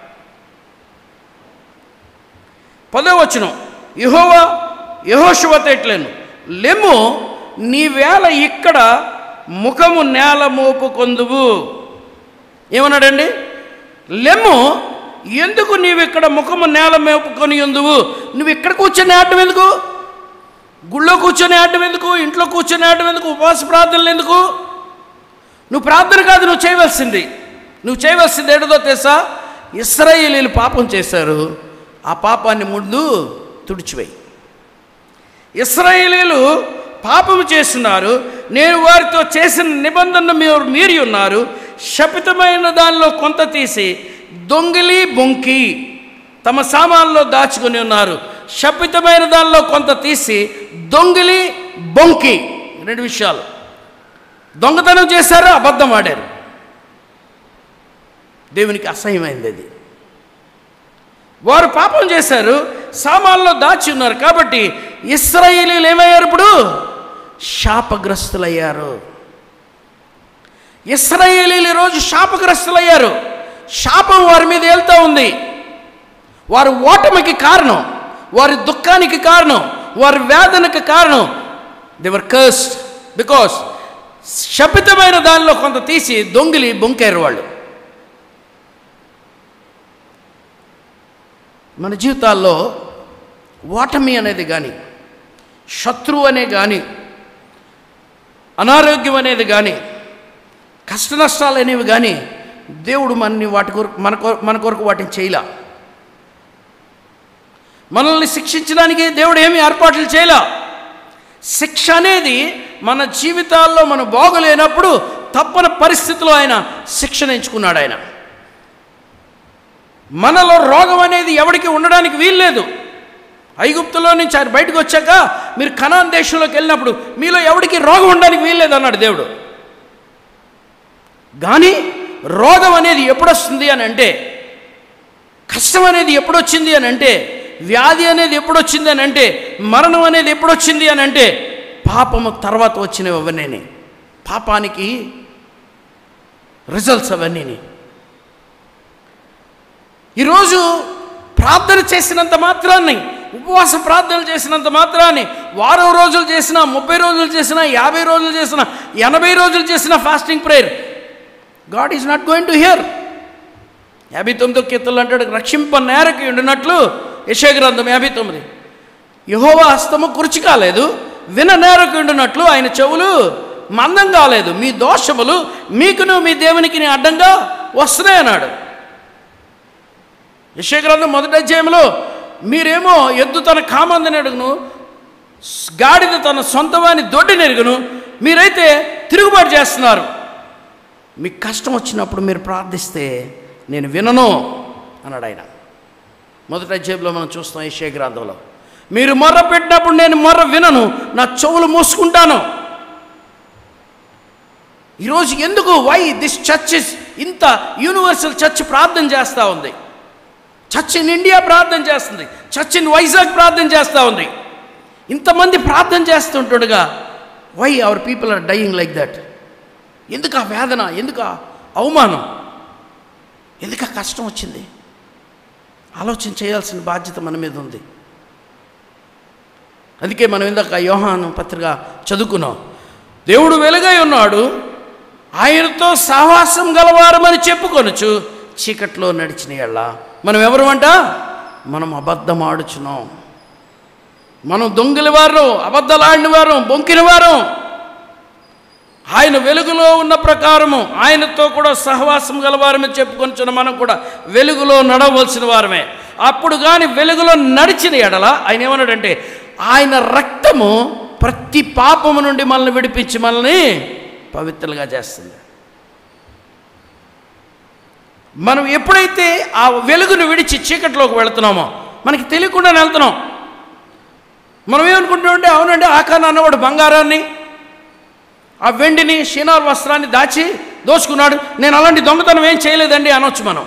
పదో వచ్చును యహోవా యహోశువత ఎట్లేను లెమ్ము నీ వేళ ఇక్కడ ముఖము నేల మోపు కొందువు ఏమన్నాడండి లెమ్ము ఎందుకు నీవు ఇక్కడ ముఖము నేల మేపుకొని ఉందువు నువ్వు ఇక్కడ కూర్చొని ఆడటం ఎందుకు గుళ్ళో కూర్చొని ఆడటం ఎందుకు ఇంట్లో కూర్చొని ఆడటం ఎందుకు ఉపవాస ప్రార్థనలు ఎందుకు నువ్వు ప్రార్థన కాదు నువ్వు చేయవలసింది నువ్వు చేయవలసింది ఏంటో తెలుసా ఇస్రాయేలీలు పాపం చేశారు ఆ పాపాన్ని ముందు తుడిచివేయి ఇస్రాయేలీలు పాపం చేస్తున్నారు నేను వారితో చేసిన నిబంధన మీరు మీరి ఉన్నారు శపితమైన దానిలో కొంత తీసి దొంగిలి బొంకి తమ సామాన్లో దాచుకొని ఉన్నారు శపితమైన దానిలో కొంత తీసి దొంగిలి బొంకి రెండు విషయాలు దొంగతనం చేశారు అబద్ధం ఆడారు దేవునికి అసహ్యమైంది అది వారు పాపం చేశారు సామాన్లో దాచి ఉన్నారు కాబట్టి ఇస్రాయేలీలు ఏమయ్యారు ఇప్పుడు శాపగ్రస్తులయ్యారు ఇస్రాయేలీలు ఈరోజు శాపగ్రస్తులయ్యారు శాపం వారి మీద వెళ్తూ ఉంది వారి ఓటమికి కారణం వారి దుఃఖానికి కారణం వారి వేదనకి కారణం దేవర్ కర్స్డ్ బికాస్ శపితమైన దానిలో కొంత తీసి దొంగిలి బొంకారు వాళ్ళు మన జీవితాల్లో ఓటమి అనేది కానీ శత్రువు అనే కానీ అనారోగ్యం అనేది కానీ కష్ట నష్టాలు అనేవి కానీ దేవుడు మనని వాటి కొరకు మన కొరకు మన కొరకు వాటిని చేయలా మనల్ని శిక్షించడానికి దేవుడు ఏమి ఏర్పాట్లు చేయలా శిక్ష అనేది మన జీవితాల్లో మనం బాగోలేనప్పుడు తప్పని పరిస్థితిలో ఆయన శిక్షణ ఎంచుకున్నాడు ఆయన మనలో రోగం అనేది ఎవరికి ఉండడానికి వీల్లేదు ఐగుప్తులో నుంచి ఆయన బయటకు వచ్చాక మీరు కనాన్ దేశంలోకి వెళ్ళినప్పుడు మీలో ఎవరికి రోగం ఉండడానికి వీల్లేదు అన్నాడు దేవుడు కానీ రోగం అనేది ఎప్పుడొస్తుంది అని అంటే కష్టం అనేది ఎప్పుడొచ్చింది అని అంటే వ్యాధి అనేది ఎప్పుడొచ్చింది అని అంటే మరణం అనేది ఎప్పుడొచ్చింది అని అంటే పాపము తర్వాత వచ్చినవి అవన్నీ పాపానికి రిజల్ట్స్ అవన్నీ ఈరోజు ప్రార్థన చేసినంత మాత్రాన్ని ఉపవాస ప్రార్థనలు చేసినంత మాత్రాన్ని వారం రోజులు చేసిన ముప్పై రోజులు చేసిన యాభై రోజులు చేసిన ఎనభై రోజులు చేసిన fasting prayer God is not going to hear యాభై తొమ్మిదో కీర్తనలు అంటాడు రక్షింప నేరకి ఉండినట్లు యశగ్రంథం యాభై తొమ్మిది యహోవా హస్తము కుర్చి కాలేదు విన నేరకు ఉండినట్లు ఆయన చెవులు మందం కాలేదు మీ దోషములు మీకును మీ దేవునికి అడ్డంగా వస్తున్నాయి అన్నాడు యశగ్రంథం మొదటి అధ్యాయంలో మీరేమో ఎద్దు తన కామందని అడుగును గాడిద తన సొంతవాని దొడ్డి నెరుగును మీరైతే తిరుగుబాటు చేస్తున్నారు మీకు కష్టం వచ్చినప్పుడు మీరు ప్రార్థిస్తే నేను వినను అన్నాడు ఆయన మొదటి అధ్యాయంలో మనం చూస్తాం ఈ గ్రంథంలో మీరు మొర్ర పెట్టినప్పుడు నేను మొర్ర వినను నా చెవులు మూసుకుంటాను ఈరోజు ఎందుకు వై దిస్ చర్చ్ ఇస్ ఇంత యూనివర్సల్ చర్చ్ ప్రార్థన చేస్తూ ఉంది చర్చ్ ఇన్ ఇండియా ప్రార్థన చేస్తుంది చర్చ్ ఇన్ వైజాగ్ ప్రార్థన చేస్తూ ఉంది ఇంతమంది ప్రార్థన చేస్తుంటుండగా why our people are dying like that ఎందుకు ఆ వేదన ఎందుకు ఆ అవమానం ఎందుకు ఆ కష్టం వచ్చింది ఆలోచన చేయాల్సిన బాధ్యత మన మీద ఉంది అందుకే మనం ఇందాక యోహాను పత్రిక చదువుకున్నాం దేవుడు వెలుగై ఉన్నాడు ఆయనతో సహవాసం గలవారమని చెప్పుకొనొచ్చు చీకట్లో నడిచిన ఎళ్ళ మనం ఎవరు అంట మనం అబద్ధం ఆడుచున్నాం మనం దొంగల వారు అబద్ధలాడిన వారు బొంకిన వారు ఆయన వెలుగులో ఉన్న ప్రకారము ఆయనతో కూడా సహవాసం గలవారమని చెప్పుకొనిచున్న మనం కూడా వెలుగులో నడవలసిన వారమే అప్పుడు కానీ వెలుగులో నడిచిన ఎడల ఆయన ఏమన్నాడంటే ఆయన రక్తము ప్రతి పాపము నుండి మనల్ని విడిపించి మనల్ని పవిత్రలుగా చేస్తుంది మనం ఎప్పుడైతే ఆ వెలుగును విడిచి చీకట్లోకి వెళుతున్నామో మనకి తెలియకుండానే వెళ్తున్నాం మనం ఏమనుకుంటామంటే అవునండి ఆకాన్ అన్నవాడు బంగారాన్ని ఆ వెండిని షీనార్ వస్త్రాన్ని దాచి దోచుకున్నాడు నేను అలాంటి దొంగతనం ఏం చేయలేదండి అనొచ్చు మనం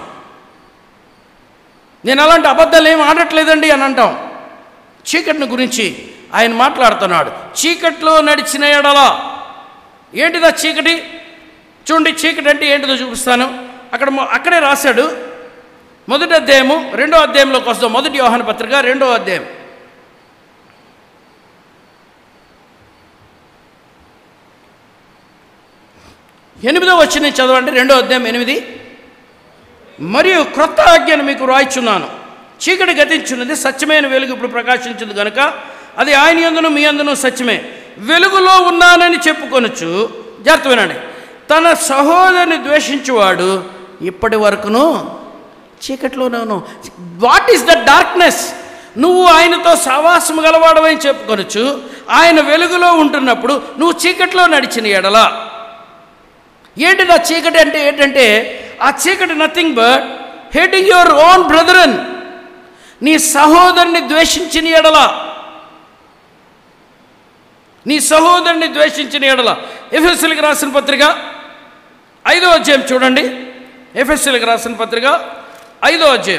నేను అలాంటి అబద్ధాలు ఏం ఆడట్లేదండి అని అంటాం చీకటిని గురించి ఆయన మాట్లాడుతున్నాడు చీకట్లో నడిచిన ఎడల ఏంటిదా చీకటి చూడండి చీకటి అంటే ఏంటిదో చూపిస్తాను అక్కడ మొ- అక్కడే రాశాడు మొదటి అధ్యాయము రెండో అధ్యాయంలోకి వస్తాం మొదటి యోహాన పత్రిక రెండో అధ్యాయం ఎనిమిదో వచ్చిన చదవండి రెండో అధ్యాయం ఎనిమిది మరియు క్రొత్త ఆజ్ఞను మీకు రాయిచున్నాను చీకటి గతించున్నది సత్యమైన వెలుగు ఇప్పుడు ప్రకాశించింది గనుక అది ఆయన యందును మీ అందును సత్యమే వెలుగులో ఉన్నానని చెప్పుకొనొచ్చు జాగ్రత్త వినండి తన సహోదరుని ద్వేషించువాడు ఇప్పటి వరకును చీకట్లోనే ఉన్నావు వాట్ ఈస్ ద డార్క్నెస్ నువ్వు ఆయనతో సహవాసం గలవాడవని చెప్పుకొనొచ్చు ఆయన వెలుగులో ఉంటున్నప్పుడు నువ్వు చీకట్లో నడిచిన ఎడల ఏంటిది ఆ చీకటి అంటే ఏంటంటే ఆ చీకటి nothing but hating your own brethren నీ సహోదరుని ద్వేషించిన ఎడల నీ సహోదరుని ద్వేషించిన ఎడల ఎఫ్ఎస్ఎల్కి రాసిన పత్రిక ఐదో అధ్యాయం చూడండి ఎఫ్ఎస్ఎల్కి రాసిన పత్రిక ఐదో అధ్యాయం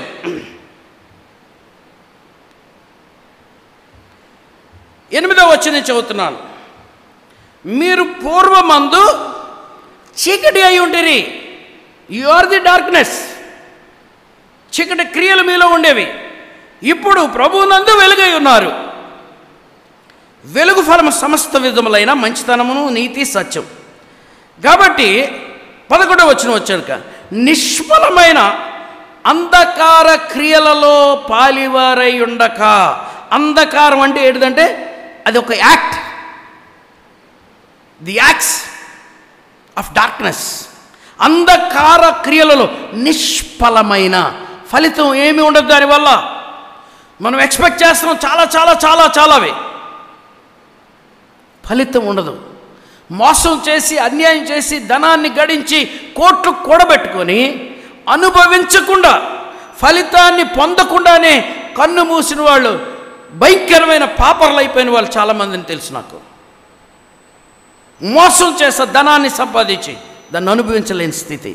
ఎనిమిదో వచ్చి నేను చదువుతున్నాను మీరు పూర్వమందు చీకటి అయి ఉంటిరి యు ఆర్ ది డార్క్నెస్ చీకటి క్రియలు మీలో ఉండేవి ఇప్పుడు ప్రభువునందు వెలుగై ఉన్నారు వెలుగు ఫలము సమస్త విధములైన మంచితనమును నీతి సత్యం కాబట్టి పదకొండవ వచ్చిన వచ్చాక నిష్ఫలమైన అంధకార క్రియలలో పాలివారై ఉండక అంధకారం అంటే ఏంటిదంటే అది ఒక act the acts of darkness అంధకార క్రియలలో నిష్ఫలమైన ఫలితం ఏమి ఉండదు దానివల్ల మనం ఎక్స్పెక్ట్ చేస్తున్నాం చాలా చాలా చాలా చాలావి ఫలితం ఉండదు మోసం చేసి అన్యాయం చేసి ధనాన్ని గడించి కోట్లు కూడబెట్టుకొని అనుభవించకుండా ఫలితాన్ని పొందకుండానే కన్ను మూసిన వాళ్ళు భయంకరమైన పాపర్లు అయిపోయిన వాళ్ళు చాలామందిని తెలుసు నాకు మోసం చేసే ధనాన్ని సంపాదించి దాన్ని అనుభవించలేని స్థితి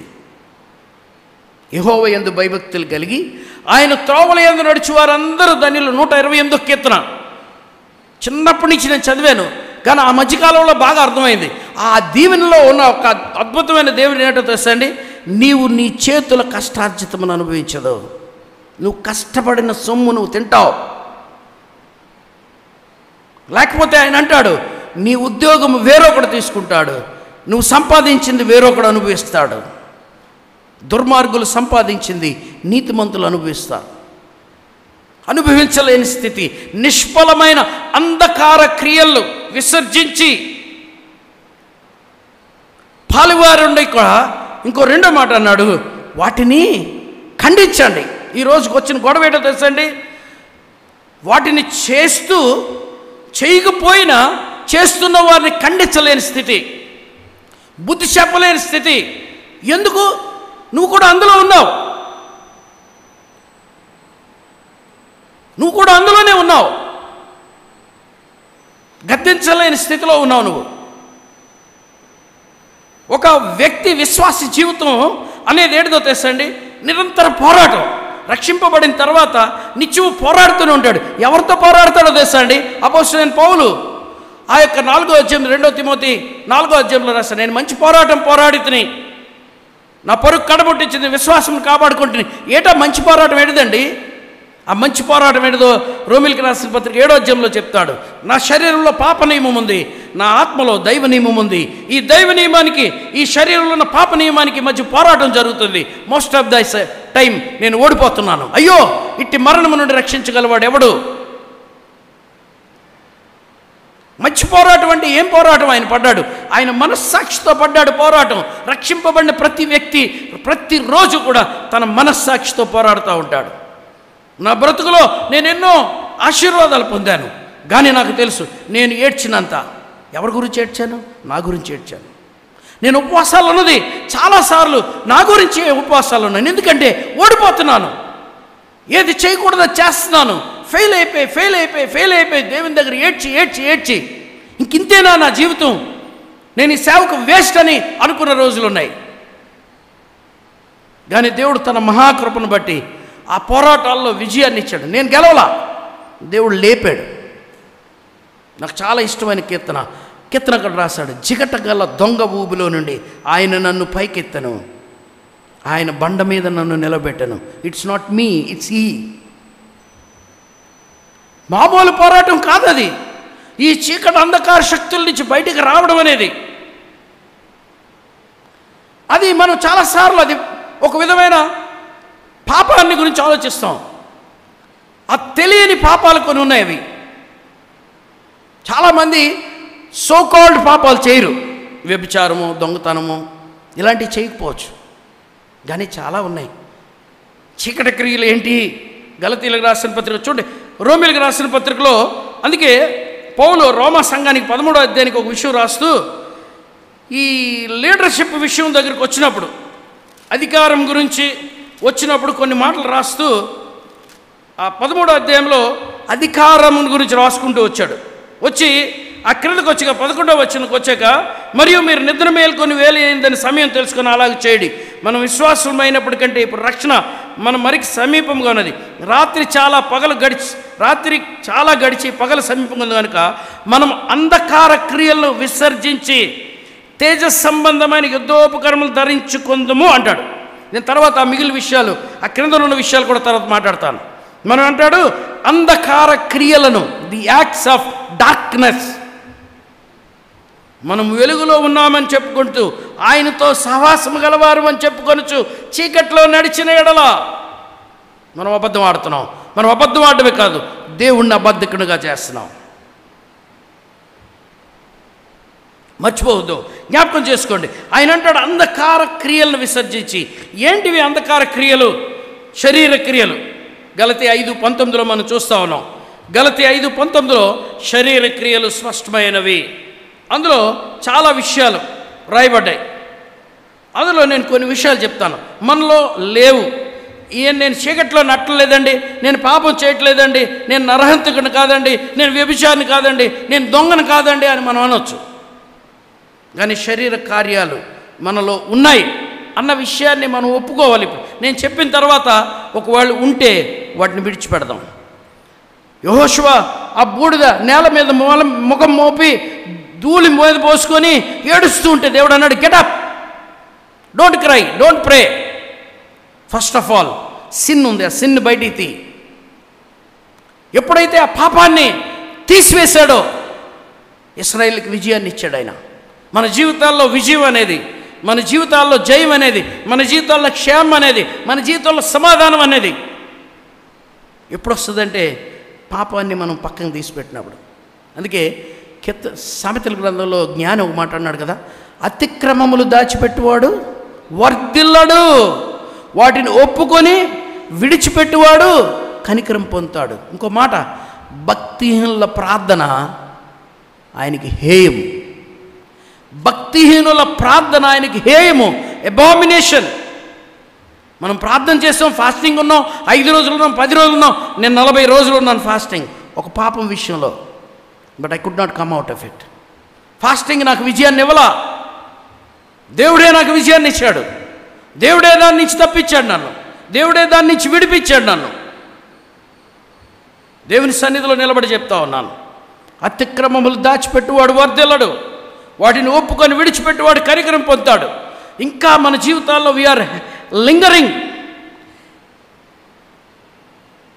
యహోవ ఎందు భయభక్తులు కలిగి ఆయన త్రోవల ఎందు నడిచి వారందరూ దానిలో నూట ఇరవై ఎనిమిదో కీర్తన చిన్నప్పటి నుంచి నేను చదివాను కానీ ఆ మధ్యకాలంలో బాగా అర్థమైంది ఆ దీవెనలో ఉన్న ఒక అద్భుతమైన దేవుని ఏంటో తెలుసండి నీవు నీ చేతుల కష్టార్జితమును అనుభవించదు నువ్వు కష్టపడిన సొమ్ము నువ్వు తింటావు లేకపోతే ఆయన అంటాడు నీ ఉద్యోగం వేరొకడు తీసుకుంటాడు నువ్వు సంపాదించింది వేరొకడు అనుభవిస్తాడు దుర్మార్గులు సంపాదించింది నీతిమంతులు అనుభవిస్తారు అనుభవించలేని స్థితి నిష్ఫలమైన అంధకార క్రియలు విసర్జించి పాలువారుండి కూడా ఇంకో రెండో మాట అన్నాడు వాటిని ఖండించండి ఈ రోజుకి వచ్చిన గొడవ ఏంటో తెలుసండి వాటిని చేస్తూ చేయకపోయినా చేస్తున్న వారిని ఖండించలేని స్థితి బుద్ధి చెప్పలేని స్థితి ఎందుకు నువ్వు కూడా అందులో ఉన్నావు నువ్వు కూడా అందులోనే ఉన్నావు గద్దించలేని స్థితిలో ఉన్నావు నువ్వు ఒక వ్యక్తి విశ్వాస జీవితం అనేది ఏంటిదో తెలుసండి నిరంతర పోరాటం రక్షింపబడిన తర్వాత నిత్యము పోరాడుతూనే ఉంటాడు ఎవరితో పోరాడతాడో తెలుసా అండి అపోజిషన్ పౌలు ఆ యొక్క నాలుగో అధ్యాయం రెండో తిమోతి నాలుగో అధ్యాయంలో రాస్తాను నేను మంచి పోరాటం పోరాడి తిని నా పరుగు కడబుట్టించింది విశ్వాసం కాపాడుకుంటుంది ఏటా మంచి పోరాటం ఏంటిదండి ఆ మంచి పోరాటం ఏంటిదో రోమిలికి రాసిన పత్రిక ఏడో అధ్యాయంలో చెప్తాడు నా శరీరంలో పాప నియమం ఉంది నా ఆత్మలో దైవ నియమం ఉంది ఈ దైవ నియమానికి ఈ శరీరంలో ఉన్న పాప నియమానికి మధ్య పోరాటం జరుగుతుంది మోస్ట్ ఆఫ్ ద టైం నేను ఓడిపోతున్నాను అయ్యో ఇట్టి మరణము నుండి రక్షించగలవాడు ఎవడు మంచి పోరాటం అంటే ఏం పోరాటం ఆయన పడ్డాడు ఆయన మనస్సాక్షితో పడ్డాడు పోరాటం రక్షింపబడిన ప్రతి వ్యక్తి ప్రతిరోజు కూడా తన మనస్సాక్షితో పోరాడుతూ ఉంటాడు నా బ్రతుకులో నేను ఎన్నో ఆశీర్వాదాలు పొందాను కానీ నాకు తెలుసు నేను ఏడ్చినంత ఎవరి గురించి ఏడ్చాను నా గురించి ఏడ్చాను నేను ఉపవాసాలు ఉన్నది చాలాసార్లు నా గురించి ఉపవాసాలు ఉన్నాను ఎందుకంటే ఓడిపోతున్నాను ఏది చేయకూడదో చేస్తున్నాను ఫెయిల్ అయిపోయి ఫెయిల్ అయిపోయి ఫెయిల్ అయిపోయి దేవుని దగ్గర ఏడ్చి ఏడ్చి ఏడ్చి ఇంకింతేనా నా జీవితం నేను ఈ సేవకు వేస్ట్ అని అనుకున్న రోజులు ఉన్నాయి కానీ దేవుడు తన మహాకృపను బట్టి ఆ పోరాటాల్లో విజయాన్ని ఇచ్చాడు నేను గెలవలా దేవుడు లేపాడు నాకు చాలా ఇష్టమైన కీర్తన కీర్తన అక్కడ రాశాడు జిగట గల దొంగ ఊబిలో నుండి ఆయన నన్ను పైకెత్తను ఆయన బండ మీద నన్ను నిలబెట్టను ఇట్స్ నాట్ మీ ఇట్స్ ఈ మామూలు పోరాటం కాదు అది ఈ చీకటి అంధకార శక్తుల నుంచి బయటికి రావడం అనేది అది మనం చాలాసార్లు అది ఒక విధమైన పాపాన్ని గురించి ఆలోచిస్తాం ఆ తెలియని పాపాలు కొన్ని ఉన్నాయి అవి చాలామంది సో కాల్డ్ పాపాలు చేయరు వ్యభిచారము దొంగతనము ఇలాంటివి చేయకపోవచ్చు కానీ చాలా ఉన్నాయి చీకటి క్రియలు ఏంటి గలతీలకు రాసిన పత్రిక చూడండి రోమిలకు రాసిన పత్రికలో అందుకే పౌలు రోమా సంఘానికి పదమూడో అధ్యాయానికి ఒక విషయం రాస్తూ ఈ లీడర్షిప్ విషయం దగ్గరికి వచ్చినప్పుడు అధికారం గురించి వచ్చినప్పుడు కొన్ని మాటలు రాస్తూ ఆ పదమూడో అధ్యాయంలో అధికారం గురించి రాసుకుంటూ వచ్చాడు వచ్చి ఆ క్రిందకు వచ్చాక పదకొండవ వచ్చినకు వచ్చాక మరియు మీరు నిద్ర మేల్కొని వేలి అయిందని సమయం తెలుసుకొని అలాగే చేయండి మనం విశ్వాసమైనప్పటికంటే ఇప్పుడు రక్షణ మన మరికి సమీపంగా ఉన్నది రాత్రి చాలా పగలు గడిచి రాత్రి చాలా గడిచి పగలు సమీపంగా ఉంది కనుక మనం అంధకార క్రియలను విసర్జించి తేజ సంబంధమైన యుద్ధోపకరణలు ధరించుకుందాము అంటాడు నేను తర్వాత ఆ మిగిలిన విషయాలు ఆ క్రింద ఉన్న విషయాలు కూడా తర్వాత మాట్లాడతాను మనం అంటాడు అంధకార క్రియలను ది యాక్ట్స్ ఆఫ్ డార్క్నెస్ మనం వెలుగులో ఉన్నామని చెప్పుకుంటూ ఆయనతో సహవాసము గలవారు అని చెప్పుకొనొచ్చు చీకట్లో నడిచిన ఎడల మనం అబద్ధం ఆడుతున్నాం మనం అబద్ధం ఆడమే కాదు దేవుణ్ణి అబద్ధకునిగా చేస్తున్నాం మర్చిపోవద్దు జ్ఞాపకం చేసుకోండి ఆయన అంటాడు అంధకార క్రియలను విసర్జించి ఏంటివి అంధకార క్రియలు శరీర క్రియలు గలతి ఐదు పంతొమ్మిదిలో మనం చూస్తా ఉన్నాం గలతి ఐదు పంతొమ్మిదిలో శరీర క్రియలు స్పష్టమైనవి అందులో చాలా విషయాలు రాయబడ్డాయి అందులో నేను కొన్ని విషయాలు చెప్తాను మనలో లేవు ఈయన నేను చీకట్లో నట్టలేదండి నేను పాపం చేయట్లేదండి నేను నరహంతకుని కాదండి నేను వ్యభిచారిని కాదండి నేను దొంగను కాదండి అని మనం అనొచ్చు కానీ శరీర కార్యాలు మనలో ఉన్నాయి అన్న విషయాన్ని మనం ఒప్పుకోవాలి ఇప్పుడు నేను చెప్పిన తర్వాత ఒకవేళ ఉంటే వాటిని విడిచిపెడదాం యహోశివ ఆ బూడిద నేల మీద మూల ముఖం మోపి ధూళి మీద పోసుకొని ఏడుస్తూ ఉంటే దేవుడు అన్నాడు get up don't cry don't pray first of all sin ఉంది ఆ సిన్ బయటికి తీ ఎప్పుడైతే ఆ పాపాన్ని తీసివేశాడో ఇస్రాయిల్కి విజయాన్ని ఇచ్చాడు ఆయన మన జీవితాల్లో విజయం అనేది మన జీవితాల్లో జయం అనేది మన జీవితాల్లో క్షేమం అనేది మన జీవితంలో సమాధానం అనేది ఎప్పుడు వస్తుందంటే పాపాన్ని మనం పక్కన తీసిపెట్టినప్పుడు అందుకే కెత్త సామెతల గ్రంథంలో జ్ఞానం ఒక మాట అన్నాడు కదా అతిక్రమములు దాచిపెట్టువాడు వర్ధిల్లడు వాటిని ఒప్పుకొని విడిచిపెట్టువాడు కనికరం పొందుతాడు ఇంకో మాట భక్తిహీనుల ప్రార్థన ఆయనకి హేయం భక్తిహీనుల ప్రార్థన ఆయనకి హేయము ఎబామినేషన్ మనం ప్రార్థన చేస్తాం ఫాస్టింగ్ ఉన్నాం ఐదు రోజులు ఉన్నాం పది రోజులు ఉన్నాం నేను నలభై రోజులు ఉన్నాను ఫాస్టింగ్ ఒక పాపం విషయంలో but I could not come out of it fasting నాకు విజయాన్ని ఇవ్వలా దేవుడే నాకు విజయాన్ని ఇచ్చాడు దేవుడే దాని నుంచి తప్పించాడు నన్ను దేవుడే దాని నుంచి విడిపించాడు నన్ను దేవుని సన్నిధిలో నిలబడి చెప్తా ఉన్నాను అతిక్రమములు దాచిపెట్టువాడు వర్ధిల్లడు వాటిని ఒప్పుకొని విడిచిపెట్టువాడు కరికరం పొందుతాడు ఇంకా మన జీవితాల్లో వీఆర్ లింగరింగ్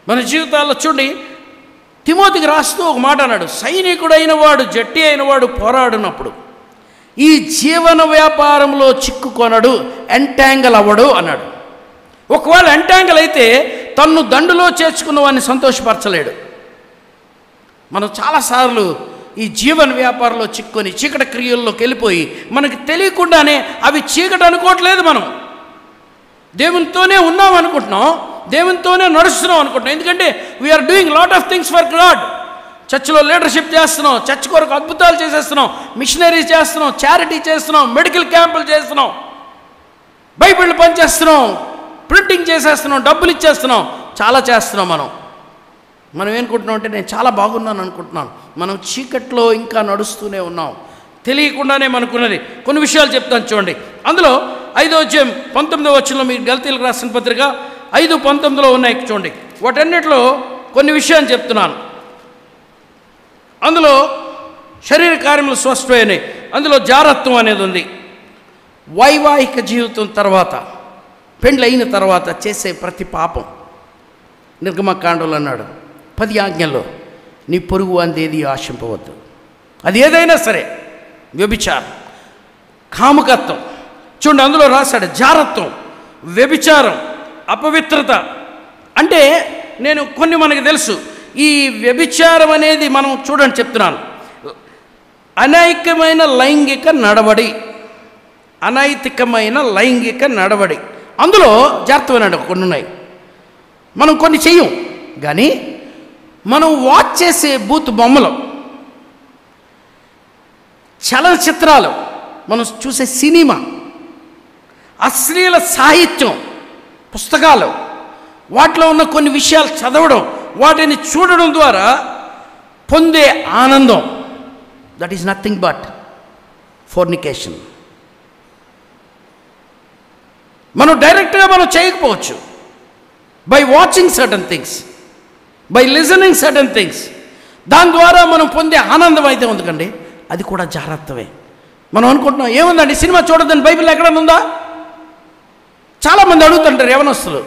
మన జీవితాల్లో చూడండి తిమోతికి రాస్తూ ఒక మాట అన్నాడు సైనికుడైన వాడు జట్టి అయిన వాడు పోరాడినప్పుడు ఈ జీవన వ్యాపారంలో చిక్కుకొనడు ఎంటాంగల్ అవ్వడు అన్నాడు ఒకవేళ ఎంటాంగల్ అయితే తన్ను దండులో చేర్చుకున్న వాడిని సంతోషపరచలేడు మనం చాలాసార్లు ఈ జీవన వ్యాపారంలో చిక్కుని చీకటి క్రియల్లోకి వెళ్ళిపోయి మనకి తెలియకుండానే అవి చీకటి అనుకోవట్లేదు మనం దేవునితోనే ఉన్నాం అనుకుంటున్నాం దేవునితోనే నడుస్తున్నాం అనుకుంటున్నాం ఎందుకంటే we are doing lot of things for God చర్చిలో లీడర్షిప్ చేస్తున్నాం చర్చ్ కొరకు అద్భుతాలు చేసేస్తున్నాం మిషనరీస్ చేస్తున్నాం చారిటీ చేస్తున్నాం మెడికల్ క్యాంపులు చేస్తున్నాం బైబిల్ పనిచేస్తున్నాం ప్రింటింగ్ చేసేస్తున్నాం డబ్బులు ఇచ్చేస్తున్నాం చాలా చేస్తున్నాం మనం మనం ఏమనుకుంటున్నాం అంటే నేను చాలా బాగున్నాను అనుకుంటున్నాను మనం చీకట్లో ఇంకా నడుస్తూనే ఉన్నాం తెలియకుండానే మనకున్నది కొన్ని విషయాలు చెప్తాను చూడండి అందులో ఐదో అధ్యాయం పంతొమ్మిదో వచ్చంలో మీరు గల్తీలకు రాసిన పత్రిక ఐదు పంతొమ్మిదిలో ఉన్నాయి చూడండి వాటన్నిటిలో కొన్ని విషయాలు చెప్తున్నాను అందులో శరీర కార్యములు స్వస్థమైనవి అందులో జారత్వం అనేది ఉంది వైవాహిక జీవితం తర్వాత పెండ్లి అయిన తర్వాత చేసే ప్రతి పాపం నిర్గమకాండలు అన్నాడు పది ఆజ్ఞల్లో నీ పొరుగు అందేది ఆశింపవద్దు అది ఏదైనా సరే వ్యభిచారం కాముకత్వం చూడండి అందులో రాశాడు జారత్వం వ్యభిచారం అపవిత్రత అంటే నేను కొన్ని మనకి తెలుసు ఈ వ్యభిచారం అనేది మనం చూడండి చెప్తున్నాను అనైక్యమైన లైంగిక నడవడి అనైతికమైన లైంగిక నడవడి అందులో జాగ్రత్తమైన కొన్ని ఉన్నాయి మనం కొన్ని చెయ్యం కానీ మనం వాచ్ చేసే బూత్ బొమ్మలు చలనచిత్రాలు మనం చూసే సినిమా అశ్లీల సాహిత్యం పుస్తకాలు వాటిలో ఉన్న కొన్ని విషయాలు చదవడం వాటిని చూడడం ద్వారా పొందే ఆనందం that is nothing but fornication మనం డైరెక్ట్గా మనం చేయకపోవచ్చు by watching certain things by listening certain things దాని ద్వారా మనం పొందే ఆనందం అయితే ఉందికండి అది కూడా జాగ్రత్తవే మనం అనుకుంటున్నాం ఏముందండి సినిమా చూడొద్దని బైబిల్ ఎక్కడన్నా ఉందా చాలామంది అడుగుతుంటారు యవనస్తులు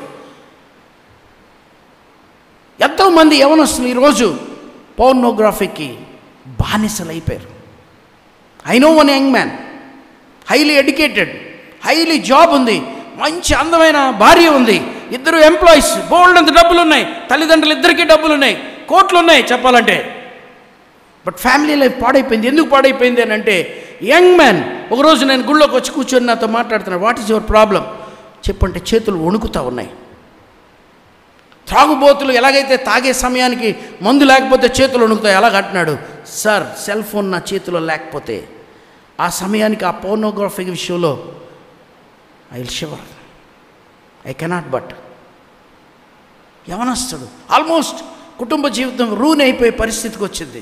ఎంతోమంది యవనస్తులు ఈరోజు పౌర్నోగ్రఫీకి బానిసలు అయిపోయారు I know one young man highly educated highly job ఉంది మంచి అందమైన భార్య ఉంది ఇద్దరు ఎంప్లాయీస్ బోల్డ్ అంత డబ్బులు ఉన్నాయి తల్లిదండ్రులు ఇద్దరికీ డబ్బులు ఉన్నాయి కోట్లు ఉన్నాయి చెప్పాలంటే బట్ ఫ్యామిలీ లైఫ్ పాడైపోయింది ఎందుకు పాడైపోయింది అని అంటే యంగ్ మ్యాన్ ఒకరోజు నేను గుళ్ళోకి వచ్చి కూర్చొని నాతో మాట్లాడుతున్నాను వాట్ ఈస్ యువర్ ప్రాబ్లం చెప్పంటే చేతులు వణుకుతూ ఉన్నాయి త్రాగుబోతులు ఎలాగైతే తాగే సమయానికి మందు లేకపోతే చేతులు వణుకుతాయి ఎలాగ అంటున్నాడు సార్ సెల్ ఫోన్ నా చేతిలో లేకపోతే ఆ సమయానికి ఆ పోర్నోగ్రఫీ విషయంలో I will shiver I cannot but యవనస్తుడు ఆల్మోస్ట్ కుటుంబ జీవితం రూన్ అయిపోయే పరిస్థితికి వచ్చింది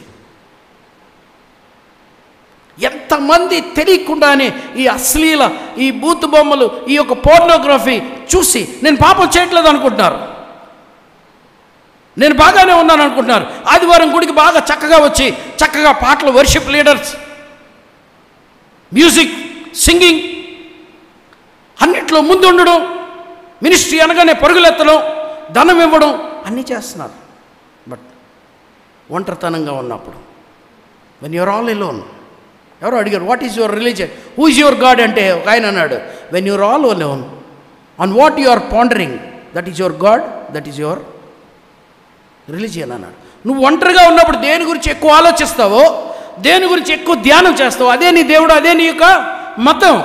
ఎంతమంది తెలియకుండానే ఈ అశ్లీల ఈ బూత్ బొమ్మలు ఈ యొక్క పోర్నోగ్రఫీ చూసి నేను పాపం చేయట్లేదు అనుకుంటున్నారు నేను బాగానే ఉన్నాను అనుకుంటున్నారు ఆదివారం గుడికి బాగా చక్కగా వచ్చి చక్కగా పాటలు వర్షిప్ లీడర్స్ మ్యూజిక్ సింగింగ్ అన్నిట్లో ముందు ఉండడం మినిస్ట్రీ అనగానే పరుగులెత్తడం ధనం ఇవ్వడం అన్నీ చేస్తున్నారు బట్ ఒంటరితనంగా ఉన్నప్పుడు వెన్ యూర్ ఆల్ ఎలోన్ ఎవరో అడిగారు what is your religion who is your God అంటే ఒక ఆయన అన్నాడు when you're all alone on what you are pondering that is your God that is your religion అన్నాడు నువ్వు ఒంటరిగా ఉన్నప్పుడు దేని గురించి ఎక్కువ ఆలోచిస్తావో దేని గురించి ఎక్కువ ధ్యానం చేస్తావో అదే నీ దేవుడు అదే నీ యొక్క మతం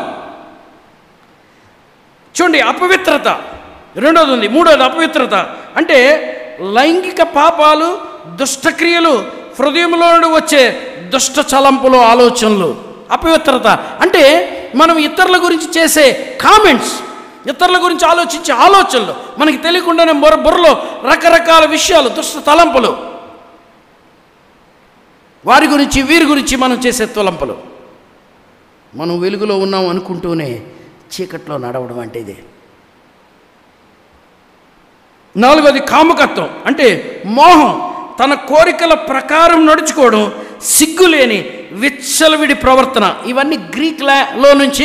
చూడండి అపవిత్రత రెండోది ఉంది మూడోది అపవిత్రత అంటే లైంగిక పాపాలు దుష్టక్రియలు హృదయంలో నుండి వచ్చే దుష్ట చలంపులు ఆలోచనలు అపవిత్రత అంటే మనం ఇతరుల గురించి చేసే కామెంట్స్ ఇతరుల గురించి ఆలోచించే ఆలోచనలు మనకి తెలియకుండానే బుర్ర బుర్రలో రకరకాల విషయాలు దుష్ట తలంపులు వారి గురించి వీరి గురించి మనం చేసే తలంపులు మనం వెలుగులో ఉన్నాం అనుకుంటూనే చీకట్లో నడవడం అంటే ఇదే నాలుగోది కాముకత్వం అంటే మోహం తన కోరికల ప్రకారం నడుచుకోవడం సిగ్గులేని విచ్చలవిడి ప్రవర్తన ఇవన్నీ గ్రీక్ లో నుంచి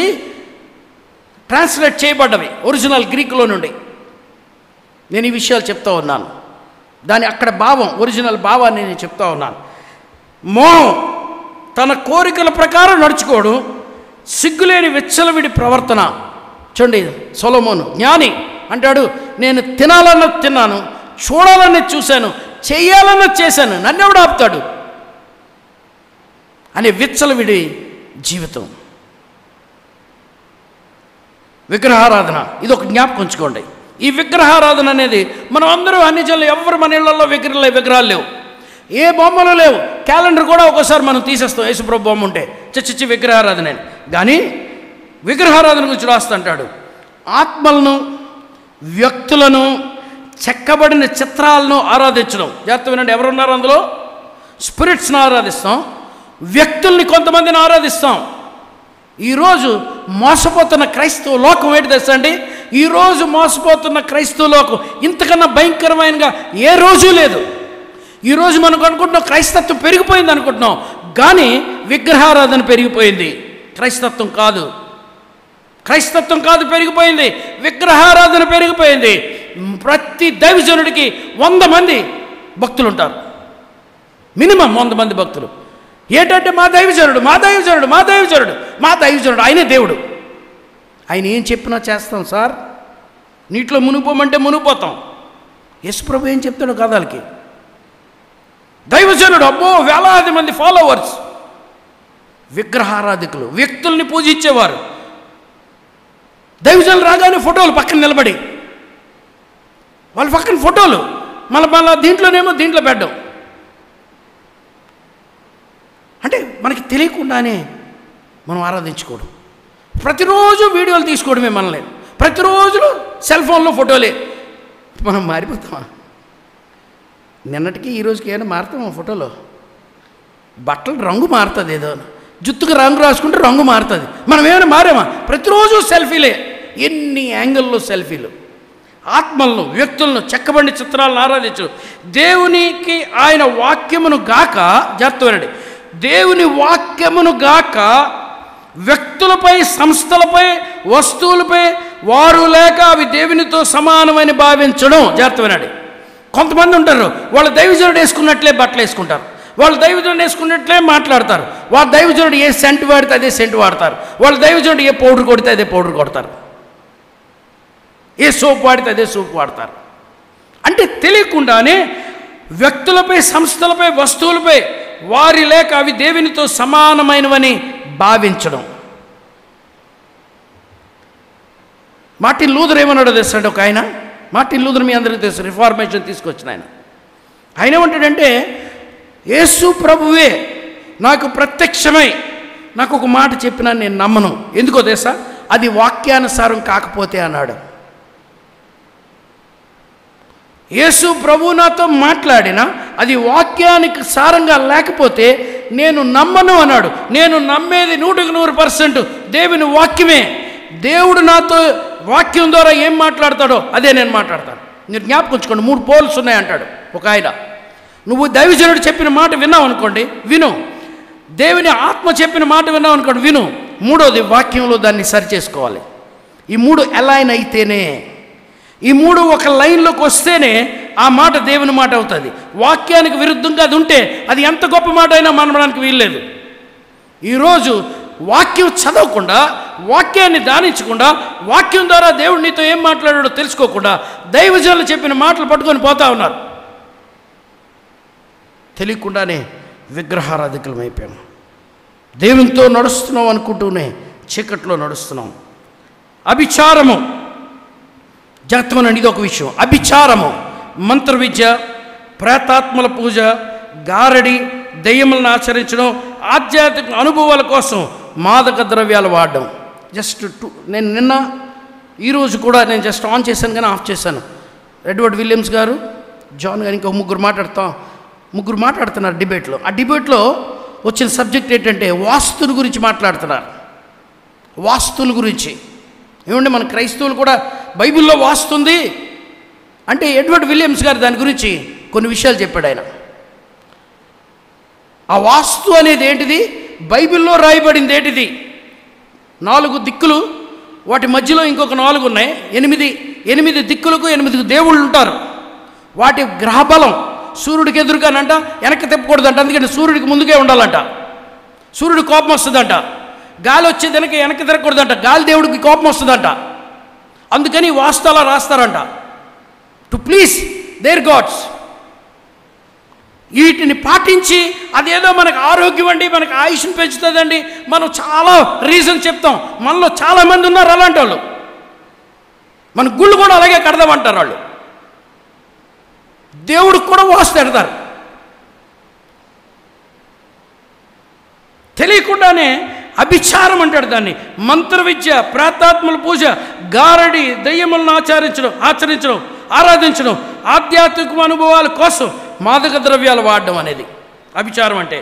ట్రాన్స్లేట్ చేయబడ్డవి ఒరిజినల్ గ్రీకులో నుండి నేను ఈ విషయాలు చెప్తా ఉన్నాను దాని అక్కడ భావం ఒరిజినల్ భావాన్ని నేను చెప్తా ఉన్నాను మోహం తన కోరికల ప్రకారం నడుచుకోవడం సిగ్గులేని విచ్చలవిడి ప్రవర్తన చూడండి సొలమోను జ్ఞాని అంటాడు నేను తినాలన్నది తిన్నాను చూడాలన్నది చూశాను చేయాలన్నది చేశాను నన్నెవడు ఆపుతాడు అనే విచ్చలవిడి జీవితం విగ్రహారాధన ఇది ఒక జ్ఞాపకం ఉంచుకోండి ఈ విగ్రహారాధన అనేది మనం అందరూ అన్ని జల్లు ఎవరు మన ఇళ్లలో విగ్రహాలు విగ్రహాలు లేవు ఏ బొమ్మలు లేవు క్యాలెండర్ కూడా ఒక్కోసారి మనం తీసేస్తాం యేసుప్రభు బొమ్మ ఉంటే చచ్చిచ్చి విగ్రహారాధన అని కానీ విగ్రహారాధన గురించి రాస్తుంటాడు ఆత్మలను వ్యక్తులను చెక్కబడిన చిత్రాలను ఆరాధించడం జాగ్రత్త వినండి ఎవరున్నారు అందులో స్పిరిట్స్ని ఆరాధిస్తాం వ్యక్తుల్ని కొంతమందిని ఆరాధిస్తాం ఈరోజు మోసపోతున్న క్రైస్తవ లోకం ఏంటి తెలుసా అండి ఈరోజు మోసపోతున్న క్రైస్తవ లోకం ఇంతకన్నా భయంకరమైనగా ఏ రోజు లేదు ఈరోజు మనం అనుకుంటున్నాం క్రైస్తత్వం పెరిగిపోయింది అనుకుంటున్నాం కానీ విగ్రహారాధన పెరిగిపోయింది క్రైస్తత్వం కాదు క్రైస్తత్వం కాదు పెరిగిపోయింది విగ్రహారాధన పెరిగిపోయింది ప్రతి దైవజనుడికి వంద మంది భక్తులు ఉంటారు మినిమం వంద మంది భక్తులు ఏంటంటే మా దైవజనుడు మా దైవజనుడు మా దైవజనుడు మా దైవజనుడు ఆయనే దేవుడు ఆయన ఏం చెప్పినా చేస్తాం సార్ నీటిలో మునిగిపోమంటే మునిగిపోతాం యశ్ప్రభు ఏం చెప్తాడు కథలకి దైవజనుడు అబ్బో వేలాది మంది ఫాలోవర్స్ విగ్రహారాధికులు వ్యక్తుల్ని పూజించేవారు దైవజనులు రాగానే ఫోటోలు పక్కన నిలబడి వాళ్ళ పక్కన ఫోటోలు మళ్ళీ మళ్ళీ దీంట్లోనేమో దీంట్లో పెట్టడం అంటే మనకి తెలియకుండానే మనం ఆరాధించుకోవడం ప్రతిరోజు వీడియోలు తీసుకోవడమే మనల్ని ప్రతిరోజు సెల్ ఫోన్లో ఫోటోలే మనం మారిపోతామా నిన్నటికి ఈ రోజుకి ఏమైనా మారుతామా ఫోటోలో బట్టలు రంగు మారుతుంది ఏదో జుత్తుకు రంగు రాసుకుంటే రంగు మారుతుంది మనం ఏమైనా మారామా ప్రతిరోజు సెల్ఫీలే ఎన్ని యాంగిల్లో సెల్ఫీలు ఆత్మలను వ్యక్తులను చెక్కబండి చిత్రాలను ఆరాధించు దేవునికి ఆయన వాక్యమును గాక జాగ్రత్త దేవుని వాక్యమును గాక వ్యక్తులపై సంస్థలపై వస్తువులపై వారు లేక అవి దేవునితో సమానమని భావించడం జాగ్రత్త వినండి కొంతమంది ఉంటారు వాళ్ళు దైవజనుడు వేసుకున్నట్లే బట్టలు వేసుకుంటారు వాళ్ళు దైవజనుడు వేసుకున్నట్లే మాట్లాడతారు వాళ్ళ దైవజనుడు ఏ సెంట్ వాడితే అదే సెంట్ వాడతారు వాళ్ళ దైవజనుడు ఏ పౌడర్ కొడితే అదే పౌడర్ కొడతారు ఏ సోప్ వాడితే అదే సోప్ వాడతారు అంటే తెలియకుండానే వ్యక్తులపై సంస్థలపై వస్తువులపై వారి లేక అవి దేవునితో సమానమైనవని భావించడం మార్టిన్ లూథర్ ఏమన్నాడో తెలుసండి ఒక ఆయన మార్టిన్ లూథర్ మీ అందరికీ తెలుసు రిఫార్మేషన్ తీసుకొచ్చిన ఆయన ఆయన ఏమంటాడంటే యేసు ప్రభువే నాకు ప్రత్యక్షమై నాకు ఒక మాట చెప్పినా నేను నమ్మను ఎందుకో తెలుసా అది వాక్యానుసారం కాకపోతే అన్నాడు యేసు ప్రభు నాతో మాట్లాడిన అది వాక్యానికి సారంగా లేకపోతే నేను నమ్మను అన్నాడు నేను నమ్మేది నూటికి నూరు పర్సెంట్ దేవుని వాక్యమే దేవుడు నాతో వాక్యం ద్వారా ఏం మాట్లాడతాడో అదే నేను మాట్లాడతాను మీరు జ్ఞాపకం ఉంచుకోండి మూడు పోల్స్ ఉన్నాయి అంటాడు ఒక ఆయన నువ్వు దైవజనుడు చెప్పిన మాట విన్నావు అనుకోండి విను దేవుని ఆత్మ చెప్పిన మాట విన్నావు అనుకోండి విను మూడోది వాక్యంలో దాన్ని సరి చేసుకోవాలి ఈ మూడు అలైన్ అయితేనే ఈ మూడు ఒక లైన్లోకి వస్తేనే ఆ మాట దేవుని మాట అవుతుంది వాక్యానికి విరుద్ధంగా అది ఉంటే అది ఎంత గొప్ప మాట అయినా మనడానికి వీల్లేదు ఈరోజు వాక్యం చదవకుండా వాక్యాన్ని దానించకుండా వాక్యం ద్వారా దేవుడు నీతో ఏం మాట్లాడాడో తెలుసుకోకుండా దైవజనులు చెప్పిన మాటలు పట్టుకొని పోతా ఉన్నారు తెలియకుండానే విగ్రహారాధికులం అయిపోయాం దేవునితో నడుస్తున్నాం అనుకుంటూనే చీకట్లో నడుస్తున్నాం అభిచారము జాగ్రత్తమనండి ఇది ఒక విషయం అభిచారము మంత్ర విద్య ప్రేతాత్మల పూజ గారడి దెయ్యములను ఆచరించడం ఆధ్యాత్మిక అనుభవాల కోసం మాదక ద్రవ్యాలు వాడడం జస్ట్ టూ నేను నిన్న ఈరోజు కూడా నేను జస్ట్ ఆన్ చేశాను కానీ ఆఫ్ చేశాను ఎడ్వర్డ్ విలియమ్స్ గారు జాన్ గారు ఇంకో ముగ్గురు మాట్లాడతాం ముగ్గురు మాట్లాడుతున్నారు డిబేట్లో ఆ డిబేట్లో వచ్చిన సబ్జెక్ట్ ఏంటంటే వాస్తుల గురించి మాట్లాడుతున్నారు వాస్తుల గురించి ఏమంటే మన క్రైస్తవులు కూడా బైబిల్లో వాస్తుంది అంటే ఎడ్వర్డ్ విలియమ్స్ గారు దాని గురించి కొన్ని విషయాలు చెప్పాడు ఆయన ఆ వాస్తు అనేది ఏంటిది బైబిల్లో రాయబడింది ఏంటిది నాలుగు దిక్కులు వాటి మధ్యలో ఇంకొక నాలుగు ఉన్నాయి ఎనిమిది ఎనిమిది దిక్కులకు ఎనిమిది దేవుళ్ళు ఉంటారు వాటి గ్రహబలం సూర్యుడికి ఎదురుగానంట వెనక్కి తిప్పకూడదంట అందుకని సూర్యుడికి ముందుకే ఉండాలంట సూర్యుడి కోపం వస్తుందంట గాలి వచ్చే వెనక వెనక్కి తిరగకూడదంట గాలి దేవుడికి కోపం వస్తుందంట అందుకని వాస్తు అలా రాస్తారంట టు ప్లీజ్ దేర్ గాడ్స్ వీటిని పాటించి అదేదో మనకు ఆరోగ్యం అండి మనకు ఆయుష్ని పెంచుతుందండి మనం చాలా రీజన్ చెప్తాం మనలో చాలామంది ఉన్నారు అలాంటి వాళ్ళు మన గుళ్ళు కూడా అలాగే కడదామంటారు వాళ్ళు దేవుడికి కూడా వాస్తు పెడతారు తెలియకుండానే అభిచారం అంటాడు దాన్ని మంత్ర విద్య ప్రాతాత్మల పూజ గారడి దయ్యములను ఆచరించడం ఆచరించడం ఆరాధించడం ఆధ్యాత్మిక అనుభవాల కోసం మాదక ద్రవ్యాలు వాడడం అనేది అభిచారం అంటే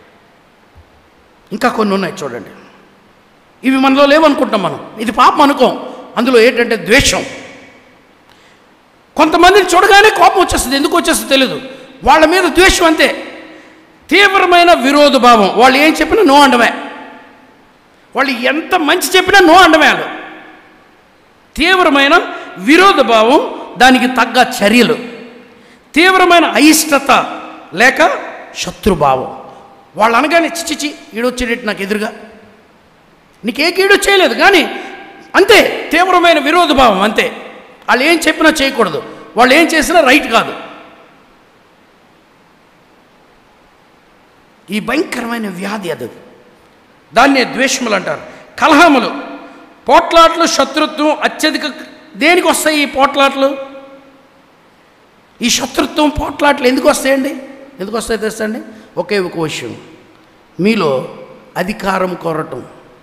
ఇంకా కొన్ని ఉన్నాయి చూడండి ఇవి మనలో లేవనుకుంటాం మనం ఇది పాపం అనుకోం అందులో ఏంటంటే ద్వేషం కొంతమందిని చూడగానే కోపం వచ్చేస్తుంది ఎందుకు వచ్చేస్తుందో తెలియదు వాళ్ళ మీద ద్వేషం అంతే తీవ్రమైన విరోధ భావం వాళ్ళు ఏం చెప్పినా నో అండమే వాళ్ళు ఎంత మంచి చెప్పినా నో అండమే వాళ్ళు తీవ్రమైన విరోధ భావం దానికి తగ్గ చర్యలు తీవ్రమైన అయిష్టత లేక శత్రుభావం వాళ్ళు అనగానే చిచిచి ఈడొచ్చేటట్టు నాకు ఎదురుగా నీకే కీడు చేయలేదు కానీ అంతే తీవ్రమైన విరోధ భావం అంతే వాళ్ళు ఏం చెప్పినా చేయకూడదు వాళ్ళు ఏం చేసినా రైట్ కాదు ఈ భయంకరమైన వ్యాధి అది దాన్నే ద్వేషములు అంటారు కలహములు పోట్లాట్లు శత్రుత్వం అత్యధిక దేనికి వస్తాయి ఈ పోట్లాట్లు ఈ శత్రుత్వం పోట్లాట్లు ఎందుకు వస్తాయండి ఎందుకు వస్తాయి తెలుసండి ఒకే ఒక విషయం మీలో అధికారం కోరటం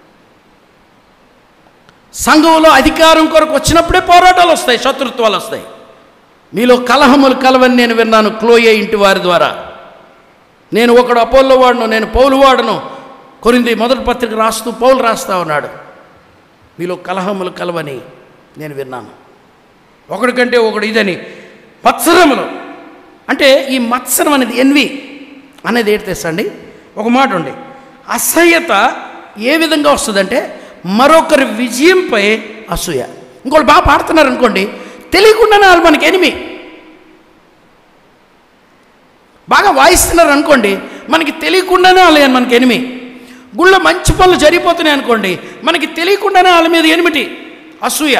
సంఘంలో అధికారం కొరకు వచ్చినప్పుడే పోరాటాలు వస్తాయి శత్రుత్వాలు వస్తాయి మీలో కలహములు కలవని నేను విన్నాను క్లోయే ఇంటి వారి ద్వారా నేను ఒకడు అపోల్లో వాడును నేను పౌలు వాడను కొరింది మొదటి పత్రిక రాస్తూ పౌలు రాస్తా ఉన్నాడు మీలో కలహములు కలవని నేను విన్నాను ఒకడి కంటే ఒకడు ఇదని మత్సరములు అంటే ఈ మత్సరం అనేది ఎన్వి అనేది ఏంటి తెలుసండి ఒక మాట ఉండి అసహ్యత ఏ విధంగా వస్తుందంటే మరొకరి విజయంపై అసూయ ఇంకోటి బాగా పాడుతున్నారు అనుకోండి తెలియకుండానే వాళ్ళు మనకి ఎనిమి బాగా వాయిస్తున్నారు అనుకోండి మనకి తెలియకుండానే వాళ్ళు మనకి ఎనిమి గుళ్ళో మంచి పనులు జరిగిపోతున్నాయి అనుకోండి మనకి తెలియకుండానే వాళ్ళ మీద ఎనిమిటి అసూయ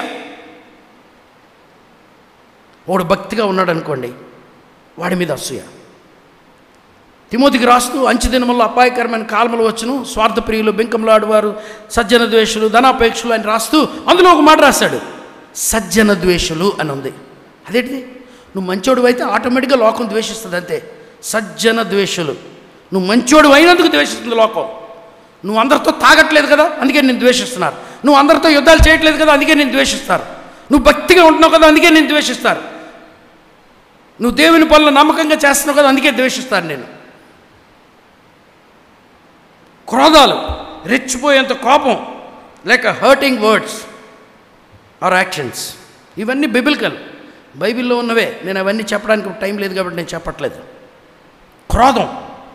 వాడు భక్తిగా ఉన్నాడు అనుకోండి వాడి మీద అసూయ తిమోతికి రాస్తూ అంచె దినముల్లో అపాయకరమైన కాలములు వచ్చును స్వార్థప్రియులు బెంకంలాడువారు సజ్జన ద్వేషులు ధనాపేక్షలు అని రాస్తూ అందులో ఒక మాట రాశాడు సజ్జన ద్వేషులు అని ఉంది అదేంటిది నువ్వు మంచోడు అయితే ఆటోమేటిక్గా లోకం ద్వేషిస్తుంది అంతే సజ్జన ద్వేషులు నువ్వు మంచోడు అయినందుకు ద్వేషిస్తుంది లోకం నువ్వు అందరితో తాగట్లేదు కదా అందుకే నేను ద్వేషిస్తున్నారు నువ్వు అందరితో యుద్ధాలు చేయట్లేదు కదా అందుకే నేను ద్వేషిస్తారు నువ్వు భక్తిగా ఉంటున్నావు కదా అందుకే నేను ద్వేషిస్తారు నువ్వు దేవుని పనులు నమ్మకంగా చేస్తున్నావు కదా అందుకే ద్వేషిస్తాను నేను క్రోధాలు రెచ్చిపోయేంత కోపం లేక హర్టింగ్ వర్డ్స్ ఆర్ యాక్షన్స్ ఇవన్నీ బిబిలికల్ బైబిల్లో ఉన్నవే నేను అవన్నీ చెప్పడానికి టైం లేదు కాబట్టి నేను చెప్పట్లేదు క్రోధం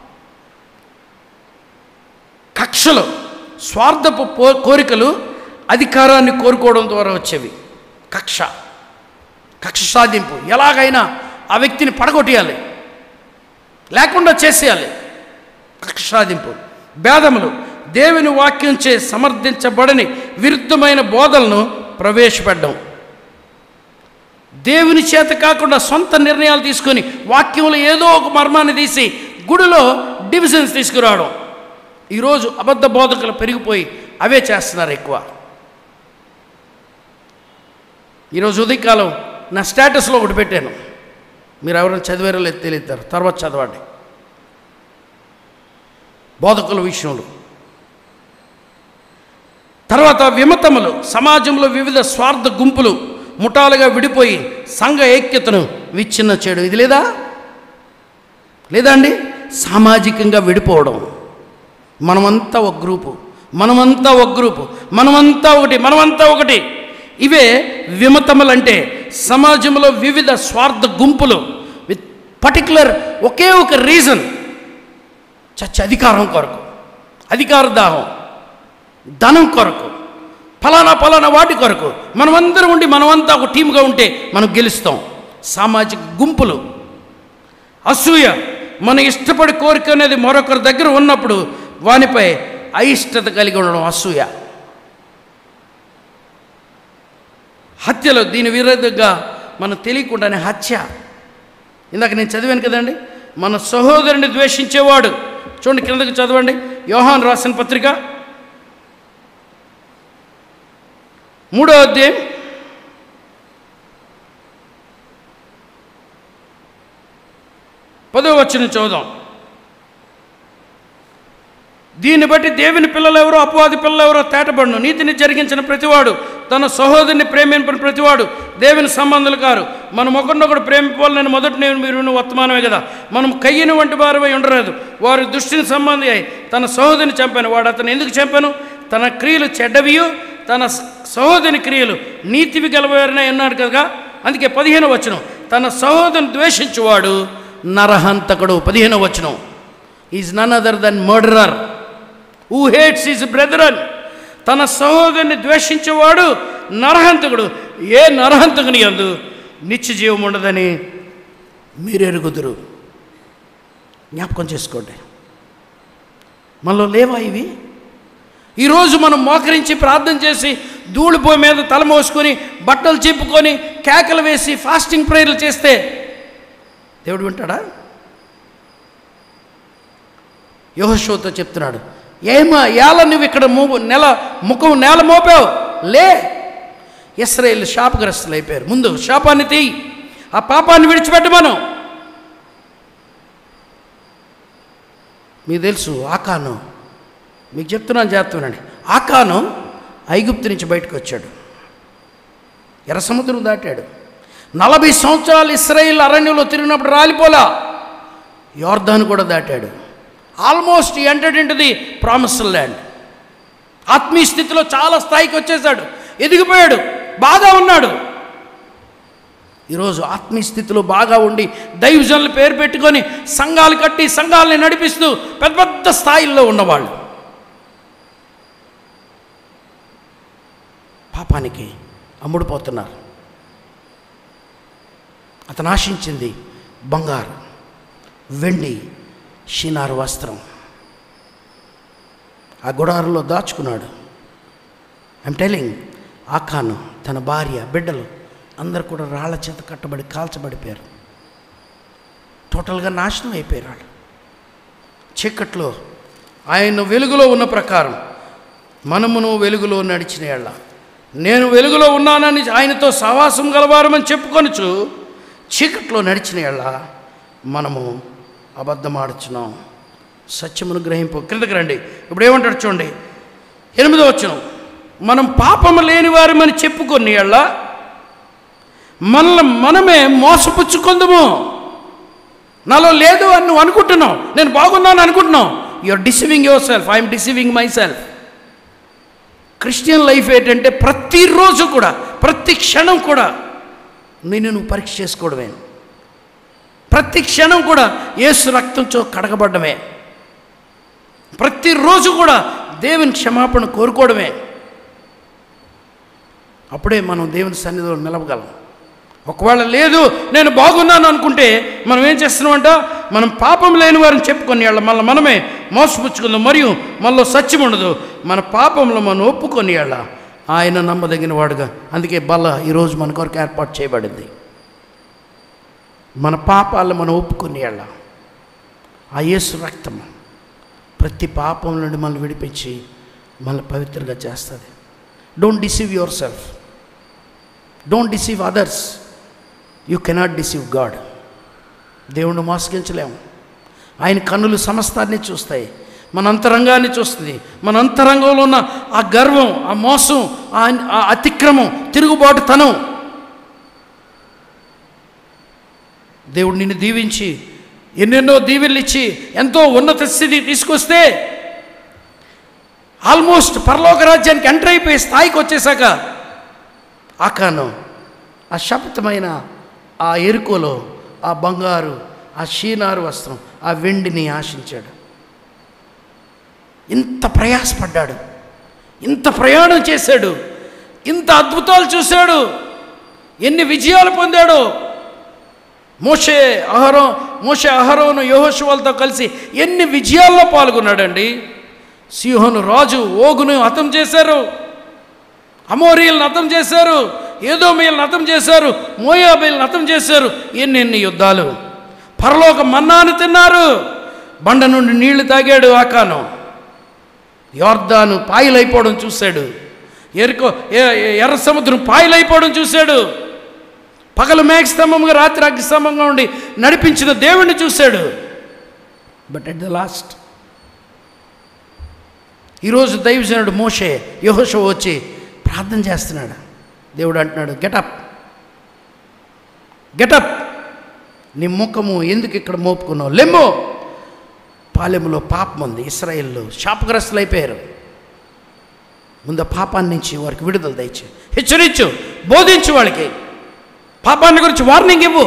కక్షలు స్వార్థపు పో కోరికలు అధికారాన్ని కోరుకోవడం ద్వారా వచ్చేవి కక్ష కక్ష సాధింపు ఎలాగైనా ఆ వ్యక్తిని పడగొట్టేయాలి లేకుండా చేసేయాలి కక్ష సాధింపు భేదములు దేవుని వాక్యంచే సమర్థించబడని విరుద్ధమైన బోధలను ప్రవేశపెట్టడం దేవుని చేత కాకుండా సొంత నిర్ణయాలు తీసుకొని వాక్యంలో ఏదో ఒక మర్మాన్ని తీసి గుడిలో డివిజన్స్ తీసుకురావడం ఈరోజు అబద్ధ బోధకులు పెరిగిపోయి అవే చేస్తున్నారు ఎక్కువ ఈరోజు ఉదయకాలం నా స్టేటస్లో ఒకటి పెట్టాను మీరు ఎవరైనా చదివారో లేదు తెలియతారు తర్వాత చదవండి బోధకుల విషయంలో తర్వాత విమతములు సమాజంలో వివిధ స్వార్థ గుంపులు ముఠాలుగా విడిపోయి సంఘ ఐక్యతను విచ్ఛిన్న చేయడం ఇది లేదా లేదా అండి సామాజికంగా విడిపోవడం మనమంతా ఒక గ్రూపు మనమంతా ఒక గ్రూపు మనమంతా ఒకటి మనమంతా ఒకటి ఇవే విమతములు అంటే సమాజంలో వివిధ స్వార్థ గుంపులు విత్ పర్టికులర్ ఒకే ఒక రీజన్ చచ్చి అధికారం కొరకు అధికార దాహం ధనం కొరకు ఫలానా ఫలానా వాటి కొరకు మనమందరం ఉండి మనమంతా ఒక టీమ్గా ఉంటే మనం గెలుస్తాం సామాజిక గుంపులు అసూయ మన ఇష్టపడి కోరిక అనేది మరొకరి దగ్గర ఉన్నప్పుడు వానిపై అయిష్టత కలిగి ఉండడం అసూయ హత్యలు దీని విరుద్ధంగా మనం తెలియకుండానే హత్య ఇందాక నేను చదివాను కదండి మన సహోదరుని ద్వేషించేవాడు చూడండి కిందకి చదవండి యోహాన్ రాసిన పత్రిక మూడో అధ్యాయం పదో వచ్చిన చదువుదాం దీన్ని బట్టి దేవుని పిల్లలు ఎవరో అపవాది పిల్లలు ఎవరో తేటబడును నీతిని జరిగించిన ప్రతివాడు తన సహోదరుని ప్రేమించిన ప్రతివాడు దేవుని సంబంధాలు కారు మనం ఒకరినొకడు ప్రేమిపోవాలని మొదటి నేను మీరు వర్తమానమే కదా మనం కయ్యని వంటి వారిపై ఉండరాదు వారి దృష్టిని సంబంధి అయి తన సహోదరిని చంపాను వాడు అతను ఎందుకు చంపాను తన క్రియలు చెడ్డవియు తన సహోదరి క్రియలు నీతివి గలవారనే అన్నాడు కదా అందుకే పదిహేను వచనం తన సహోదరుని ద్వేషించువాడు నరహంతకుడు పదిహేను వచనం is none other than murderer who hates is brethren తన సహోదరుని ద్వేషించేవాడు నరహంతకుడు ఏ నరహంతకుని అందు నిత్య జీవం ఉండదని మీరు ఎరుగుదురు జ్ఞాపకం చేసుకోండి మనలో లేవా ఇవి ఈరోజు మనం మోకరించి ప్రార్థన చేసి ధూళిపోయి మీద తల మోసుకొని బట్టలు చింపుకొని కేకలు వేసి ఫాస్టింగ్ ప్రేయర్లు చేస్తే దేవుడు వింటాడా యోహశోతో చెప్తున్నాడు ఏమా ఏల నువ్వు ఇక్కడ మూ నెల ముఖం నేల మోపావు లే ఇస్రాయేల్ శాపగ్రస్తులు అయిపోయారు ముందు శాపాన్ని తీయి ఆ పాపాన్ని విడిచిపెట్టమను మీకు తెలుసు ఆకాను మీకు చెప్తున్నాను చేస్తున్నాండి ఆకాను ఐగుప్తు నుంచి బయటకు వచ్చాడు ఎర్ర సముద్రం దాటాడు నలభై సంవత్సరాలు ఇస్రాయిల్ అరణ్యంలో తిరిగినప్పుడు రాలిపోలా యోర్ధాను కూడా దాటాడు almost entered into the promise land ఆత్మీయ స్థితిలో చాలా స్థాయికి వచ్చేసాడు ఎదిగిపోయాడు బాగా ఉన్నాడు ఈరోజు ఆత్మీయ స్థితిలో బాగా ఉండి దైవజనులు పేరు పెట్టుకొని సంఘాలు కట్టి సంఘాలని నడిపిస్తూ పెద్ద పెద్ద స్థాయిల్లో ఉన్నవాళ్ళు పాపానికి అమ్ముడుపోతున్నారు అతను ఆశించింది బంగారు వెండి షినారు వస్త్రం ఆ గుడారంలో దాచుకున్నాడు ఐమ్ టెలింగ్ ఆకాను తన భార్య బిడ్డలు అందరు కూడా రాళ్ల చేత కట్టబడి కాల్చబడిపోయారు టోటల్గా నాశనం అయిపోయారు వాళ్ళు చీకట్లో ఆయన వెలుగులో ఉన్న ప్రకారం మనమును వెలుగులో నడిచిన ఎళ్ళ నేను వెలుగులో ఉన్నానని ఆయనతో సహవాసం గలవారమని చెప్పుకొనచ్చు చీకట్లో నడిచిన ఎళ్ళ మనము అబద్ధమాడుచున్నాం సత్యమును గ్రహింపు క్రిందకి రండి ఇప్పుడు ఏమంటాడు చూడండి ఎనిమిదో వచ్చిన మనం పాపము లేని వారమని చెప్పుకొని ఎళ్ళ మనల్ని మనమే మోసపుచ్చుకుందాము నాలో లేదు అని నువ్వు అనుకుంటున్నావు నేను బాగున్నాను అనుకుంటున్నావు you're deceiving yourself I'm deceiving myself Christian life ఏంటంటే ప్రతిరోజు కూడా ప్రతి క్షణం కూడా నేను నువ్వు పరీక్ష చేసుకోవడమే ప్రతి క్షణం కూడా యేసు రక్తంతో కడగబడ్డమే ప్రతిరోజు కూడా దేవుని క్షమాపణ కోరుకోవడమే అప్పుడే మనం దేవుని సన్నిధిలో నిలవగలం ఒకవేళ లేదు నేను బాగున్నాను అనుకుంటే మనం ఏం చేస్తున్నామంట మనం పాపం లేని వారిని చెప్పుకొని వాళ్ళ మళ్ళీ మనమే మోసపుచ్చుకుందాం మరియు మనలో సత్యం ఉండదు మన పాపంలో మనం ఒప్పుకొని వాళ్ళ ఆయన నమ్మదగిన వాడుగా అందుకే బల ఈరోజు మన కొరకు ఏర్పాటు చేయబడింది మన పాపాలను మనం ఒప్పుకొని వాళ్ళ ఆ యేసు రక్తం ప్రతి పాపం నుండి మనల్ని విడిపించి మనల్ని పవిత్రంగా చేస్తుంది don't deceive yourself don't deceive others you cannot deceive God దేవుణ్ణి మోసగించలేము ఆయన కన్నులు సమస్తాన్ని చూస్తాయి మన అంతరంగాన్ని చూస్తుంది మన అంతరంగంలో ఉన్న ఆ గర్వం ఆ మోసం ఆ ఆ అతిక్రమం తిరుగుబాటుతనం దేవుడు నిన్ను దీవించి ఎన్నెన్నో దీవెనలు ఇచ్చి ఎంతో ఉన్నత స్థితి తీసుకొస్తే ఆల్మోస్ట్ పరలోక రాజ్యానికి ఎంటర్ అయిపోయి స్థాయికి వచ్చేసాక ఆకాను ఆ శపథమైన ఆ ఎరుకలో ఆ బంగారు ఆ షీనారు వస్త్రం ఆ వెండిని ఆశించాడు ఇంత ప్రయాసపడ్డాడు ఇంత ప్రయాణం చేశాడు ఇంత అద్భుతాలు చూశాడు ఎన్ని విజయాలు పొందాడు మోషే అహరో మోషే అహరోను యహోషువాలతో కలిసి ఎన్ని విజయాల్లో పాల్గొన్నాడండి సియోను రాజు ఓగును హతం చేశారు అమోరియల్ని హతం చేశారు ఏదోమీయులను హతం చేశారు మోయాబీలను హతం చేశారు ఎన్నెన్ని యుద్ధాలు పరలోక మన్నాను తిన్నారు బండ నుండి నీళ్లు తాగాడు ఆకాను యోర్దాను పాయలైపోవడం చూశాడు ఎరుకో ఎ- ఎ- ఎర్ర సముద్రం పాయలైపోవడం చూశాడు పగలు మేఘస్తంభంగా రాత్రి అగ్నిస్తంభంగా ఉండి నడిపించిన దేవుణ్ణి చూశాడు బట్ అట్ ద లాస్ట్ ఈరోజు దైవజనుడు మోషే యహోషో వచ్చి ప్రార్థన చేస్తున్నాడు దేవుడు అంటున్నాడు గెటప్ గెటప్ నీ ముఖము ఎందుకు ఇక్కడ మోపుకున్నావు లెమ్మో పాలెములో పాపం ఉంది ఇస్రాయిల్లో శాపగ్రస్తులు అయిపోయారు ముందు ఆ పాపాన్ని నుంచి వారికి విడుదల దయచు హెచ్చరించు బోధించు వాళ్ళకి పాపాన్ని గురించి వార్నింగ్ ఇవ్వు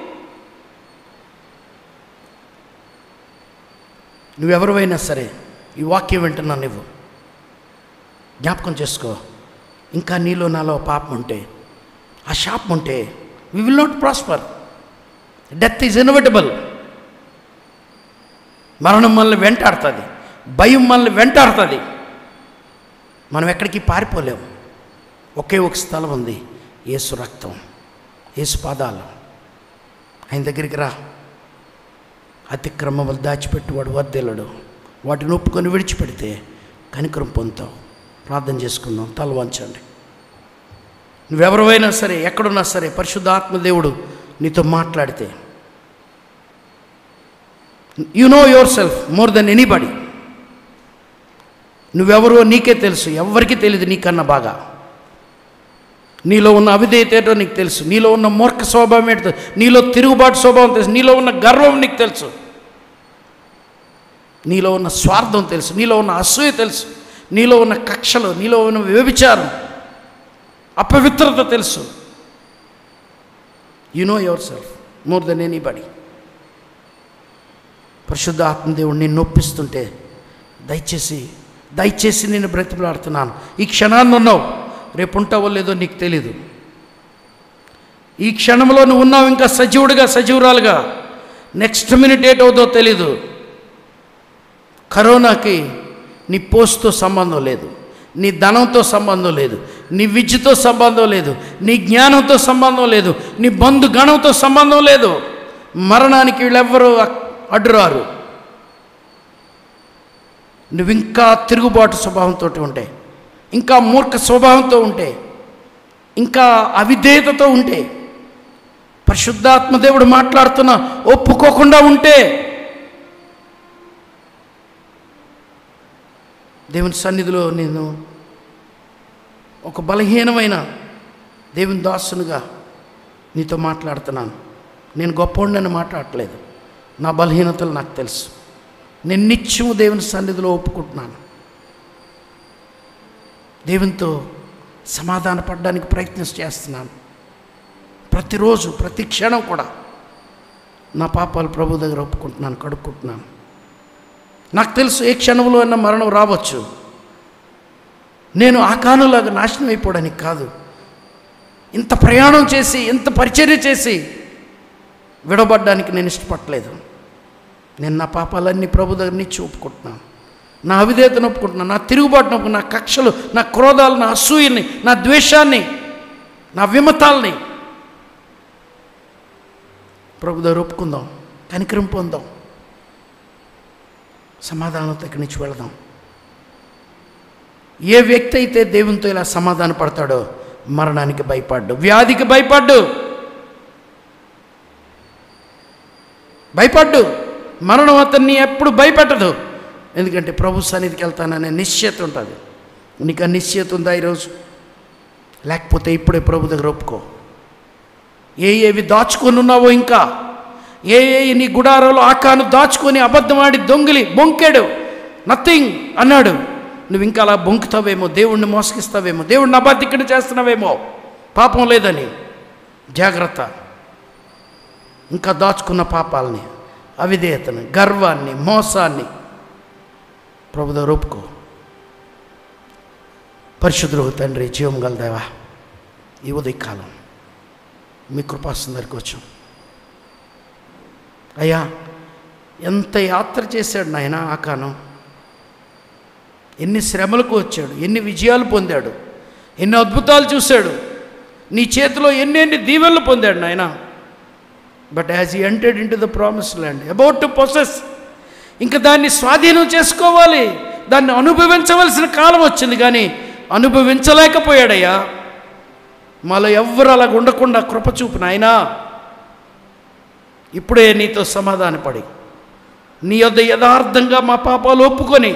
నువ్వెవరివైనా సరే ఈ వాక్యం వింటున్నా నువ్వు జ్ఞాపకం చేసుకో ఇంకా నీలో నాలో పాపం ఉంటే ఆ శాపం ఉంటే we will not prosper death is inevitable మరణం మనల్ని వెంటాడుతుంది భయం మనల్ని వెంటాడుతుంది మనం ఎక్కడికి పారిపోలేము ఒకే ఒక స్థలం ఉంది యేసు రక్తం యేసు పాదాలు ఆయన దగ్గరికి రా అతిక్రమములు దాచిపెట్టువాడు వర్దెలడు వాటిని ఒప్పుకొని విడిచిపెడితే కనికరం పొందుతావు ప్రార్థన చేసుకుందాం తల వంచండి నువ్వెవరైనా సరే ఎక్కడున్నా సరే పరిశుద్ధాత్మ దేవుడు నీతో మాట్లాడితే you know yourself more than anybody నువ్వెవరో నీకే తెలుసు ఎవరికి తెలియదు నీకన్నా బాగా నీలో ఉన్న అవిధేయత ఏంటో నీకు తెలుసు నీలో ఉన్న మూర్ఖ స్వభావం ఏంటో నీలో తిరుగుబాటు స్వభావం తెలుసు నీలో ఉన్న గర్వం నీకు తెలుసు నీలో ఉన్న స్వార్థం తెలుసు నీలో ఉన్న అసూయ తెలుసు నీలో ఉన్న కక్షలు నీలో ఉన్న వ్యభిచారం అపవిత్రత తెలుసు you know yourself more than anybody పరిశుద్ధ ఆత్మదేవుడు నిన్ను నొప్పిస్తుంటే దయచేసి దయచేసి నేను బ్రతిమలాడుతున్నాను ఈ క్షణాన్ని ఉన్నావు రేపు ఉంటావో లేదో నీకు తెలీదు ఈ క్షణంలో నువ్వు ఉన్నావు ఇంకా సజీవుడిగా సజీవురాలుగా నెక్స్ట్ మినిట్ ఏటవుతో తెలీదు కరోనాకి నీ పోస్ట్తో సంబంధం లేదు నీ ధనంతో సంబంధం లేదు నీ విద్యతో సంబంధం లేదు నీ జ్ఞానంతో సంబంధం లేదు నీ బంధు గణంతో సంబంధం లేదు మరణానికి వీళ్ళెవ్వరూ అక్- అడ్డురారు నువ్వు ఇంకా తిరుగుబాటు స్వభావంతో ఉంటే ఇంకా మూర్ఖ స్వభావంతో ఉంటే ఇంకా అవిధేయతతో ఉంటే పరిశుద్ధాత్మ దేవుడు మాట్లాడుతున్న ఒప్పుకోకుండా ఉంటే దేవుని సన్నిధిలో నేను ఒక బలహీనమైన దేవుని దాసునుగా నీతో మాట్లాడుతున్నాను నేను గొప్పవాడిని మాట్లాడట్లేదు నా బలహీనతలు నాకు తెలుసు నేను నిత్యము దేవుని సన్నిధిలో ఒప్పుకుంటున్నాను దేవునితో సమాధాన పడడానికి ప్రయత్నం చేస్తున్నాను ప్రతిరోజు ప్రతి క్షణం కూడా నా పాపాలు ప్రభు దగ్గర ఒప్పుకుంటున్నాను కడుక్కుంటున్నాను నాకు తెలుసు ఏ క్షణంలో అన్న మరణం రావచ్చు నేను ఆ కాలంలాగా నాశనం అయిపోవడానికి కాదు ఇంత ప్రయాణం చేసి ఇంత పరిచర్య చేసి విడబడ్డానికి నేను ఇష్టపడలేదు నేను నా పాపాలన్నీ ప్రభు దగ్గర నుంచి ఒప్పుకుంటున్నాను నా అవిధేతను ఒప్పుకుంటున్నాను నా తిరుగుబాటును ఒప్పుకున్నాను నా కక్షలు నా క్రోధాలు నా అసూయని నా ద్వేషాన్ని నా విమతాల్ని ప్రభు దగ్గర ఒప్పుకుందాం కనికరం పొందాం సమాధానంతో ఇక్కడి నుంచి వెళదాం ఏ వ్యక్తి అయితే దేవునితో ఇలా సమాధాన పడతాడో మరణానికి భయపడ్డు వ్యాధికి భయపడ్డు భయపడ్డు మరణం అతన్ని ఎప్పుడు భయపెట్టదు ఎందుకంటే ప్రభు సన్నిధికి వెళ్తాననే నిశ్చయత ఉంటుంది నీకు ఆ నిశ్చయత ఉందా ఈరోజు లేకపోతే ఇప్పుడే ప్రభు దగ్గర ఒప్పుకో ఏ ఏవి దాచుకొని ఉన్నావో ఇంకా ఏ ఏ నీ గుడారంలో ఆకాను దాచుకొని అబద్ధమాడి దొంగిలి బొంకాడు నథింగ్ అన్నాడు నువ్వు ఇంకా అలా బొంకుతావేమో దేవుణ్ణి మోసగిస్తావేమో దేవుణ్ణి అబద్ధిక్కడి చేస్తున్నావేమో పాపం లేదని జాగ్రత్త ఇంకా దాచుకున్న పాపాలని అవిధేయతను గర్వాన్ని మోసాన్ని ప్రభు దగ్గర ఒప్పుకో పరిశుద్ధుడు తండ్రి జీవం గల దేవా ఈ ఉదయకాలం మీ కృపాసందరికి వచ్చాం అయ్యా ఎంత యాత్ర చేశాడు నాయన ఆకాను ఎన్ని శ్రమలకు వచ్చాడు ఎన్ని విజయాలు పొందాడు ఎన్ని అద్భుతాలు చూశాడు నీ చేతిలో ఎన్ని ఎన్ని దీవెనలు పొందాడు నాయన but as he entered into the promise land about to process ఇంకా దాన్ని స్వాధీనం చేసుకోవాలి దాన్ని అనుభవించవలసిన కాలం వచ్చింది కానీ అనుభవించలేకపోయాడయ్యా మాలో ఎవ్వరు అలా ఉండకుండా కృపచూపు నాయనా ఇప్పుడే నీతో సమాధానపడి నీ యొద్ద యథార్థంగా మా పాపాలు ఒప్పుకొని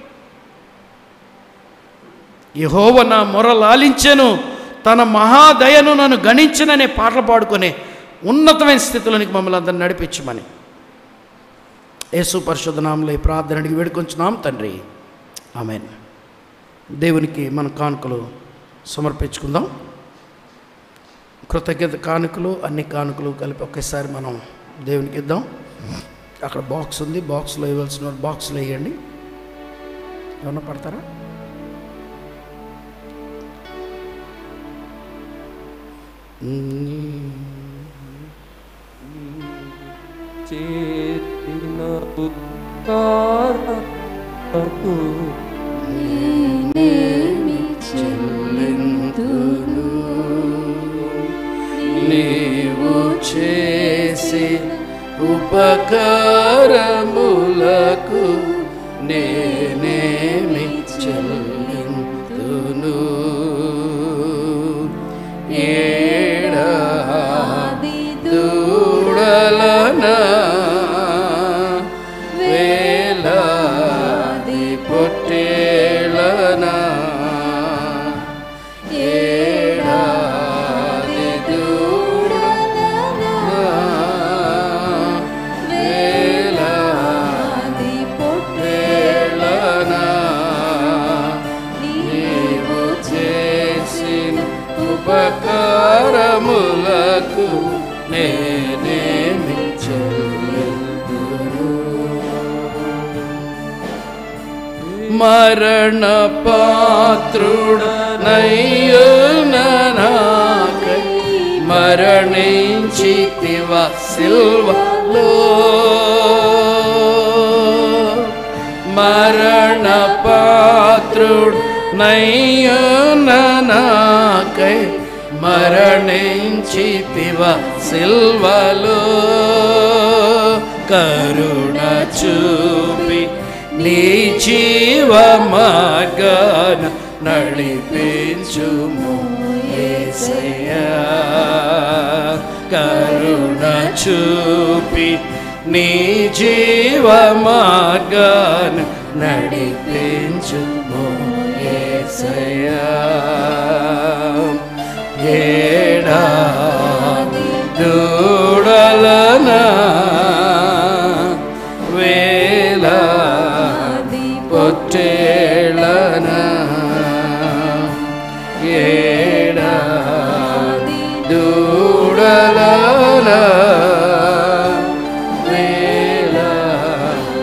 యహోవ నా మొర లాలించెను తన మహాదయను నన్ను గణించననే పాటలు పాడుకొని ఉన్నతమైన స్థితిలోనికి మమ్మల్ని అందరిని నడిపించమని యేసు పరిశుద్ధనామంలో ఈ ప్రార్థన అడిగి వేడుకొంచున్నాం తండ్రి ఆమెన్ దేవునికి మన కానుకలు సమర్పించుకుందాం కృతజ్ఞత కానుకలు అన్ని కానుకలు కలిపి ఒకేసారి మనం దేవునికి ఇద్దాం అక్కడ బాక్స్ ఉంది బాక్స్లో ఇవ్వాల్సిన వాళ్ళు బాక్స్లో వేయండి ఏమన్నా పడతారా చేసిన ఉపకారములకు నీవు చేసి ఉపకారములకు నేనేమి చెల్లింతును ఏడాది దూడలనా వేలాది పొట్టేళనా ఏడాది దూడలనా వేలాది పొట్టేళనా నీవు చేసిన ఉపకారములకు నేనేమి చెల్లింతును మరణ పాత్రుడనయ్యుననాకై మరణించితివ సిల్వలో మరణ పాత్రుడు నయ్యుననాకై మరణించితివ సిల్వలో కరుణ చూపి నీ జీవ మార్గాన నడిపించుము యేసయ్యా కరుణ చూపి నీ జీవ మార్గాన నడిపించుము యేసయ్యా ఏడాది దూడలనా వేలాది పొట్టేళనా ఏడాది దూడలనా వేలాది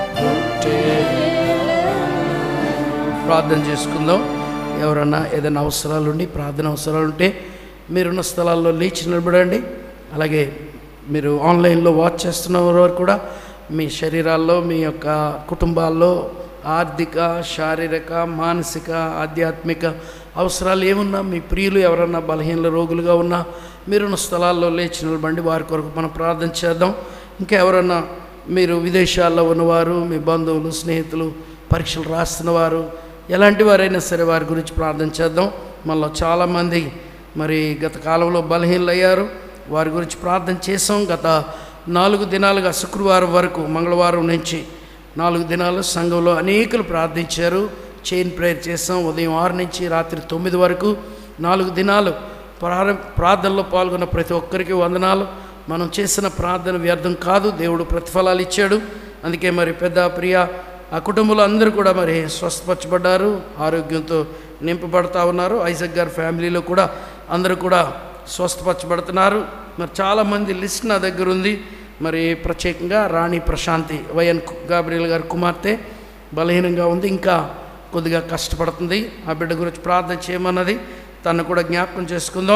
ప్రార్థన చేసుకుందాం ఎవరన్నా ఏదైనా అవసరాలు ఉండి ప్రార్థన అవసరాలు ఉంటే మీరున్న స్థలాల్లో లేచి నిలబడండి అలాగే మీరు ఆన్లైన్లో వాచ్ చేస్తున్న వారు కూడా మీ శరీరాల్లో మీ యొక్క కుటుంబాల్లో ఆర్థిక శారీరక మానసిక ఆధ్యాత్మిక అవసరాలు ఏమున్నా మీ ప్రియులు ఎవరన్నా బలహీన రోగులుగా ఉన్నా మీరున్న స్థలాల్లో లేచి నిలబండి వారి కొరకు మనం ప్రార్థన చేద్దాం ఇంకా ఎవరన్నా మీరు విదేశాల్లో ఉన్నవారు మీ బంధువులు స్నేహితులు పరీక్షలు రాస్తున్నవారు ఎలాంటి వారైనా సరే వారి గురించి ప్రార్థన చేద్దాం మళ్ళీ చాలామంది మరి గత కాలంలో బలహీనలయ్యారు వారి గురించి ప్రార్థన చేసాం గత నాలుగు దినాలుగా శుక్రవారం వరకు మంగళవారం నుంచి నాలుగు దినాలు సంఘంలో అనేకులు ప్రార్థించారు చైన్ ప్రేయర్ చేసాం ఉదయం ఆరు నుంచి రాత్రి తొమ్మిది వరకు నాలుగు దినాలు ప్రారం ప్రార్థనలో పాల్గొన్న ప్రతి ఒక్కరికి వందనాలు మనం చేసిన ప్రార్థన వ్యర్థం కాదు దేవుడు ప్రతిఫలాలు ఇచ్చాడు అందుకే మరి పెద్ద ప్రియ ఆ కుటుంబంలో అందరూ కూడా మరి స్వస్థపరచబడ్డారు ఆరోగ్యంతో నింపబడతా ఉన్నారు ఐజక్ గారి ఫ్యామిలీలో కూడా అందరూ కూడా స్వస్థపరచబడుతున్నారు మరి చాలామంది లిస్ట్ నా దగ్గర ఉంది మరి ప్రత్యేకంగా రాణి ప్రశాంతి వైఎన్ గాబ్రియల్ గారి కుమార్తె బలహీనంగా ఉంది ఇంకా కొద్దిగా కష్టపడుతుంది ఆ బిడ్డ గురించి ప్రార్థన చేయమన్నది తను కూడా జ్ఞాపకం చేసుకుందాం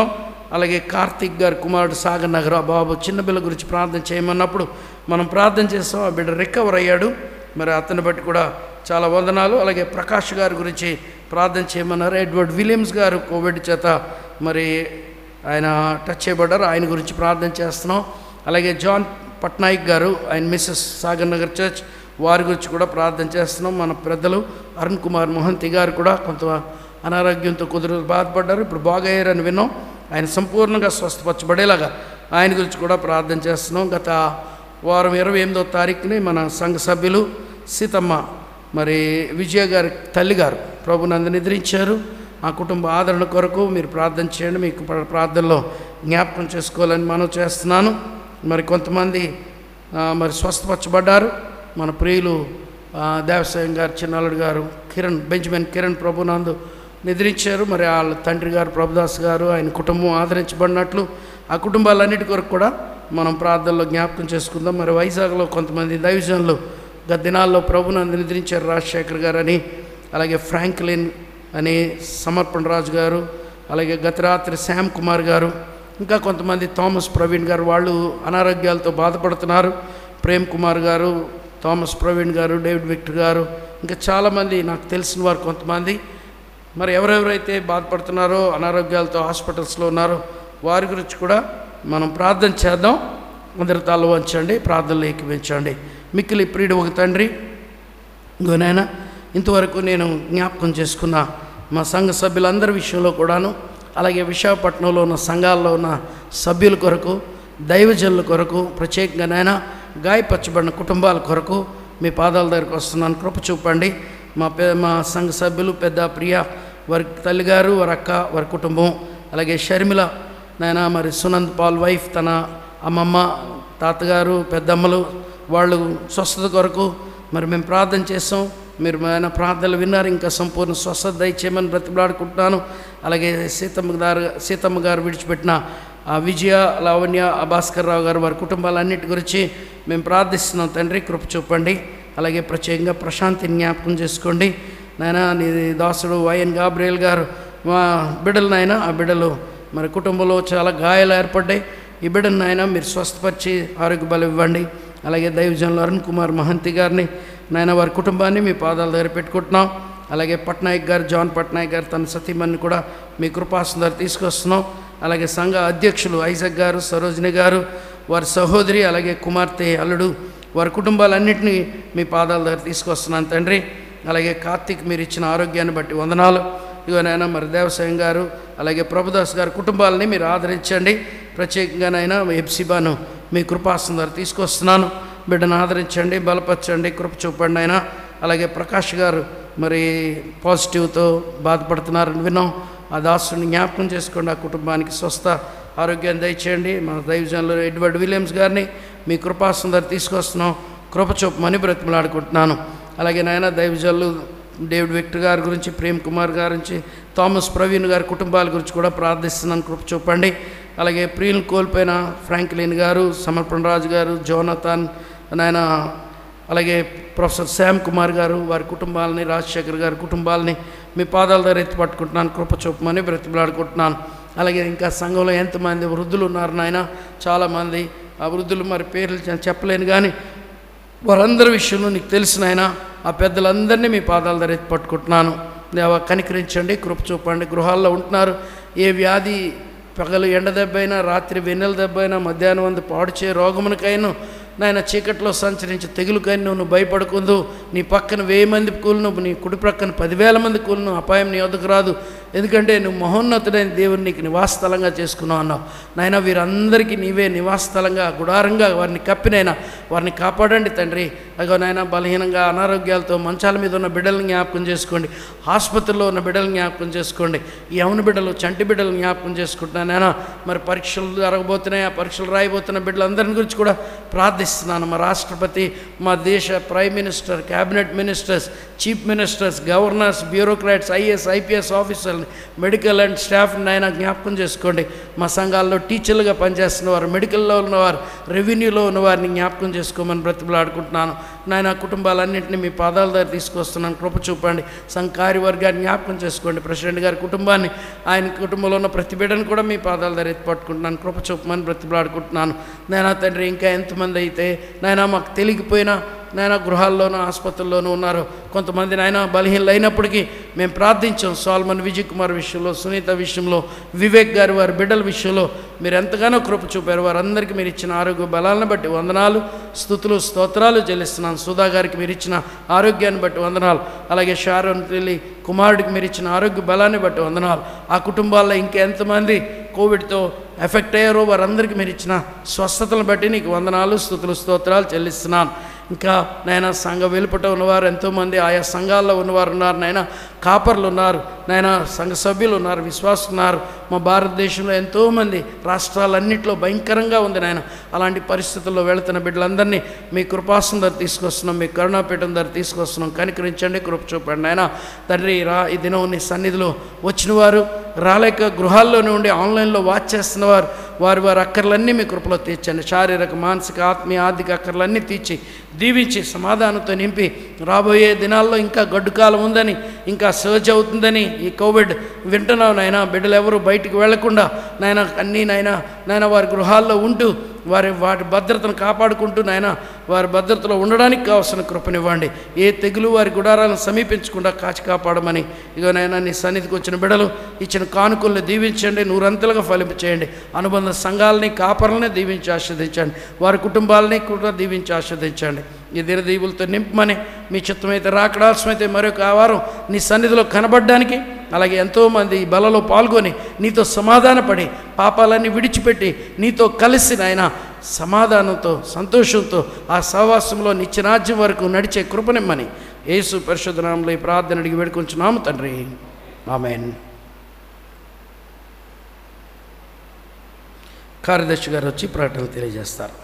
అలాగే కార్తీక్ గారి కుమారుడు సాగర్ నగర్ ఆ బాబు చిన్న బిడ్డ గురించి ప్రార్థన చేయమన్నప్పుడు మనం ప్రార్థన చేస్తాం ఆ బిడ్డ రికవర్ అయ్యాడు మరి అతన్ని బట్టి కూడా చాలా వందనాలు అలాగే ప్రకాష్ గారి గురించి ప్రార్థన చేయమన్నారు ఎడ్వర్డ్ విలియమ్స్ గారు కోవిడ్ చేత మరి ఆయన టచ్ చేయబడ్డారు ఆయన గురించి ప్రార్థన చేస్తున్నాం అలాగే జాన్ పట్నాయక్ గారు ఆయన మిస్సెస్ సాగర్ నగర్ చర్చ్ వారి గురించి కూడా ప్రార్థన చేస్తున్నాం మన పెద్దలు అరుణ్ కుమార్ మోహంతి గారు కూడా కొంత అనారోగ్యంతో కుదురు బాధపడ్డారు ఇప్పుడు బాగయ్యారని విన్నాం ఆయన సంపూర్ణంగా స్వస్థపరచబడేలాగా ఆయన గురించి కూడా ప్రార్థన చేస్తున్నాం గత వారం ఇరవై ఎనిమిదో తారీఖుని మన సంఘ సభ్యులు సీతమ్మ మరి విజయ గారి తల్లి గారు ప్రభునందు నిద్రించారు ఆ కుటుంబ ఆదరణ కొరకు మీరు ప్రార్థన చేయండి మీకు ప్ర- ప్రార్థనలో జ్ఞాపకం చేసుకోవాలని మనం చేస్తున్నాను మరి కొంతమంది ఆ, మరి స్వస్థపరచబడ్డారు మన ప్రియులు ఆ, దేవసాయం గారు చిన్నల్లుడు గారు కిరణ్ బెంజమిన్ కిరణ్ ప్రభునందు నిద్రించారు మరి వాళ్ళ తండ్రి గారు ప్రభుదాస్ గారు ఆయన కుటుంబం ఆదరించబడినట్లు ఆ కుటుంబాలన్నిటి కొరకు కూడా మనం ప్రార్థనలో జ్ఞాపకం చేసుకుందాం మరి వైజాగ్లో కొంతమంది దైవజనులు గత దినాల్లో ప్రభునందు నిద్రించారు రాజశేఖర్ గారు అని అలాగే ఫ్రాంక్లిన్ అని సమర్పణ రాజు గారు అలాగే గత రాత్రి శ్యామ్ కుమార్ గారు ఇంకా కొంతమంది థామస్ ప్రవీణ్ గారు వాళ్ళు అనారోగ్యాలతో బాధపడుతున్నారు ప్రేమ్ కుమార్ గారు థామస్ ప్రవీణ్ గారు డేవిడ్ విక్టర్ గారు ఇంకా చాలామంది నాకు తెలిసిన వారు కొంతమంది మరి ఎవరెవరైతే బాధపడుతున్నారో అనారోగ్యాలతో హాస్పిటల్స్లో ఉన్నారో వారి గురించి కూడా మనం ప్రార్థన చేద్దాం అందరి తల వంచండి ప్రార్థనలు ఏకీవించండి మిక్కిలి ప్రియుడు ఒక తండ్రి ఇంకో నాయన ఇంతవరకు నేను జ్ఞాపకం చేసుకున్న మా సంఘ సభ్యులందరి విషయంలో కూడాను అలాగే విశాఖపట్నంలో ఉన్న సంఘాల్లో ఉన్న సభ్యుల కొరకు దైవజనుల కొరకు ప్రత్యేకంగా నాయన గాయపరచబడిన కుటుంబాల కొరకు మీ పాదాల దగ్గరకు వస్తున్నాను కృప చూపండి మా పె మా సంఘ సభ్యులు పెద్ద ప్రియ వారి తల్లిగారు వారి అక్క వారి కుటుంబం అలాగే షర్మిల నాయన మరి సునంద్ పాల్ వైఫ్ తన అమ్మమ్మ తాతగారు పెద్దమ్మలు వాళ్ళు స్వస్థత కొరకు మరి మేము ప్రార్థన చేసాం మీరు ఆయన ప్రార్థనలు విన్నారు ఇంకా సంపూర్ణ స్వస్థత దయచేయమని బ్రతిమలాడుకుంటున్నాను అలాగే సీతమ్మ గారు సీతమ్మ గారు విడిచిపెట్టిన ఆ విజయ లావణ్య ఆ భాస్కర్ రావు గారు వారి కుటుంబాలన్నిటి గురించి మేము ప్రార్థిస్తున్నాం తండ్రి కృప చూపండి అలాగే ప్రత్యేకంగా ప్రశాంతిని జ్ఞాపకం చేసుకోండి నాయన నీ దాసుడు వైఎన్ గాబ్రియల్ గారు మా బిడ్డలు నాయన ఆ బిడ్డలు మరి కుటుంబంలో చాలా గాయాలు ఏర్పడ్డాయి ఈ బిడ్డను నాయన మీరు స్వస్థపరిచి ఆరోగ్య బలం ఇవ్వండి అలాగే దైవజనులు అరుణ్ కుమార్ మహంతి గారిని నాయన వారి కుటుంబాన్ని మీ పాదాల దగ్గర పెట్టుకుంటున్నాం అలాగే పట్నాయక్ గారు జాన్ పట్నాయక్ గారు తన సతీమణిని కూడా మీ కృపాసం దగ్గర తీసుకొస్తున్నాం అలాగే సంఘ అధ్యక్షులు ఐజక్ గారు సరోజిని గారు వారి సహోదరి అలాగే కుమార్తె అల్లుడు వారి కుటుంబాలన్నింటినీ మీ పాదాల దగ్గర తీసుకొస్తున్నాను తండ్రి అలాగే కార్తీక్ మీరు ఇచ్చిన ఆరోగ్యాన్ని బట్టి వందనాలు ఇదిగోనైనా మరి దేవసాయం గారు అలాగే ప్రభుదాస్ గారి కుటుంబాలని మీరు ఆదరించండి ప్రత్యేకంగానైనా ఎప్సిబాను మీ కృపాసం ద్వారా తీసుకొస్తున్నాను బిడ్డను ఆదరించండి బలపరచండి కృప చూపండి అయినా అలాగే ప్రకాష్ గారు మరి పాజిటివ్తో బాధపడుతున్నారని విన్నాం ఆ దాసుని జ్ఞాపకం చేసుకోండి ఆ కుటుంబానికి స్వస్థ ఆరోగ్యాన్ని దయచేయండి మా దైవజనులు ఎడ్వర్డ్ విలియమ్స్ గారిని మీ కృపాసం ద్వారా తీసుకొస్తున్నాం కృప చూపమని బ్రతిమలాడుకుంటున్నాను అలాగే నాయన దైవజనులు డేవిడ్ విక్టర్ గారి గురించి ప్రేమ్ కుమార్ గారి గురించి థామస్ ప్రవీణ్ గారి కుటుంబాల గురించి కూడా ప్రార్థిస్తున్నాను కృప చూపండి అలాగే ప్రియులను కోల్పోయిన ఫ్రాంక్లిన్ గారు సమర్పణ రాజు గారు జోనతాన్ నాయన అలాగే ప్రొఫెసర్ శ్యామ్ కుమార్ గారు వారి కుటుంబాలని రాజశేఖర్ గారి కుటుంబాలని మీ పాదాల దగ్గర ఎత్తి పట్టుకుంటున్నాను కృప చూపమని బ్రతిమలాడుకుంటున్నాను అలాగే ఇంకా సంఘంలో ఎంతమంది వృద్ధులు ఉన్నారు నాయన చాలామంది ఆ వృద్ధులు మరి పేర్లు నేను చెప్పలేను కానీ వారందరి విషయంలో నీకు తెలిసిన ఆయన ఆ పెద్దలందరినీ మీ పాదాల దగ్గర ఎత్తి పట్టుకుంటున్నాను దేవా కనికరించండి కృప చూపండి గృహాల్లో ఉంటున్నారు ఏ వ్యాధి పగలు ఎండ దెబ్బైనా రాత్రి వెన్నెల దెబ్బైనా మధ్యాహ్నం అందు పాడు చే రోగమునకైనా నాయన చీకట్లో సంచరించి తెగులుకైనా నువ్వు భయపడకుందు నీ పక్కన వెయ్యి మంది కూలను నీ కుడి ప్రక్కన పదివేల మంది కూలను అపాయం నీ వద్దకు రాదు ఎందుకంటే నువ్వు మహోన్నతుడైన దేవుని నీకు నివాసస్థలంగా చేసుకున్నావు అన్నావు నాయన వీరందరికీ నీవే నివాసస్థలంగా గుడారంగా వారిని కప్పినైనా వారిని కాపాడండి తండ్రి అగో నాయన బలహీనంగా అనారోగ్యాలతో మంచాల మీద ఉన్న బిడ్డలను జ్ఞాపకం చేసుకోండి ఆసుపత్రిలో ఉన్న బిడ్డలను జ్ఞాపకం చేసుకోండి ఈ యవన బిడ్డలు చంటి బిడ్డలు జ్ఞాపకం చేసుకుంటున్నాను నాయన మరి పరీక్షలు జరగబోతున్నాయి ఆ పరీక్షలు రాయబోతున్న బిడ్డలందరిని గురించి కూడా ప్రార్థిస్తున్నాను మా రాష్ట్రపతి మా దేశ prime minister cabinet ministers chief ministers governors bureaucrats IAS IPS ఆఫీసర్ని మెడికల్ అండ్ స్టాఫ్ని ఆయన జ్ఞాపకం చేసుకోండి మా సంఘాల్లో టీచర్లుగా పనిచేస్తున్న వారు మెడికల్లో ఉన్నవారు రెవెన్యూలో ఉన్నవారిని జ్ఞాపకం చేసుకోమని బ్రతిమలాడుకుంటున్నాను నాయన కుటుంబాలన్నింటినీ మీ పాదాల దగ్గర తీసుకొస్తున్నాను కృప చూపండి సంకారి వర్గాన్ని జ్ఞాపకం చేసుకోండి ప్రెసిడెంట్ గారి కుటుంబాన్ని ఆయన కుటుంబంలో ఉన్న ప్రతి బిడ్డను కూడా మీ పాదాల దగ్గర ఎత్తి పట్టుకుంటున్నాను కృప చూపమని బ్రతిమలాడుకుంటున్నాను నాయన తండ్రి ఇంకా ఎంతమంది అయితే నాయన మాకు తెలియకపోయినా నాయన గృహాల్లోనూ ఆసుపత్రుల్లోనూ ఉన్నారు కొంతమంది నాయన బలహీనలు అయినప్పటికీ మేము ప్రార్థించాం సాల్మన్ విజయ్ కుమార్ విషయంలో సునీత విషయంలో వివేక్ గారి వారి బిడ్డల విషయంలో మీరు ఎంతగానో కృప చూపారు వారందరికీ మీరు ఇచ్చిన ఆరోగ్య బలాలను బట్టి వందనాలు స్థుతులు స్తోత్రాలు చెల్లిస్తున్నాను సుధా గారికి మీరు ఇచ్చిన ఆరోగ్యాన్ని బట్టి వందనాలు అలాగే షారోన్ పెళ్ళి కుమారుడికి మీరు ఇచ్చిన ఆరోగ్య బలాన్ని బట్టి వందనాలు ఆ కుటుంబాల్లో ఇంకెంతమంది కోవిడ్తో ఎఫెక్ట్ అయ్యారో వారందరికీ మీరు ఇచ్చిన స్వస్థతలను బట్టి నీకు వందనాలు స్థుతులు స్తోత్రాలు చెల్లిస్తున్నాను ఇంకా నాయన సంఘ వెలుపట ఉన్నవారు ఎంతోమంది ఆయా సంఘాల్లో ఉన్నవారు ఉన్నారు నాయన కాపర్లు ఉన్నారు నాయన సంఘ సభ్యులు ఉన్నారు విశ్వాసులు ఉన్నారు మా భారతదేశంలో ఎంతోమంది రాష్ట్రాలన్నింటిలో భయంకరంగా ఉంది నాయన అలాంటి పరిస్థితుల్లో వెళుతున్న బిడ్డలందరినీ మీ కృపాసం దగ్గర తీసుకొస్తున్నాం మీ కరుణాపీఠం దగ్గర తీసుకొస్తున్నాం కనికరించండి కృప చూపండి నాయన తండ్రి రా ఈ దినం నీ సన్నిధిలో వచ్చిన వారు రాలేక గృహాల్లోనే ఉండి ఆన్లైన్లో వాచ్ చేస్తున్నవారు వారి వారి అక్కర్లన్నీ మీ కృపలో తీర్చండి శారీరక మానసిక ఆత్మీయ ఆర్థిక అక్కర్లన్నీ తీర్చి దీవించి సమాధానంతో నింపి రాబోయే దినాల్లో ఇంకా గడ్డు కాలం ఉందని ఇంకా సర్జ్ అవుతుందని ఈ కోవిడ్ వింటున్నాం నాయన బిడ్డలు ఎవరు బయటికి వెళ్లకుండా నాయన అన్నీ నాయన నాయన వారి గృహాల్లో ఉంటూ వారి వాటి భద్రతను కాపాడుకుంటూ నాయన వారి భద్రతలో ఉండడానికి కావాల్సిన కృపనివ్వండి ఏ తెగులు వారి గుడారాలను సమీపించకుండా కాచి కాపాడమని ఇగో నాయన నీ సన్నిధికి వచ్చిన బిడలు ఇచ్చిన కానుకల్ని దీవించండి నూరంతలుగా ఫలింప చేయండి అనుబంధ సంఘాలని కాపర్లని దీవించి ఆస్వాదించండి వారి కుటుంబాలని కూడా దీవించి ఆస్వాదించండి ఈ దినదీవులతో నింపమని మీ చిత్తమైతే రాకడాల్సమైతే మరొక వారం నీ సన్నిధిలో కనబడడానికి అలాగే ఎంతోమంది ఈ బలలో పాల్గొని నీతో సమాధానపడి పాపాలన్నీ విడిచిపెట్టి నీతో కలిసి నాయన సమాధానంతో సంతోషంతో ఆ సహవాసంలో నిత్యరాజ్యం వరకు నడిచే కృపనిమ్మని యేసు పరిశుద్ధనామంలో ఈ ప్రార్థన అడిగి వేడుకొంచున్నాము తండ్రి ఆమెన్ కార్యదర్శి గారు వచ్చి ప్రకటనలు తెలియజేస్తారు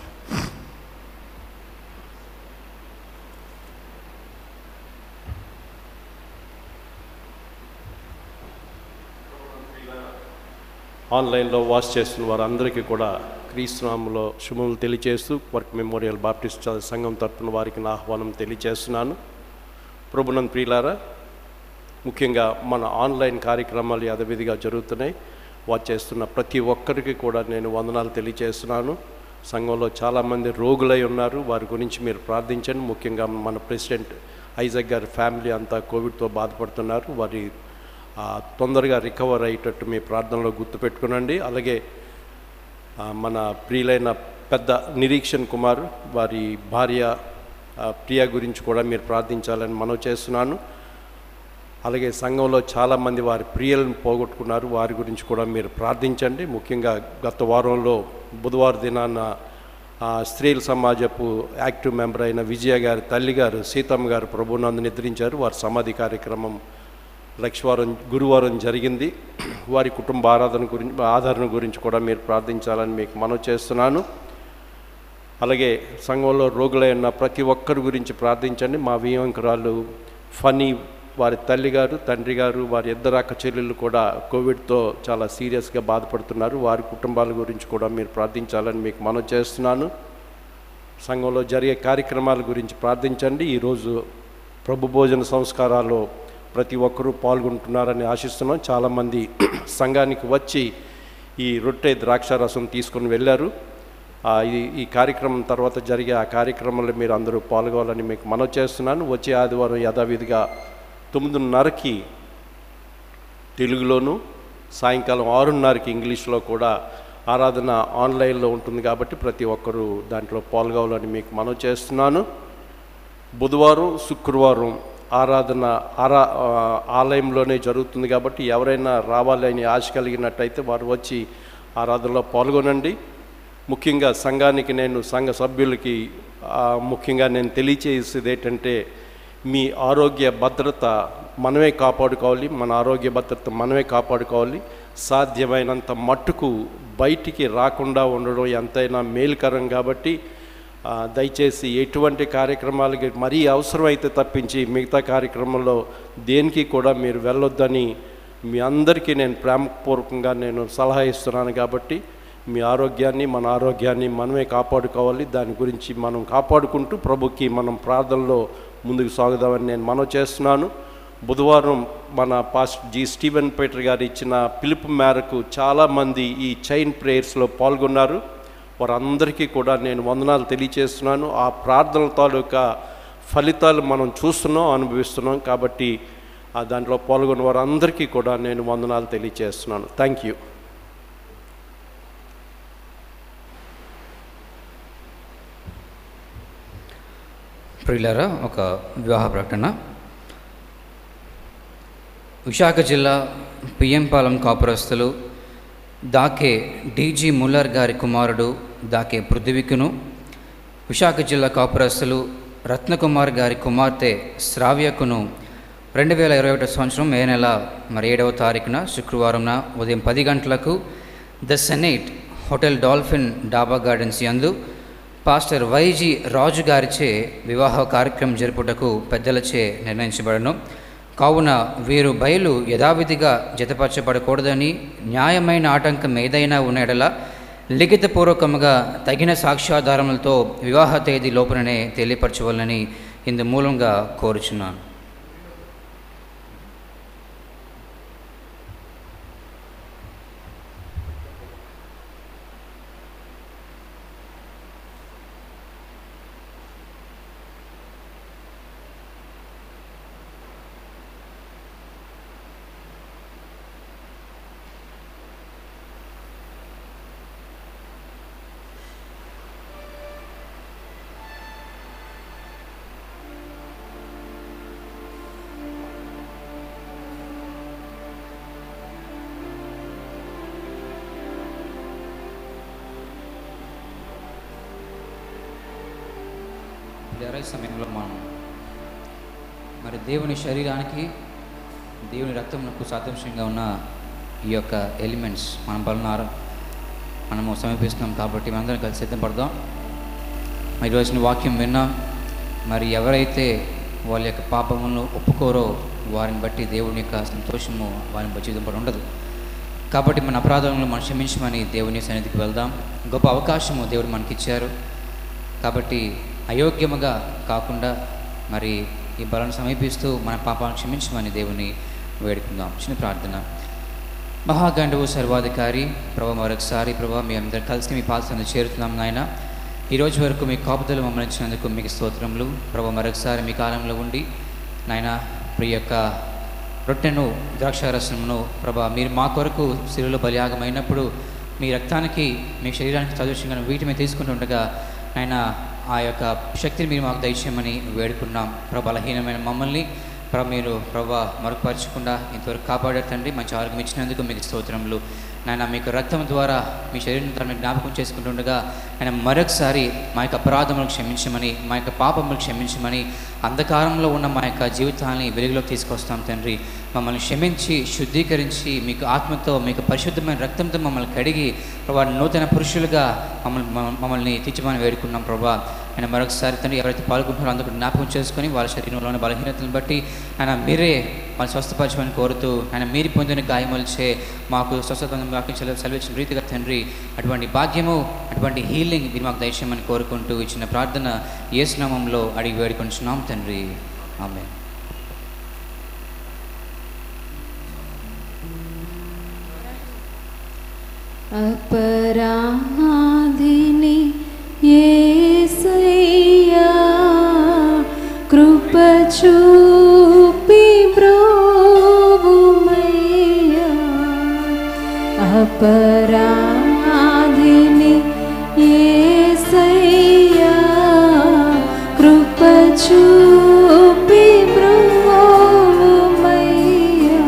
ఆన్లైన్లో వాచ్ చేస్తున్న వారందరికీ కూడా క్రీస్తునామంలో శుభములు తెలియజేస్తూ వర్క్ మెమోరియల్ బాప్టిస్ట్ సంఘం తరపున వారికి నా ఆహ్వానం తెలియజేస్తున్నాను ప్రభునం ప్రియులారా ముఖ్యంగా మన ఆన్లైన్ కార్యక్రమాలు యథవిధిగా జరుగుతున్నాయి వాచ్ చేస్తున్న ప్రతి ఒక్కరికి కూడా నేను వందనాలు తెలియజేస్తున్నాను సంఘంలో చాలామంది రోగులై ఉన్నారు వారి గురించి మీరు ప్రార్థించండి ముఖ్యంగా మన ప్రెసిడెంట్ ఐజక్ గారి ఫ్యామిలీ అంతా కోవిడ్తో బాధపడుతున్నారు వారి ఆ, తొందరగా రికవర్ అయ్యేటట్టు మీ ప్రార్థనలో గుర్తుపెట్టుకునండి అలాగే ఆ, మన ప్రియులైన పెద్ద నిరీక్షణ్ కుమార్ వారి భార్య ఆ, ప్రియ గురించి కూడా మీరు ప్రార్థించాలని మనవి చేస్తున్నాను అలాగే సంఘంలో చాలామంది వారి ప్రియులను పోగొట్టుకున్నారు వారి గురించి కూడా మీరు ప్రార్థించండి ముఖ్యంగా గత వారంలో బుధవారం దినాన ఆ, స్త్రీల సమాజపు యాక్టివ్ మెంబర్ అయిన విజయ గారి తల్లి గారు సీతమ్మ గారు ప్రభునందు నిద్రించారు వారి సమాధి కార్యక్రమం లక్షవారం గురువారం జరిగింది వారి కుటుంబ ఆరాధన గురించి ఆదరణ గురించి కూడా మీరు ప్రార్థించాలని మీకు మనవి చేస్తున్నాను అలాగే సంఘంలో రోగులై ఉన్న ప్రతి ఒక్కరి గురించి ప్రార్థించండి మా వియంకురాలు ఫనీ వారి తల్లి గారు తండ్రి గారు వారి ఇద్దరు అక్క చెల్లెళ్ళు కూడా కోవిడ్తో చాలా సీరియస్గా బాధపడుతున్నారు వారి కుటుంబాల గురించి కూడా మీరు ప్రార్థించాలని మీకు మనవి చేస్తున్నాను సంఘంలో జరిగే కార్యక్రమాల గురించి ప్రార్థించండి ఈరోజు ప్రభు భోజన సంస్కారాల్లో ప్రతి ఒక్కరూ పాల్గొంటున్నారని ఆశిస్తున్నాం చాలామంది సంఘానికి వచ్చి ఈ రొట్టె ద్రాక్ష రసం తీసుకొని వెళ్ళారు ఆ, ఈ ఈ కార్యక్రమం తర్వాత జరిగే ఆ కార్యక్రమంలో మీరు అందరూ పాల్గొవాలని మీకు మనవి చేస్తున్నాను వచ్చే ఆదివారం యథావిధిగా తొమ్మిదిన్నరకి తెలుగులోను సాయంకాలం ఆరున్నరకి ఇంగ్లీష్లో కూడా ఆరాధన ఆన్లైన్లో ఉంటుంది కాబట్టి ప్రతి ఒక్కరూ దాంట్లో పాల్గొవాలని మీకు మనవి చేస్తున్నాను బుధవారం శుక్రవారం ఆరాధన ఆరా ఆ, ఆలయంలోనే జరుగుతుంది కాబట్టి ఎవరైనా రావాలని ఆశ కలిగినట్టయితే వారు వచ్చి ఆరాధనలో పాల్గొనండి ముఖ్యంగా సంఘానికి నేను సంఘ సభ్యులకి ఆ, ముఖ్యంగా నేను తెలియచేసేది ఏంటంటే మీ ఆరోగ్య భద్రత మనమే కాపాడుకోవాలి మన ఆరోగ్య భద్రత మనమే కాపాడుకోవాలి సాధ్యమైనంత మట్టుకు బయటికి రాకుండా ఉండడం ఎంతైనా మేలుకరం కాబట్టి ఆ, దయచేసి ఎటువంటి కార్యక్రమాలకి మరీ అవసరమైతే తప్పించి మిగతా కార్యక్రమంలో దేనికి కూడా మీరు వెళ్ళొద్దని మీ అందరికీ నేను ప్రేమపూర్వకంగా నేను సలహా ఇస్తున్నాను కాబట్టి మీ ఆరోగ్యాన్ని మన ఆరోగ్యాన్ని మనమే కాపాడుకోవాలి దాని గురించి మనం కాపాడుకుంటూ ప్రభుకి మనం ప్రార్థనలో ముందుకు సాగుదామని నేను మనవి చేస్తున్నాను బుధవారం మన పాస్ట్ జి స్టీవెన్ పీటర్ గారు ఇచ్చిన పిలుపు మేరకు చాలామంది ఈ చైన్ ప్రేయర్స్లో పాల్గొన్నారు వారందరికీ కూడా నేను వందనాలు తెలియచేస్తున్నాను ఆ ప్రార్థనల తాలూకా ఫలితాలు మనం చూస్తున్నాం అనుభవిస్తున్నాం కాబట్టి ఆ దాంట్లో పాల్గొన్న వారందరికీ కూడా నేను వందనాలు తెలియచేస్తున్నాను థ్యాంక్ యూ ప్రియులారా ఒక వివాహ ప్రకటన విశాఖ జిల్లా పిఎంపాలెం కాపురస్తులు దాకే డీజీ ముల్లర్ గారి కుమారుడు దాకే పృథ్వీకును విశాఖ జిల్లా కాపురస్తులు రత్నకుమార్ గారి కుమార్తె శ్రావ్యకును రెండు వేల ఇరవై ఒకటో సంవత్సరం మే నెల మరి ఏడవ తారీఖున శుక్రవారంన ఉదయం పది గంటలకు the senate hotel Dolphin Daba gardens యందు పాస్టర్ వైజీ రాజు గారిచే వివాహ కార్యక్రమం జరుపుటకు పెద్దలచే నిర్ణయించబడను కావున వీరు బయలు యథావిధిగా జతపరచబడకూడదని న్యాయమైన ఆటంకం ఏదైనా ఉన్న ఎడల లిఖితపూర్వకముగా తగిన సాక్ష్యాధారములతో వివాహ తేదీ లోపలనే తెలియపరచవలని ఇందు మూలంగా కోరుచున్నాను ఇరవై సమయంలో మనం మరి దేవుని శరీరానికి దేవుని రక్తమునకు సాదృశ్యంగా ఉన్న ఈ యొక్క ఎలిమెంట్స్ మన బలనారు మనము సమీపిస్తున్నాం కాబట్టి మనందరం కలిసి సిద్ధపడదాం మరి ఈరోజున వాక్యం విన్నాం మరి ఎవరైతే వాళ్ళ యొక్క పాపములను ఒప్పుకోరో వారిని బట్టి దేవుని యొక్క సంతోషము వారిని బట్టి జీవితం ఉండదు కాబట్టి మన అపరాధములను మనం క్షమించమని దేవుని సన్నిధికి వెళ్దాం గొప్ప అవకాశము దేవుడు మనకిచ్చారు కాబట్టి అయోగ్యముగా కాకుండా మరి ఈ బలను సమీపిస్తూ మన పాపాలను క్షమించమని దేవుని వేడుకుందాం చిన్న ప్రార్థన మహాగండవు సర్వాధికారి ప్రభా మరొకసారి ప్రభా మీ అందరు కలిసి మీ పాత్రను చేరుతున్నాం నాయన ఈ రోజు వరకు మీ కాపుదలు మమ్మల్ని ఇచ్చినందుకు మీకు స్తోత్రములు ప్రభా మరొకసారి మీ కాలంలో ఉండి నాయన ప్రియ యొక్క రొట్టెను ద్రాక్షారసమును ప్రభా మీరు మా కొరకు శిలువలో బలియాగమైనప్పుడు మీ రక్తానికి మీ శరీరానికి సదృశ్యంగా వీటి మీద తీసుకుంటుండగా ఆయన ఆ యొక్క శక్తిని మీరు మాకు దయచేయమని వేడుకున్నాం ప్రభా బలహీనమైన మమ్మల్ని ప్రభా మీరు ప్రభా మరుగుపరచకుండా ఇంతవరకు కాపాడారు తండ్రి మంచి ఆరోగ్యం ఇచ్చినందుకు మీకు స్తోత్రములు నాయన మీకు రక్తం ద్వారా మీ శరీరం ద్వారా జ్ఞాపకం చేసుకుంటుండగా ఆయన మరొకసారి మా యొక్క అపరాధములు క్షమించమని మా యొక్క పాపములు క్షమించమని అంధకారంలో ఉన్న మా యొక్క జీవితాన్ని వెలుగులోకి తీసుకొస్తాం తండ్రి మమ్మల్ని క్షమించి శుద్ధీకరించి మీకు ఆత్మతో మీకు పరిశుద్ధమైన రక్తంతో మమ్మల్ని కడిగి ప్రభా నూతన పురుషులుగా మమ్మల్ని మమ్మల్ని తీర్చమని వేడుకున్నాం ప్రభా ఆయన మరొకసారి తండ్రి ఎవరైతే పాల్గొంటున్నారో అందరూ జ్ఞాపకం చేసుకొని వాళ్ళ శరీరంలోని బలహీనతలను బట్టి ఆయన మీరే వాళ్ళు స్వస్థపరచమని కోరుతూ ఆయన మీరు పొందిన గాయములచే మాకు స్వస్థత వాక్యం సెలవు సెలవిచ్చిన రీతిగా తండ్రి అటువంటి భాగ్యము అటువంటి హీలింగ్ మీరు మాకు దయచేయమని కోరుకుంటూ ఇచ్చిన ప్రార్థన ఏ స్నామంలో అడిగి వేడుకుంటున్నాం తండ్రి ఆమె అపరాధిని ఏసయ్యా కృప చూపి బ్రోవుమయ్యా అపరాధిని ఏసయ్యా కృప చూపి బ్రోవుమయ్యా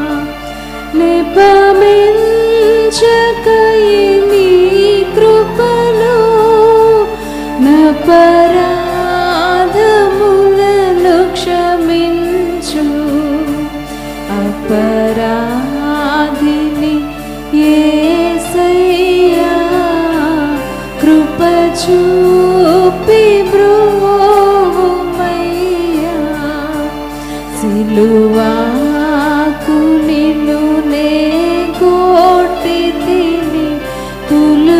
నిపమించకయిని కృపలో నపరాధములను క్షమించు అపరాధిని ఏసయ్యా కృప చూపి బ్రోమయ్యా సిలువాకు నిన్ను నే కోటి తిని తులు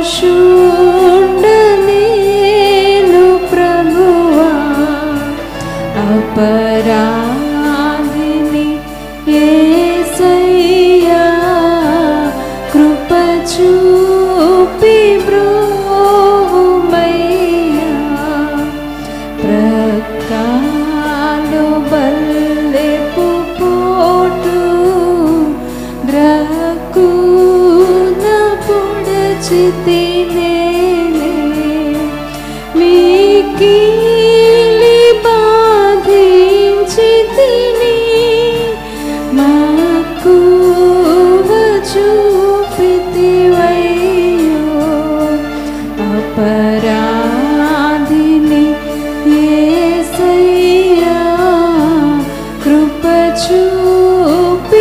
దోషుండనేను ప్రభువా అపరాధిని యేసయ్యా కృప చూపి బ్రోమయ్యా ప్రకాలు బల్లెపు పోటు ద్రక్కున పొడచితి నేనే మికిలి బాధించి తిని మక్కువ చూపితివయ్యో అపరాధిని యేసయ్యా కృప చూపి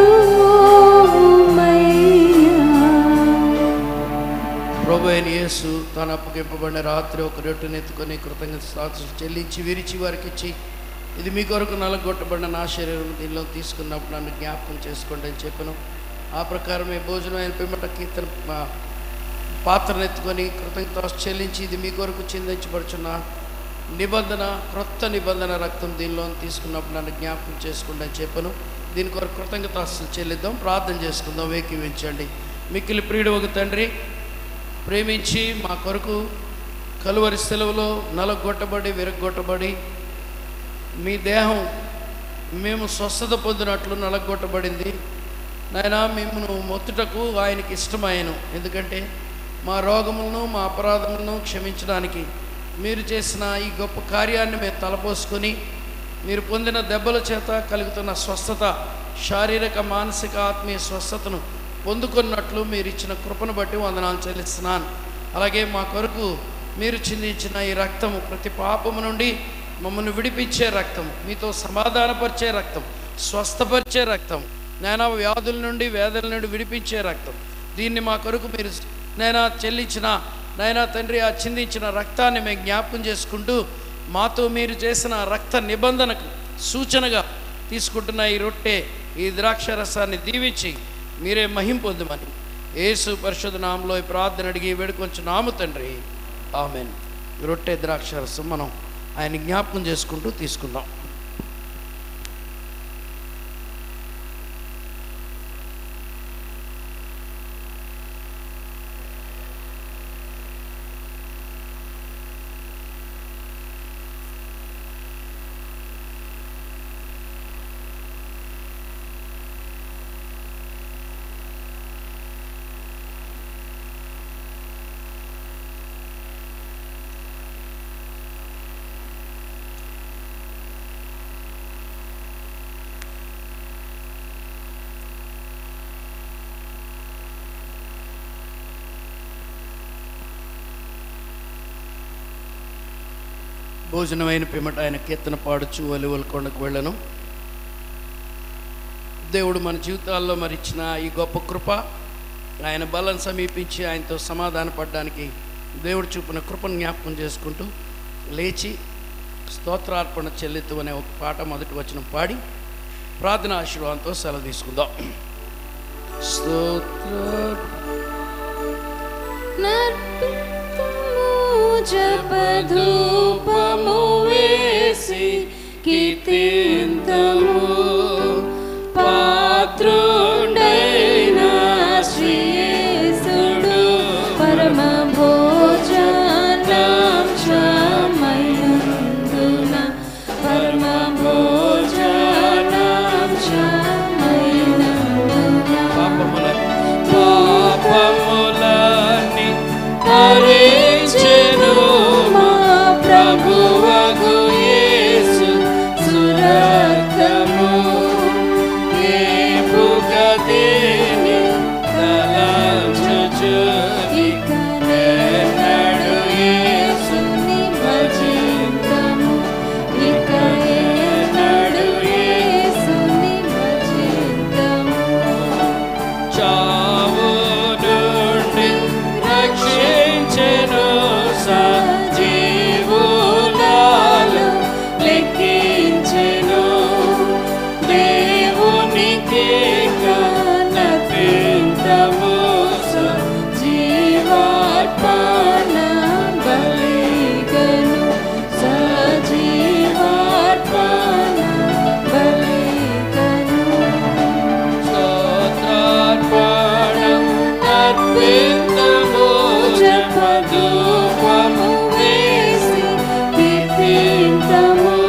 బ్రోమయ్యా ప్రభు అయిన యేసు తాను అప్పగింపబడిన రాత్రి ఒక రొట్టెను ఎత్తుకొని కృతజ్ఞత స్థాతులు చెల్లించి విరిచి వారికి ఇచ్చి ఇది మీ కొరకు నలగొట్టబడిన నా శరీరం దీనిలో తీసుకున్నప్పుడు నన్ను జ్ఞాపకం చేసుకోండి అని చెప్పాను ఆ ప్రకారమే భోజనం అయిన పిమ్మట కీర్తన ఆ, పాత్రను ఎత్తుకొని కృతజ్ఞత చెల్లించి ఇది మీ కొరకు చిందించబడుచున్న నిబంధన క్రొత్త నిబంధన రక్తం దీనిలో తీసుకున్నప్పుడు నన్ను జ్ఞాపకం చేసుకోండి అని చెప్పాను దీని కొరకు కృతజ్ఞత చెల్లిద్దాం ప్రార్థన చేసుకుందాం వేకివించండి మిక్కిలి ప్రియుడు ఒక తండ్రి ప్రేమించి మా కొరకు కలువరి సెలవులో నలగొట్టబడి విరగొట్టబడి మీ దేహం మేము స్వస్థత పొందినట్లు నలగొట్టబడింది నాయన మిమ్మను మొత్తుటకు ఆయనకి ఇష్టమాయను ఎందుకంటే మా రోగములను మా అపరాధములను క్షమించడానికి మీరు చేసిన ఈ గొప్ప కార్యాన్ని మేము తలపోసుకొని మీరు పొందిన దెబ్బల చేత కలుగుతున్న స్వస్థత శారీరక మానసిక ఆత్మీయ స్వస్థతను పొందుకున్నట్లు మీరు ఇచ్చిన కృపను బట్టి వందనాలు చెల్లిస్తున్నాను అలాగే మా కొరకు మీరు చిందించిన ఈ రక్తము ప్రతి పాపము నుండి మమ్మల్ని విడిపించే రక్తం మీతో సమాధానపరిచే రక్తం స్వస్థపరిచే రక్తం నైనా వ్యాధుల నుండి వేదల నుండి విడిపించే రక్తం దీన్ని మా కొరకు మీరు నైనా చెల్లించిన నైనా తండ్రి ఆ చిందించిన రక్తాన్ని మేము జ్ఞాపకం చేసుకుంటూ మాతో మీరు చేసిన రక్త నిబంధనకు సూచనగా తీసుకుంటున్న ఈ రొట్టె ఈ ద్రాక్ష రసాన్ని దీవించి మీరే మహిం పొందమని యేసు పరిశుద్ధ నామంలో ఈ ప్రార్థన అడిగి వేడుకొంచు నాము తండ్రి ఆమెన్ రొట్టె ద్రాక్ష రసం మనం ఆయన జ్ఞాపకం చేసుకుంటూ తీసుకుందాం భోజనమైన పిమ్మట ఆయన కీర్తన పాడుచు ఒలివల కొండకు వెళ్ళను దేవుడు మన జీవితాల్లో మరిచిన ఈ గొప్ప కృప ఆయన బలం సమీపించి ఆయనతో సమాధాన పడడానికి దేవుడు చూపిన కృపను జ్ఞాపకం చేసుకుంటూ లేచి స్తోత్రార్పణ చెల్లిత్తు అనే ఒక పాట మొదటి వచనం పాడి ప్రార్థన ఆశీర్వాదంతో సెలవు తీసుకుందాం స్తోత్ర నర్పితము జపధూపము వేసి కీర్తింతము పాత్రుడైన శ్రీయేసుడు పరమ భోజనాంశమైనందున పరమ భోజనాంశమైనందున పాపముల పాపములని హరించెను మా అర్పింతము జపధూపము వేసి కీర్తింతము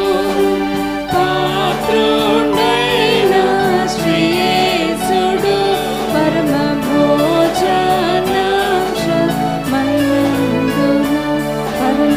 పాత్రుడైన శ్రీయేసుడు పరమ భోజనాంశమైనందున పరమ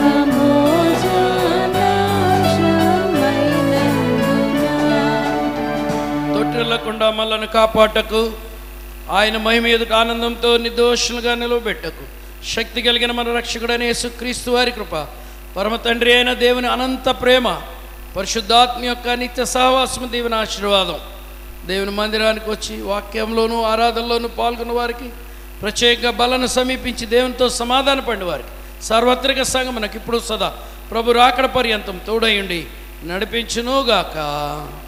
భోజనాంశమైనందున తొట్టిల్లకుండా మనల్ని కాపాటకు ఆయన మహిమ ఎదుట ఆనందంతో నిర్దోషులుగా నిలవబెట్టకు శక్తి కలిగిన మన రక్షకుడైన యేసుక్రీస్తు వారి కృప పరమ తండ్రి అయిన దేవుని అనంత ప్రేమ పరిశుద్ధాత్మ యొక్క నిత్య సహవాసము దేవుని ఆశీర్వాదం దేవుని మందిరానికి వచ్చి వాక్యంలోనూ ఆరాధనలోనూ పాల్గొన్న వారికి ప్రత్యేక బలను సమీపించి దేవునితో సమాధాన పడిన వారికి సార్వత్రిక సంఘం మనకి ఇప్పుడు సదా ప్రభు రాకడ పర్యంతం తోడయుండి నడిపించునుగాక